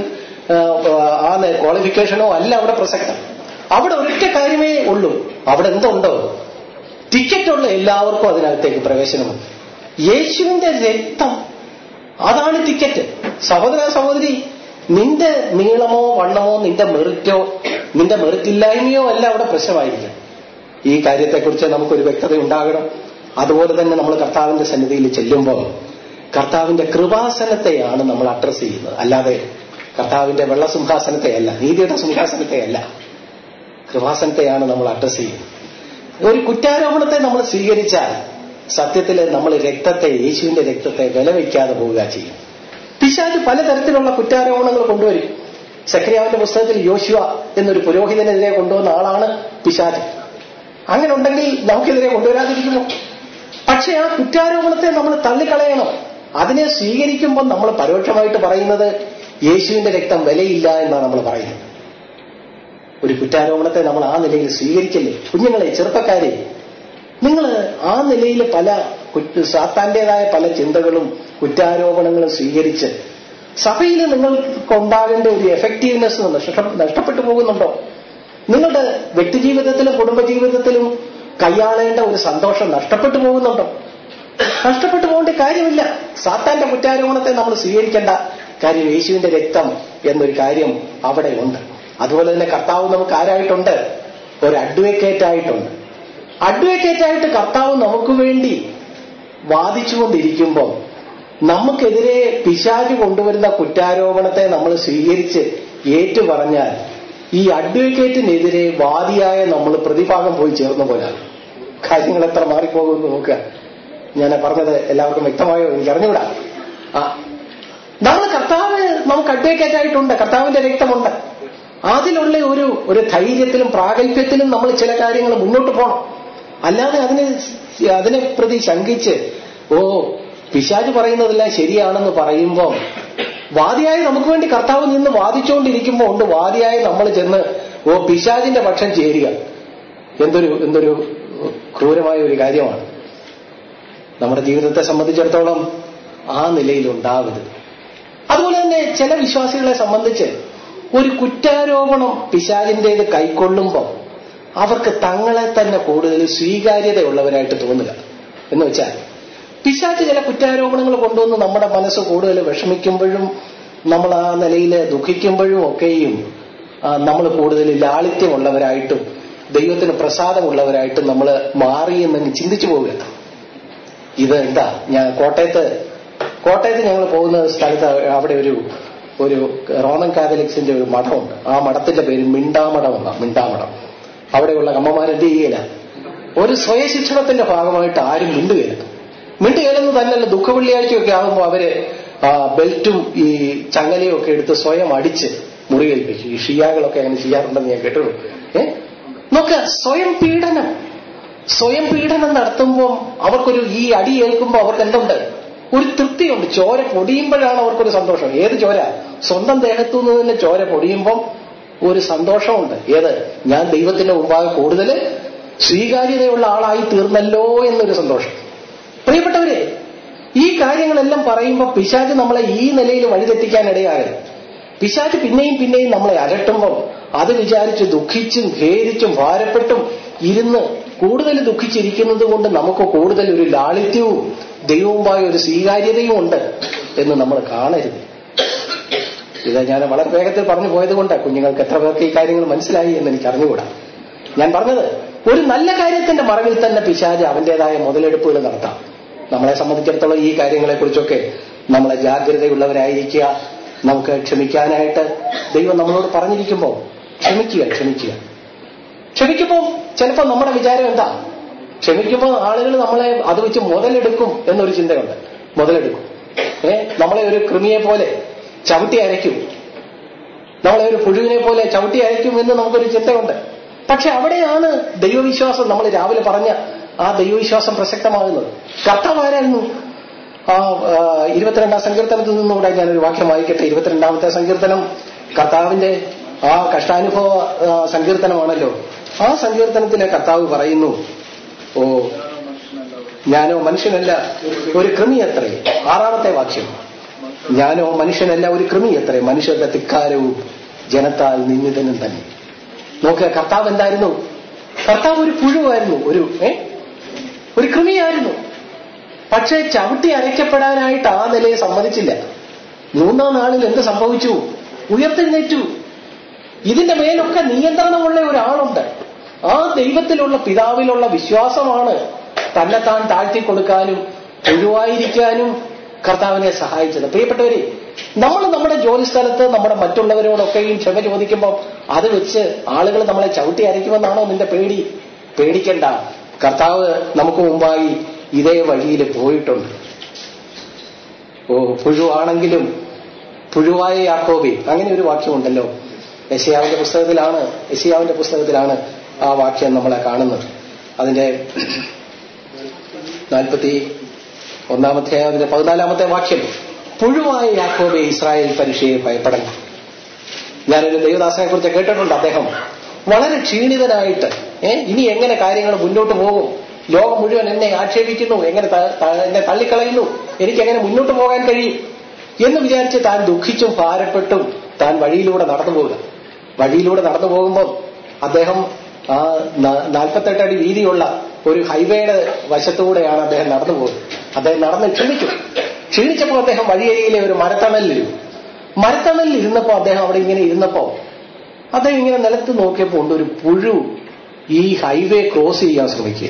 ആ ക്വാളിഫിക്കേഷനോ അല്ല അവിടെ പ്രസക്തം അവിടെ ഒരൊറ്റ കാര്യമേ ഉള്ളൂ അവിടെ എന്തുണ്ടോ ടിക്കറ്റ് ഉള്ള എല്ലാവർക്കും അതിനകത്തേക്ക് പ്രവേശനമുണ്ട് യേശുവിന്റെ രക്തം അതാണ് ടിക്കറ്റ് സഹോദര സഹോദരി നിന്റെ നീളമോ വണ്ണമോ നിന്റെ മെറിറ്റോ നിന്റെ മെറിറ്റില്ലായ്മയോ അല്ല അവിടെ പ്രശ്നമായിരിക്കും ഈ കാര്യത്തെക്കുറിച്ച് നമുക്കൊരു വ്യക്തത ഉണ്ടാകണം അതുപോലെ തന്നെ നമ്മൾ കർത്താവിന്റെ സന്നിധിയിൽ ചെല്ലുമ്പോൾ കർത്താവിന്റെ കൃപാസനത്തെയാണ് നമ്മൾ അഡ്രസ് ചെയ്യുന്നത് അല്ലാതെ കർത്താവിന്റെ വെള്ളസിംഹാസനത്തെയല്ല നീതിയുടെ സിംഹാസനത്തെയല്ല കൃപാസനത്തെയാണ് നമ്മൾ അഡ്രസ് ചെയ്യുന്നത് ഒരു കുറ്റാരോപണത്തെ നമ്മൾ സ്വീകരിച്ചാൽ സത്യത്തിൽ നമ്മൾ രക്തത്തെ യേശുവിന്റെ രക്തത്തെ വില വയ്ക്കാതെ പോവുക ചെയ്യും പിശാജ് പലതരത്തിലുള്ള കുറ്റാരോപണങ്ങൾ കൊണ്ടുവരും സക്രിയാവിന്റെ പുസ്തകത്തിൽ യോശുവ എന്നൊരു പുരോഹിതനെതിരെ കൊണ്ടുവന്ന ആളാണ് പിശാജ് അങ്ങനെ ഉണ്ടെങ്കിൽ നമുക്കെതിരെ കൊണ്ടുവരാതിരിക്കുമോ പക്ഷെ ആ കുറ്റാരോപണത്തെ നമ്മൾ തള്ളിക്കളയണം അതിനെ സ്വീകരിക്കുമ്പോൾ നമ്മൾ പരോക്ഷമായിട്ട് പറയുന്നത് യേശുവിന്റെ രക്തം വിലയില്ല എന്നാണ് നമ്മൾ പറയുന്നത് ഒരു കുറ്റാരോപണത്തെ നമ്മൾ ആ നിലയിൽ സ്വീകരിക്കില്ലേ കുഞ്ഞുങ്ങളെ ചെറുപ്പക്കാരെ നിങ്ങൾ ആ നിലയിൽ പല കുറ്റ- സാത്താന്റേതായ പല ചിന്തകളും കുറ്റാരോപണങ്ങളും സ്വീകരിച്ച് സഭയിൽ നിങ്ങൾക്കുണ്ടാകേണ്ട ഒരു എഫക്റ്റീവ്നെസ് നഷ്ട- നഷ്ടപ്പെട്ടു പോകുന്നുണ്ടോ നിങ്ങളുടെ വ്യക്തിജീവിതത്തിലും കുടുംബജീവിതത്തിലും കൈയാളേണ്ട ഒരു സന്തോഷം നഷ്ടപ്പെട്ടു പോകുന്നുണ്ടോ നഷ്ടപ്പെട്ടു പോകേണ്ട കാര്യമില്ല സാത്താന്റെ കുറ്റാരോപണത്തെ നമ്മൾ സ്വീകരിക്കേണ്ട കാര്യം യേശുവിന്റെ രക്തം എന്നൊരു കാര്യം അവിടെ ഉണ്ട് അതുപോലെ തന്നെ കർത്താവ് നമുക്ക് ആരായിട്ടുണ്ട് ഒരു അഡ്വക്കേറ്റ് ആയിട്ടുണ്ട് അഡ്വക്കേറ്റ് ആയിട്ട് കർത്താവ് നമുക്ക് വേണ്ടി വാദിച്ചുകൊണ്ടിരിക്കുമ്പോൾ നമുക്കെതിരെ പിശാച് കൊണ്ടുവരുന്ന കുറ്റാരോപണത്തെ നമ്മൾ സ്വീകരിച്ച് ഏറ്റു പറഞ്ഞാൽ ഈ അഡ്വക്കേറ്റിനെതിരെ വാദിയായ നമ്മൾ പ്രതിഭാഗം പോയി ചേർന്ന പോലാണ് കാര്യങ്ങൾ എത്ര മാറിപ്പോകുമെന്ന് നോക്കുക ഞാൻ പറഞ്ഞത് എല്ലാവർക്കും വ്യക്തമായോ എനിക്ക് അറിഞ്ഞുകൂടാ ആ നമ്മൾ കർത്താവ് നമുക്ക് അഡ്വക്കേറ്റ് ആയിട്ടുണ്ട് കർത്താവിന്റെ രക്തമുണ്ട് അതിലുള്ള ഒരു ഒരു ധൈര്യത്തിലും പ്രാഗൽഭ്യത്തിലും നമ്മൾ ചില കാര്യങ്ങൾ മുന്നോട്ട് പോകണം അല്ലാതെ അതിനെ അതിനെ പ്രതി ശങ്കിച്ച് ഓ പിശാജ് പറയുന്നതെല്ലാം ശരിയാണെന്ന് പറയുമ്പോൾ വാദിയായി നമുക്ക് വേണ്ടി കർത്താവ് നിന്ന് വാദിച്ചുകൊണ്ടിരിക്കുമ്പോൾ ഉണ്ട് വാദിയായി നമ്മൾ ചെന്ന് ഓ പിശാജിന്റെ പക്ഷം ചേരുക എന്തൊരു എന്തൊരു ക്രൂരമായ ഒരു കാര്യമാണ് നമ്മുടെ ജീവിതത്തെ സംബന്ധിച്ചിടത്തോളം ആ നിലയിൽ ഉണ്ടാവരുത് അതുപോലെ തന്നെ ചില വിശ്വാസികളെ സംബന്ധിച്ച് ഒരു കുറ്റാരോപണം പിശാചിൻ്റെത് കൈക്കൊള്ളുമ്പോൾ അവർക്ക് തങ്ങളെ തന്നെ കൂടുതൽ സ്വീകാര്യതയുള്ളവരായിട്ട് തോന്നുക എന്ന് വെച്ചാൽ പിശാച്ച് ചില കുറ്റാരോപണങ്ങൾ കൊണ്ടുവന്ന് നമ്മുടെ മനസ്സ് കൂടുതൽ വിഷമിക്കുമ്പോഴും നമ്മൾ ആ നിലയിൽ ദുഃഖിക്കുമ്പോഴും ഒക്കെയും നമ്മൾ കൂടുതൽ ലാളിത്യമുള്ളവരായിട്ടും ദൈവത്തിന് പ്രസാദമുള്ളവരായിട്ടും നമ്മൾ മാറി എന്നങ്ങ് ചിന്തിച്ചു പോവുക ഇത് എന്താ ഞാൻ കോട്ടയത്ത് കോട്ടയത്ത് ഞങ്ങൾ പോകുന്ന സ്ഥലത്ത് അവിടെ ഒരു ഒരു റോമൻ കാത്തലിക്സിന്റെ ഒരു മഠമുണ്ട് ആ മഠത്തിന്റെ പേര് മിണ്ടാമഠം എന്നാണ് മിണ്ടാമഠം അവിടെയുള്ള അമ്മമാരെന്ത് ചെയ്യില്ല ഒരു സ്വയശിക്ഷണത്തിന്റെ ഭാഗമായിട്ട് ആരും മിണ്ടുകയില്ല മിണ്ടുകയില്ലെന്ന് തന്നെയല്ല ദുഃഖവെള്ളിയാഴ്ചയൊക്കെ ആകുമ്പോൾ അവര് ആ ബെൽറ്റും ഈ ചങ്ങലയും ഒക്കെ എടുത്ത് സ്വയം അടിച്ച് മുറിവേൽപ്പിച്ചു ഈ ഷിയാകളൊക്കെ അങ്ങനെ ചെയ്യാറുണ്ടെന്ന് ഞാൻ കേട്ടുള്ളൂ ഏ നോക്ക സ്വയം പീഡനം സ്വയം പീഡനം നടത്തുമ്പോൾ അവർക്കൊരു ഈ അടി ഏൽക്കുമ്പോൾ അവർക്ക് എന്തുണ്ട് ഒരു തൃപ്തിയുണ്ട് ചോര പൊടിയുമ്പോഴാണ് അവർക്കൊരു സന്തോഷം ഏത് ചോര സ്വന്തം ദേഹത്തു നിന്ന് തന്നെ ചോര പൊടിയുമ്പോൾ ഒരു സന്തോഷമുണ്ട് ഏത് ഞാൻ ദൈവത്തിന്റെ മുമ്പാകെ കൂടുതൽ സ്വീകാര്യതയുള്ള ആളായി തീർന്നല്ലോ എന്നൊരു സന്തോഷം പ്രിയപ്പെട്ടവരെ ഈ കാര്യങ്ങളെല്ലാം പറയുമ്പോൾ പിശാജ് നമ്മളെ ഈ നിലയിൽ വഴിതെറ്റിക്കാൻ ഇടയാകരുത് പിശാച് പിന്നെയും പിന്നെയും നമ്മളെ അലട്ടുമ്പോൾ അത് വിചാരിച്ച് ദുഃഖിച്ചും ഖേദിച്ചും ഭാരപ്പെട്ടും ഇരുന്ന് കൂടുതൽ ദുഃഖിച്ചിരിക്കുന്നത് കൊണ്ട് നമുക്ക് കൂടുതൽ ഒരു ലാളിത്യവും ദൈവവുമായ ഒരു സ്വീകാര്യതയും ഉണ്ട് എന്ന് നമ്മൾ കാണരുത് ഇത് ഞാൻ വളരെ വേഗത്തിൽ പറഞ്ഞു പോയത് കൊണ്ട് കുഞ്ഞുങ്ങൾക്ക് എത്ര പേർക്ക് ഈ കാര്യങ്ങൾ മനസ്സിലായി എന്ന് എനിക്ക് അറിഞ്ഞുകൂടാ ഞാൻ പറഞ്ഞത് ഒരു നല്ല കാര്യത്തിന്റെ മറവിൽ തന്നെ പിശാജ് അവന്റേതായ മുതലെടുപ്പുകൾ നടത്താം നമ്മളെ സംബന്ധിച്ചിടത്തോളം ഈ കാര്യങ്ങളെക്കുറിച്ചൊക്കെ നമ്മളെ ജാഗ്രതയുള്ളവരായിരിക്കുക നമുക്ക് ക്ഷമിക്കാനായിട്ട് ദൈവം നമ്മളോട് പറഞ്ഞിരിക്കുമ്പോൾ ക്ഷമിക്കുക ക്ഷമിക്കുക ക്ഷമിക്കുമ്പോൾ ചിലപ്പോൾ നമ്മുടെ വിചാരം എന്താ ക്ഷമിക്കുമ്പോൾ ആളുകൾ നമ്മളെ അത് വെച്ച് മുതലെടുക്കും എന്നൊരു ചിന്തയുണ്ട് മുതലെടുക്കും ഏ നമ്മളെ ഒരു കൃമിയെ പോലെ ചവിട്ടി അരയ്ക്കും നമ്മളെ ഒരു പുഴുവിനെ പോലെ ചവിട്ടി അരയ്ക്കും എന്ന് നമുക്കൊരു ചിന്തയുണ്ട് പക്ഷെ അവിടെയാണ് ദൈവവിശ്വാസം നമ്മൾ രാവിലെ പറഞ്ഞ ആ ദൈവവിശ്വാസം പ്രസക്തമാകുന്നത് കർത്താവാരായിരുന്നു ആ ആ, ഇരുപത്തിരണ്ടാം സങ്കീർത്തനത്തിൽ നിന്നുകൂടെ ഞാനൊരു വാക്യം വായിക്കട്ടെ ഇരുപത്തിരണ്ടാമത്തെ സങ്കീർത്തനം കർത്താവിന്റെ ആ കഷ്ടാനുഭവ ആ, സങ്കീർത്തനമാണല്ലോ ആ സങ്കീർത്തനത്തിലെ കർത്താവ് പറയുന്നു ഓ ഞാനോ മനുഷ്യനല്ല ഒരു കൃമി അത്രേ ആറാമത്തെ വാക്യം ഞാനോ മനുഷ്യനല്ല ഒരു കൃമി അത്രേ മനുഷ്യരുടെ ധിക്കാരവും ജനത്താൽ നിന്ദിതനും തന്നെ നോക്കുക കർത്താവ് എന്തായിരുന്നു കർത്താവ് ഒരു പുഴുവായിരുന്നു ഒരു ഏ ഒരു കൃമിയായിരുന്നു പക്ഷേ ചവിട്ടി അരയ്ക്കപ്പെടാനായിട്ട് ആ നിലയെ സമ്മതിച്ചില്ല മൂന്നാം നാളിൽ എന്ത് സംഭവിച്ചു ഉയർത്തെഴുന്നേറ്റു ഇതിന്റെ മേലൊക്കെ നിയന്ത്രണമുള്ള ഒരാളുണ്ട് ആ ദൈവത്തിലുള്ള പിതാവിലുള്ള വിശ്വാസമാണ് തന്നെ താൻ താഴ്ത്തി കൊടുക്കാനും ഒഴിവായിരിക്കാനും കർത്താവിനെ സഹായിച്ചത് പ്രിയപ്പെട്ടവരെ നമ്മൾ നമ്മുടെ ജോലി സ്ഥലത്ത് നമ്മുടെ മറ്റുള്ളവരോടൊക്കെയും ക്ഷമ ചോദിക്കുമ്പോൾ അത് വെച്ച് ആളുകൾ നമ്മളെ ചവിട്ടി അരയ്ക്കുമെന്നാണോ നിന്റെ പേടി പേടിക്കണ്ട കർത്താവ് നമുക്ക് മുമ്പായി ഇതേ വഴിയിൽ പോയിട്ടുണ്ട് ഓ പുഴുവാണെങ്കിലും പുഴുവായ യാക്കോബി അങ്ങനെ ഒരു വാക്യമുണ്ടല്ലോ യശയാവിന്റെ പുസ്തകത്തിലാണ് യശയാവിന്റെ പുസ്തകത്തിലാണ് ആ വാക്യം നമ്മളെ കാണുന്നത് അതിന്റെ നാൽപ്പത്തി ഒന്നാമത്തെ അതിന്റെ പതിനാലാമത്തെ വാക്യം പുഴുവായ യാക്കോബെ ഇസ്രായേൽ പരീക്ഷയെ ഭയപ്പെടണം ഞാനൊരു ദേവദാസനെ കുറിച്ച് കേട്ടിട്ടുണ്ട് അദ്ദേഹം വളരെ ക്ഷീണിതനായിട്ട് ഏ ഇനി എങ്ങനെ കാര്യങ്ങൾ മുന്നോട്ട് പോകും ലോകം മുഴുവൻ എന്നെ ആക്ഷേപിക്കുന്നു എങ്ങനെ ത- ത- എന്നെ തള്ളിക്കളയുന്നു എനിക്ക് എങ്ങനെ മുന്നോട്ട് പോകാൻ കഴിയും എന്ന് വിചാരിച്ച് താൻ ദുഃഖിച്ചും ഭാരപ്പെട്ടും താൻ വഴിയിലൂടെ നടന്നു പോകുക വഴിയിലൂടെ നടന്നു പോകുമ്പോൾ അദ്ദേഹം ആ ന- നാൽപ്പത്തെട്ട് അടി വീതിയുള്ള ഒരു ഹൈവേയുടെ വശത്തുകൂടെയാണ് അദ്ദേഹം നടന്നു പോകുന്നത് അദ്ദേഹം നടന്ന് ക്ഷീണിച്ചു ക്ഷീണിച്ചപ്പോൾ അദ്ദേഹം വഴിയരികിലെ ഒരു മരത്തണലിൽ മരത്തണലിൽ ഇരുന്നപ്പോൾ അദ്ദേഹം അവിടെ ഇങ്ങനെ ഇരുന്നപ്പോ അദ്ദേഹം ഇങ്ങനെ നിലത്ത് നോക്കിയപ്പോൾ ഉണ്ട് ഒരു പുഴു ഈ ഹൈവേ ക്രോസ് ചെയ്യാൻ ശ്രമിക്കുക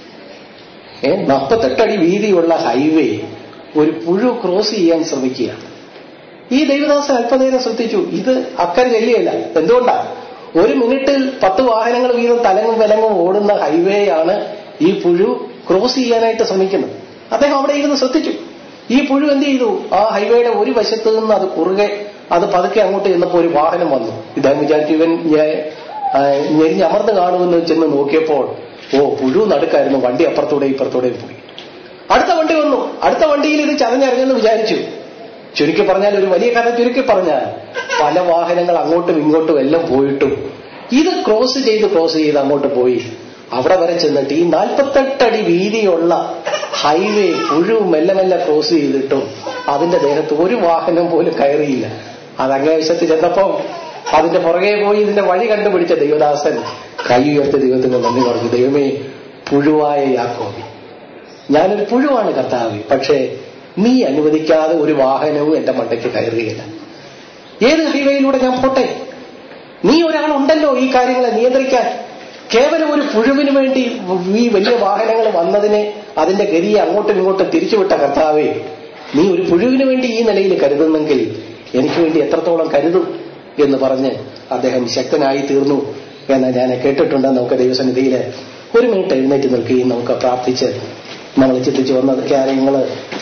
ഏ നാൽപ്പത്തെട്ടടി വീതിയുള്ള ഹൈവേ ഒരു പുഴു ക്രോസ് ചെയ്യാൻ ശ്രമിക്കുക ഈ ദൈവദാസൻ അല്പനേരം ശ്രദ്ധിച്ചു ഇത് അക്കരെ ചെല്ലുകയില്ല എന്തുകൊണ്ടാ ഒരു മിനിറ്റിൽ പത്ത് വാഹനങ്ങൾ വീതം തലങ്ങും വിലങ്ങും ഓടുന്ന ഹൈവേ ആണ് ഈ പുഴു ക്രോസ് ചെയ്യാനായിട്ട് ശ്രമിക്കുന്നത് അദ്ദേഹം അവിടെ ഇരുന്ന് ശ്രദ്ധിച്ചു ഈ പുഴു എന്ത് ചെയ്തു ആ ഹൈവേയുടെ ഒരു വശത്ത് നിന്ന് അത് കുറുകെ അത് പതുക്കെ അങ്ങോട്ട് ചെന്നപ്പോൾ ഒരു വാഹനം വന്നു ഇദ്ദേഹം വിചാരിച്ചു ഇവൻ ഞെ- ആ, ഞെരിഞ്ഞമർന്ന് കാണുമെന്ന് ചെന്ന് നോക്കിയപ്പോൾ ഓ പുഴു നടുക്കായിരുന്നു വണ്ടി അപ്പുറത്തൂടെ ഇപ്പുറത്തൂടെ പോയി അടുത്ത വണ്ടി വന്നു അടുത്ത വണ്ടിയിൽ ഇത് ചതഞ്ഞിറങ്ങുമെന്ന് വിചാരിച്ചു ചുരുക്കി പറഞ്ഞാൽ ഒരു വലിയ കഥ ചുരുക്കി പറഞ്ഞാൽ പല വാഹനങ്ങൾ അങ്ങോട്ടും ഇങ്ങോട്ടും എല്ലാം പോയിട്ടും ഇത് ക്രോസ് ചെയ്ത് ക്രോസ് ചെയ്ത് അങ്ങോട്ട് പോയി അവിടെ വരെ ചെന്നിട്ട് ഈ നാൽപ്പത്തെട്ടടി വീതിയുള്ള ഹൈവേ പുഴു മെല്ലെ മെല്ലെ ക്രോസ് ചെയ്തിട്ടും അതിന്റെ ദേഹത്ത് ഒരു വാഹനം പോലും കയറിയില്ല അത് അങ്ങേ വശത്ത് ചെന്നപ്പം അതിന്റെ പുറകെ പോയി ഇതിന്റെ വഴി കണ്ടുപിടിച്ച ദൈവദാസൻ കൈ ഉയർത്തി ദൈവത്തിന് നന്ദി പറഞ്ഞു ദൈവമേ പുഴുവായ യാക്കോബി ഞാനൊരു പുഴുവാണ് കർത്താവ് പക്ഷേ നീ അനുവദിക്കാതെ ഒരു വാഹനവും എന്റെ മണ്ടയ്ക്ക് കയറുകയില്ല ഏത് ഹൈവേയിലൂടെ ഞാൻ പോട്ടെ നീ ഒരാളുണ്ടല്ലോ ഈ കാര്യങ്ങളെ നിയന്ത്രിക്കാൻ കേവലം ഒരു പുഴുവിന് വേണ്ടി ഈ വലിയ വാഹനങ്ങൾ വന്നതിനെ അതിന്റെ ഗതിയെ അങ്ങോട്ടും ഇങ്ങോട്ടും തിരിച്ചുവിട്ട കർത്താവേ നീ ഒരു പുഴുവിന് വേണ്ടി ഈ നിലയിൽ കരുതുന്നെങ്കിൽ എനിക്ക് വേണ്ടി എത്രത്തോളം കരുതും എന്ന് പറഞ്ഞ് അദ്ദേഹം ശക്തനായി തീർന്നു എന്ന് ഞാൻ കേട്ടിട്ടുണ്ട് നമുക്ക് ദൈവസന്നിധിയിൽ ഒരു മിനിറ്റ് എഴുന്നേറ്റ് നിൽക്കുകയും നമുക്ക് പ്രാർത്ഥിച്ച് നമ്മൾ ചിന്തിച്ചു വന്ന കാര്യങ്ങൾ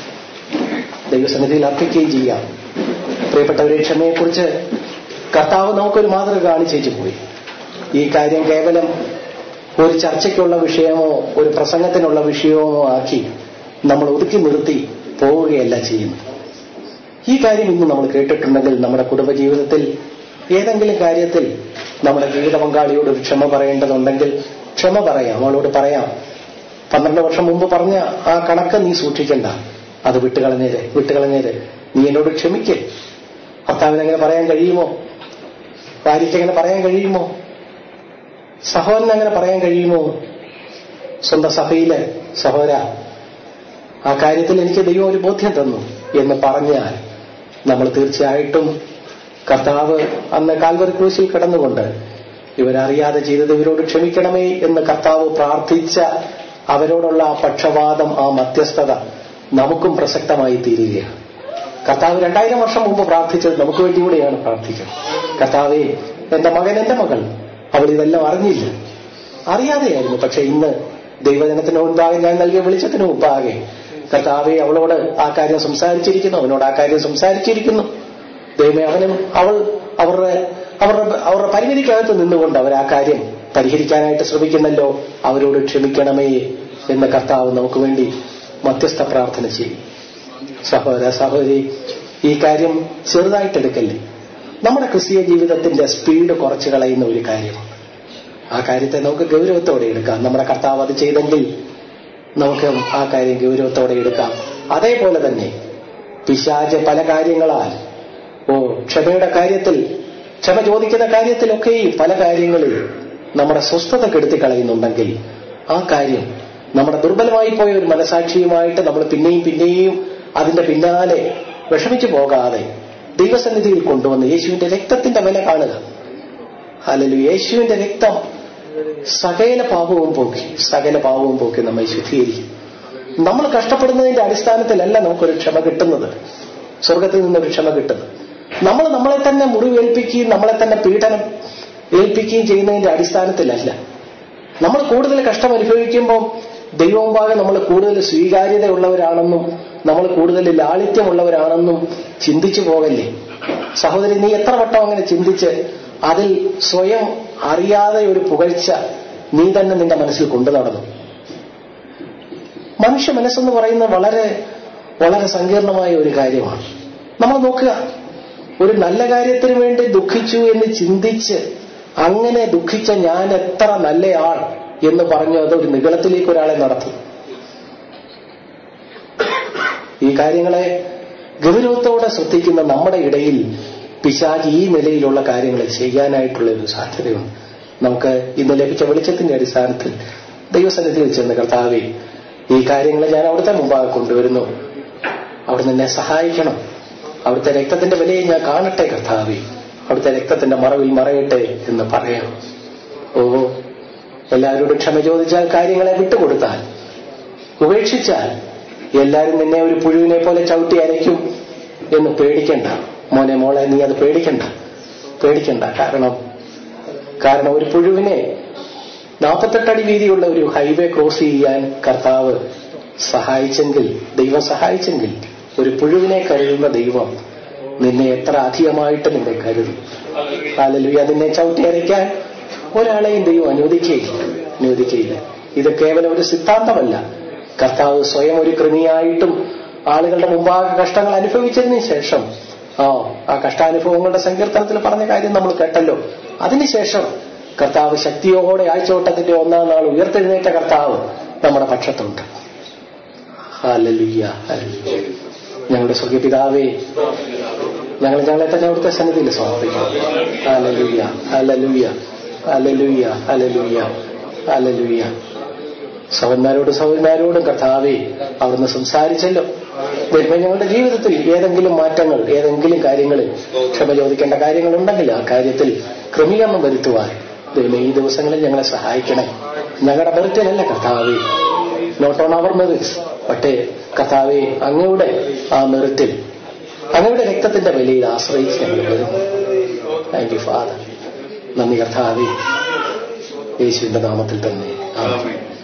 ദൈവസന്നിധിയിൽ അർപ്പിക്കുകയും ചെയ്യാം പ്രിയപ്പെട്ടവരെ ക്ഷമയെക്കുറിച്ച് കർത്താവ് നമുക്കൊരു മാതൃക കാണിച്ചേച്ചു പോയി ഈ കാര്യം കേവലം ഒരു ചർച്ചയ്ക്കുള്ള വിഷയമോ ഒരു പ്രസംഗത്തിനുള്ള വിഷയമോ ആക്കി നമ്മൾ ഒതുക്കി നിർത്തി പോവുകയല്ല ചെയ്യുന്നത് ഈ കാര്യം ഇന്ന് നമ്മൾ കേട്ടിട്ടുണ്ടെങ്കിൽ നമ്മുടെ കുടുംബജീവിതത്തിൽ ഏതെങ്കിലും കാര്യത്തിൽ നമ്മുടെ ജീവിത പങ്കാളിയോട് ഒരു ക്ഷമ പറയേണ്ടതുണ്ടെങ്കിൽ ക്ഷമ പറയാം അവളോട് പറയാം പന്ത്രണ്ട് വർഷം മുമ്പ് പറഞ്ഞ ആ കണക്ക് നീ സൂക്ഷിക്കണ്ട അത് വിട്ടുകളഞ്ഞേര് വിട്ടുകളഞ്ഞേര് നീ എന്നോട് ക്ഷമിക്ക് ഭർത്താവിന് അങ്ങനെ പറയാൻ കഴിയുമോ ഭാര്യയ്ക്ക് അങ്ങനെ പറയാൻ കഴിയുമോ സഹോദരന് അങ്ങനെ പറയാൻ കഴിയുമോ സ്വന്തം സഭയിലെ സഹോദര ആ കാര്യത്തിൽ എനിക്ക് ദൈവം ഒരു ബോധ്യം തന്നു എന്ന് പറഞ്ഞാൽ നമ്മൾ തീർച്ചയായിട്ടും കർത്താവ് അന്ന് കാൽവറി ക്രൂശിൽ കിടന്നുകൊണ്ട് ഇവരറിയാതെ ചെയ്തത് ഇവരോട് ക്ഷമിക്കണമേ എന്ന് കർത്താവ് പ്രാർത്ഥിച്ച അവരോടുള്ള ആ പക്ഷപാതം ആ മധ്യസ്ഥത നമുക്കും പ്രസക്തമായി തീരുകയാണ് കർത്താവ് രണ്ടായിരം വർഷം മുമ്പ് പ്രാർത്ഥിച്ചത് നമുക്ക് വേണ്ടി കൂടെയാണ് പ്രാർത്ഥിക്കുന്നത് കർത്താവേ എന്റെ മകൻ എന്റെ മകൾ അവൾ ഇതെല്ലാം അറിഞ്ഞില്ല അറിയാതെയായിരുന്നു പക്ഷെ ഇന്ന് ദൈവജനത്തിന് മുൻപാകെ ഞാൻ നൽകിയ വെളിച്ചത്തിന് മുമ്പാകെ കർത്താവെ അവളോട് ആ കാര്യം സംസാരിച്ചിരിക്കുന്നു അവനോട് ആ കാര്യം സംസാരിച്ചിരിക്കുന്നു ദൈവമേ അവനും അവൾ അവരുടെ അവരുടെ അവരുടെ പരിമിതിക്കകത്ത് നിന്നുകൊണ്ട് അവർ ആ കാര്യം പരിഹരിക്കാനായിട്ട് ശ്രമിക്കുന്നല്ലോ അവരോട് ക്ഷമിക്കണമേ എന്ന് കർത്താവ് നമുക്ക് വേണ്ടി മധ്യസ്ഥ പ്രാർത്ഥന ചെയ്യും സഹോദര സഹോദരി ഈ കാര്യം ചെറുതായിട്ടെടുക്കല്ലേ നമ്മുടെ ക്രിസ്തീയ ജീവിതത്തിന്റെ സ്പീഡ് കുറച്ചു കളയുന്ന ഒരു കാര്യമാണ് ആ കാര്യത്തെ നമുക്ക് ഗൗരവത്തോടെ എടുക്കാം നമ്മുടെ കർത്താവ് അത് ചെയ്തെങ്കിൽ നമുക്ക് ആ കാര്യം ഗൗരവത്തോടെ എടുക്കാം അതേപോലെ തന്നെ പിശാജ് പല കാര്യങ്ങളാൽ ഓ ക്ഷമയുടെ കാര്യത്തിൽ ക്ഷമ ചോദിക്കുന്ന കാര്യത്തിലൊക്കെയും പല കാര്യങ്ങളിൽ നമ്മുടെ സ്വസ്ഥത കെടുത്തി കളയുന്നുണ്ടെങ്കിൽ ആ കാര്യം നമ്മുടെ ദുർബലമായി പോയ ഒരു മനസാക്ഷിയുമായിട്ട് നമ്മൾ പിന്നെയും പിന്നെയും അതിന്റെ പിന്നാലെ വിഷമിച്ചു പോകാതെ ദൈവസന്നിധിയിൽ കൊണ്ടുവന്ന് യേശുവിന്റെ രക്തത്തിന്റെ വില കാണുക അല്ലെങ്കിൽ യേശുവിന്റെ രക്തം സകല പാപവും പോക്കി സകല പാപവും പോക്കി നമ്മെ ശുദ്ധീകരിക്കും നമ്മൾ കഷ്ടപ്പെടുന്നതിന്റെ അടിസ്ഥാനത്തിലല്ല നമുക്കൊരു ക്ഷമ കിട്ടുന്നത് സ്വർഗത്തിൽ നിന്നൊരു ക്ഷമ കിട്ടുന്നത് നമ്മൾ നമ്മളെ തന്നെ മുറിവേൽപ്പിക്കുകയും നമ്മളെ തന്നെ പീഡനം ഏൽപ്പിക്കുകയും ചെയ്യുന്നതിന്റെ അടിസ്ഥാനത്തിലല്ല നമ്മൾ കൂടുതൽ കഷ്ടം അനുഭവിക്കുമ്പോൾ ദൈവമുമ്പാകെ നമ്മൾ കൂടുതൽ സ്വീകാര്യതയുള്ളവരാണെന്നും നമ്മൾ കൂടുതൽ ലാളിത്യമുള്ളവരാണെന്നും ചിന്തിച്ചു പോകല്ലേ സഹോദരി നീ എത്ര വട്ടം അങ്ങനെ ചിന്തിച്ച് അതിൽ സ്വയം അറിയാതെ ഒരു പുകഴ്ച നീ തന്നെ നിന്റെ മനസ്സിൽ കൊണ്ടു നടന്നു മനുഷ്യ മനസ്സെന്ന് പറയുന്നത് വളരെ വളരെ സങ്കീർണമായ ഒരു കാര്യമാണ് നമ്മൾ നോക്കുക ഒരു നല്ല കാര്യത്തിന് വേണ്ടി ദുഃഖിച്ചു എന്ന് ചിന്തിച്ച് അങ്ങനെ ദുഃഖിച്ച ഞാൻ എത്ര നല്ലയാൾ എന്ന് പറഞ്ഞു അത് ഒരു നിഗളത്തിലേക്ക് ഒരാളെ നടത്തി ഈ കാര്യങ്ങളെ ഗൗരവത്തോടെ ശ്രദ്ധിക്കുന്ന നമ്മുടെ ഇടയിൽ പിശാജ് ഈ നിലയിലുള്ള കാര്യങ്ങൾ ചെയ്യാനായിട്ടുള്ള ഒരു സാധ്യതയുണ്ട് നമുക്ക് ഇന്ന് ലഭിച്ച വെളിച്ചത്തിന്റെ അടിസ്ഥാനത്തിൽ ദൈവസന്നിധിയിൽ ചെന്ന് കർത്താവെ ഈ കാര്യങ്ങൾ ഞാൻ അവിടുത്തെ മുമ്പാകെ കൊണ്ടുവരുന്നു അവിടുന്ന് എന്നെ സഹായിക്കണം അവിടുത്തെ രക്തത്തിന്റെ വിലയെ ഞാൻ കാണട്ടെ കർത്താവെ അവിടുത്തെ രക്തത്തിന്റെ മറവിൽ മറയട്ടെ എന്ന് പറയാം ഓ എല്ലാവരോടും ക്ഷമ ചോദിച്ചാൽ കാര്യങ്ങളെ വിട്ടുകൊടുത്താൽ ഉപേക്ഷിച്ചാൽ എല്ലാവരും നിന്നെ ഒരു പുഴുവിനെ പോലെ ചവിട്ടി അരയ്ക്കും എന്ന് പേടിക്കണ്ട മോനെ മോളെ നീ അത് പേടിക്കണ്ട പേടിക്കണ്ട കാരണം കാരണം ഒരു പുഴുവിനെ നാൽപ്പത്തെട്ടടി വീതിയുള്ള ഒരു ഹൈവേ ക്രോസ് ചെയ്യാൻ കർത്താവ് സഹായിച്ചെങ്കിൽ ദൈവം സഹായിച്ചെങ്കിൽ ഒരു പുഴുവിനെ കരുതുന്ന ദൈവം നിന്നെ എത്ര അധികമായിട്ട് നിന്നെ കരുതും ഹാലലുയ നിന്നെ ചവിട്ടി അരയ്ക്കാൻ ഒരാളെയും ദൈവം അനുവദിക്കുകയില്ല അനുവദിക്കുകയില്ല ഇത് കേവലം ഒരു സിദ്ധാന്തമല്ല കർത്താവ് സ്വയം ഒരു കൃമിയായിട്ടും ആളുകളുടെ മുമ്പാകെ കഷ്ടങ്ങൾ അനുഭവിച്ചതിന് ശേഷം ആ ആ കഷ്ടാനുഭവങ്ങളുടെ സങ്കീർത്തനത്തിൽ പറഞ്ഞ കാര്യം നമ്മൾ കേട്ടല്ലോ അതിനുശേഷം കർത്താവ് ശക്തിയോടെ ആഴ്ചവട്ടത്തിന്റെ ഒന്നാം നാൾ ഉയർത്തെഴുന്നേറ്റ കർത്താവ് നമ്മുടെ പക്ഷത്തുണ്ട് ഹാലലുയ്യ ഹാലലുയ്യ ഞങ്ങളുടെ സ്വർഗപിതാവേ ഞങ്ങൾ ഞങ്ങളെ തന്നെ അവിടുത്തെ സന്നിധിയിൽ സമർപ്പിക്കാം ഹാലലുയ്യ ഹാലലുയ്യ ഹാലലുയ്യ ഹാലലുയ്യ ഹാലലുയ്യ സഹന്മാരോടും സഹോദരന്മാരോടും കർത്താവെ അവിടുന്ന് സംസാരിച്ചല്ലോ വരുമ്പോ ഞങ്ങളുടെ ജീവിതത്തിൽ ഏതെങ്കിലും മാറ്റങ്ങൾ ഏതെങ്കിലും കാര്യങ്ങളിൽ ക്ഷമ ചോദിക്കേണ്ട കാര്യങ്ങളുണ്ടെങ്കിൽ ആ കാര്യത്തിൽ ക്രമീകരണം വരുത്തുവാൻ ദൈവം ഈ ദിവസങ്ങളിൽ ഞങ്ങളെ സഹായിക്കണം ഞങ്ങളുടെ മെറിറ്റിലല്ല കർത്താവെ നോട്ട് ഓൺ അവർ മെറിറ്റ്സ് പക്ഷേ കർത്താവെ അങ്ങയുടെ ആ മെറിറ്റിൽ അങ്ങയുടെ രക്തത്തിന്റെ വിലയിൽ ആശ്രയിച്ച് ഞങ്ങൾ വരുന്നു താങ്ക് യു ഫാദർ നന്ദി കർത്താവെ യേശുവിന്റെ നാമത്തിൽ തന്നെ ആമേൻ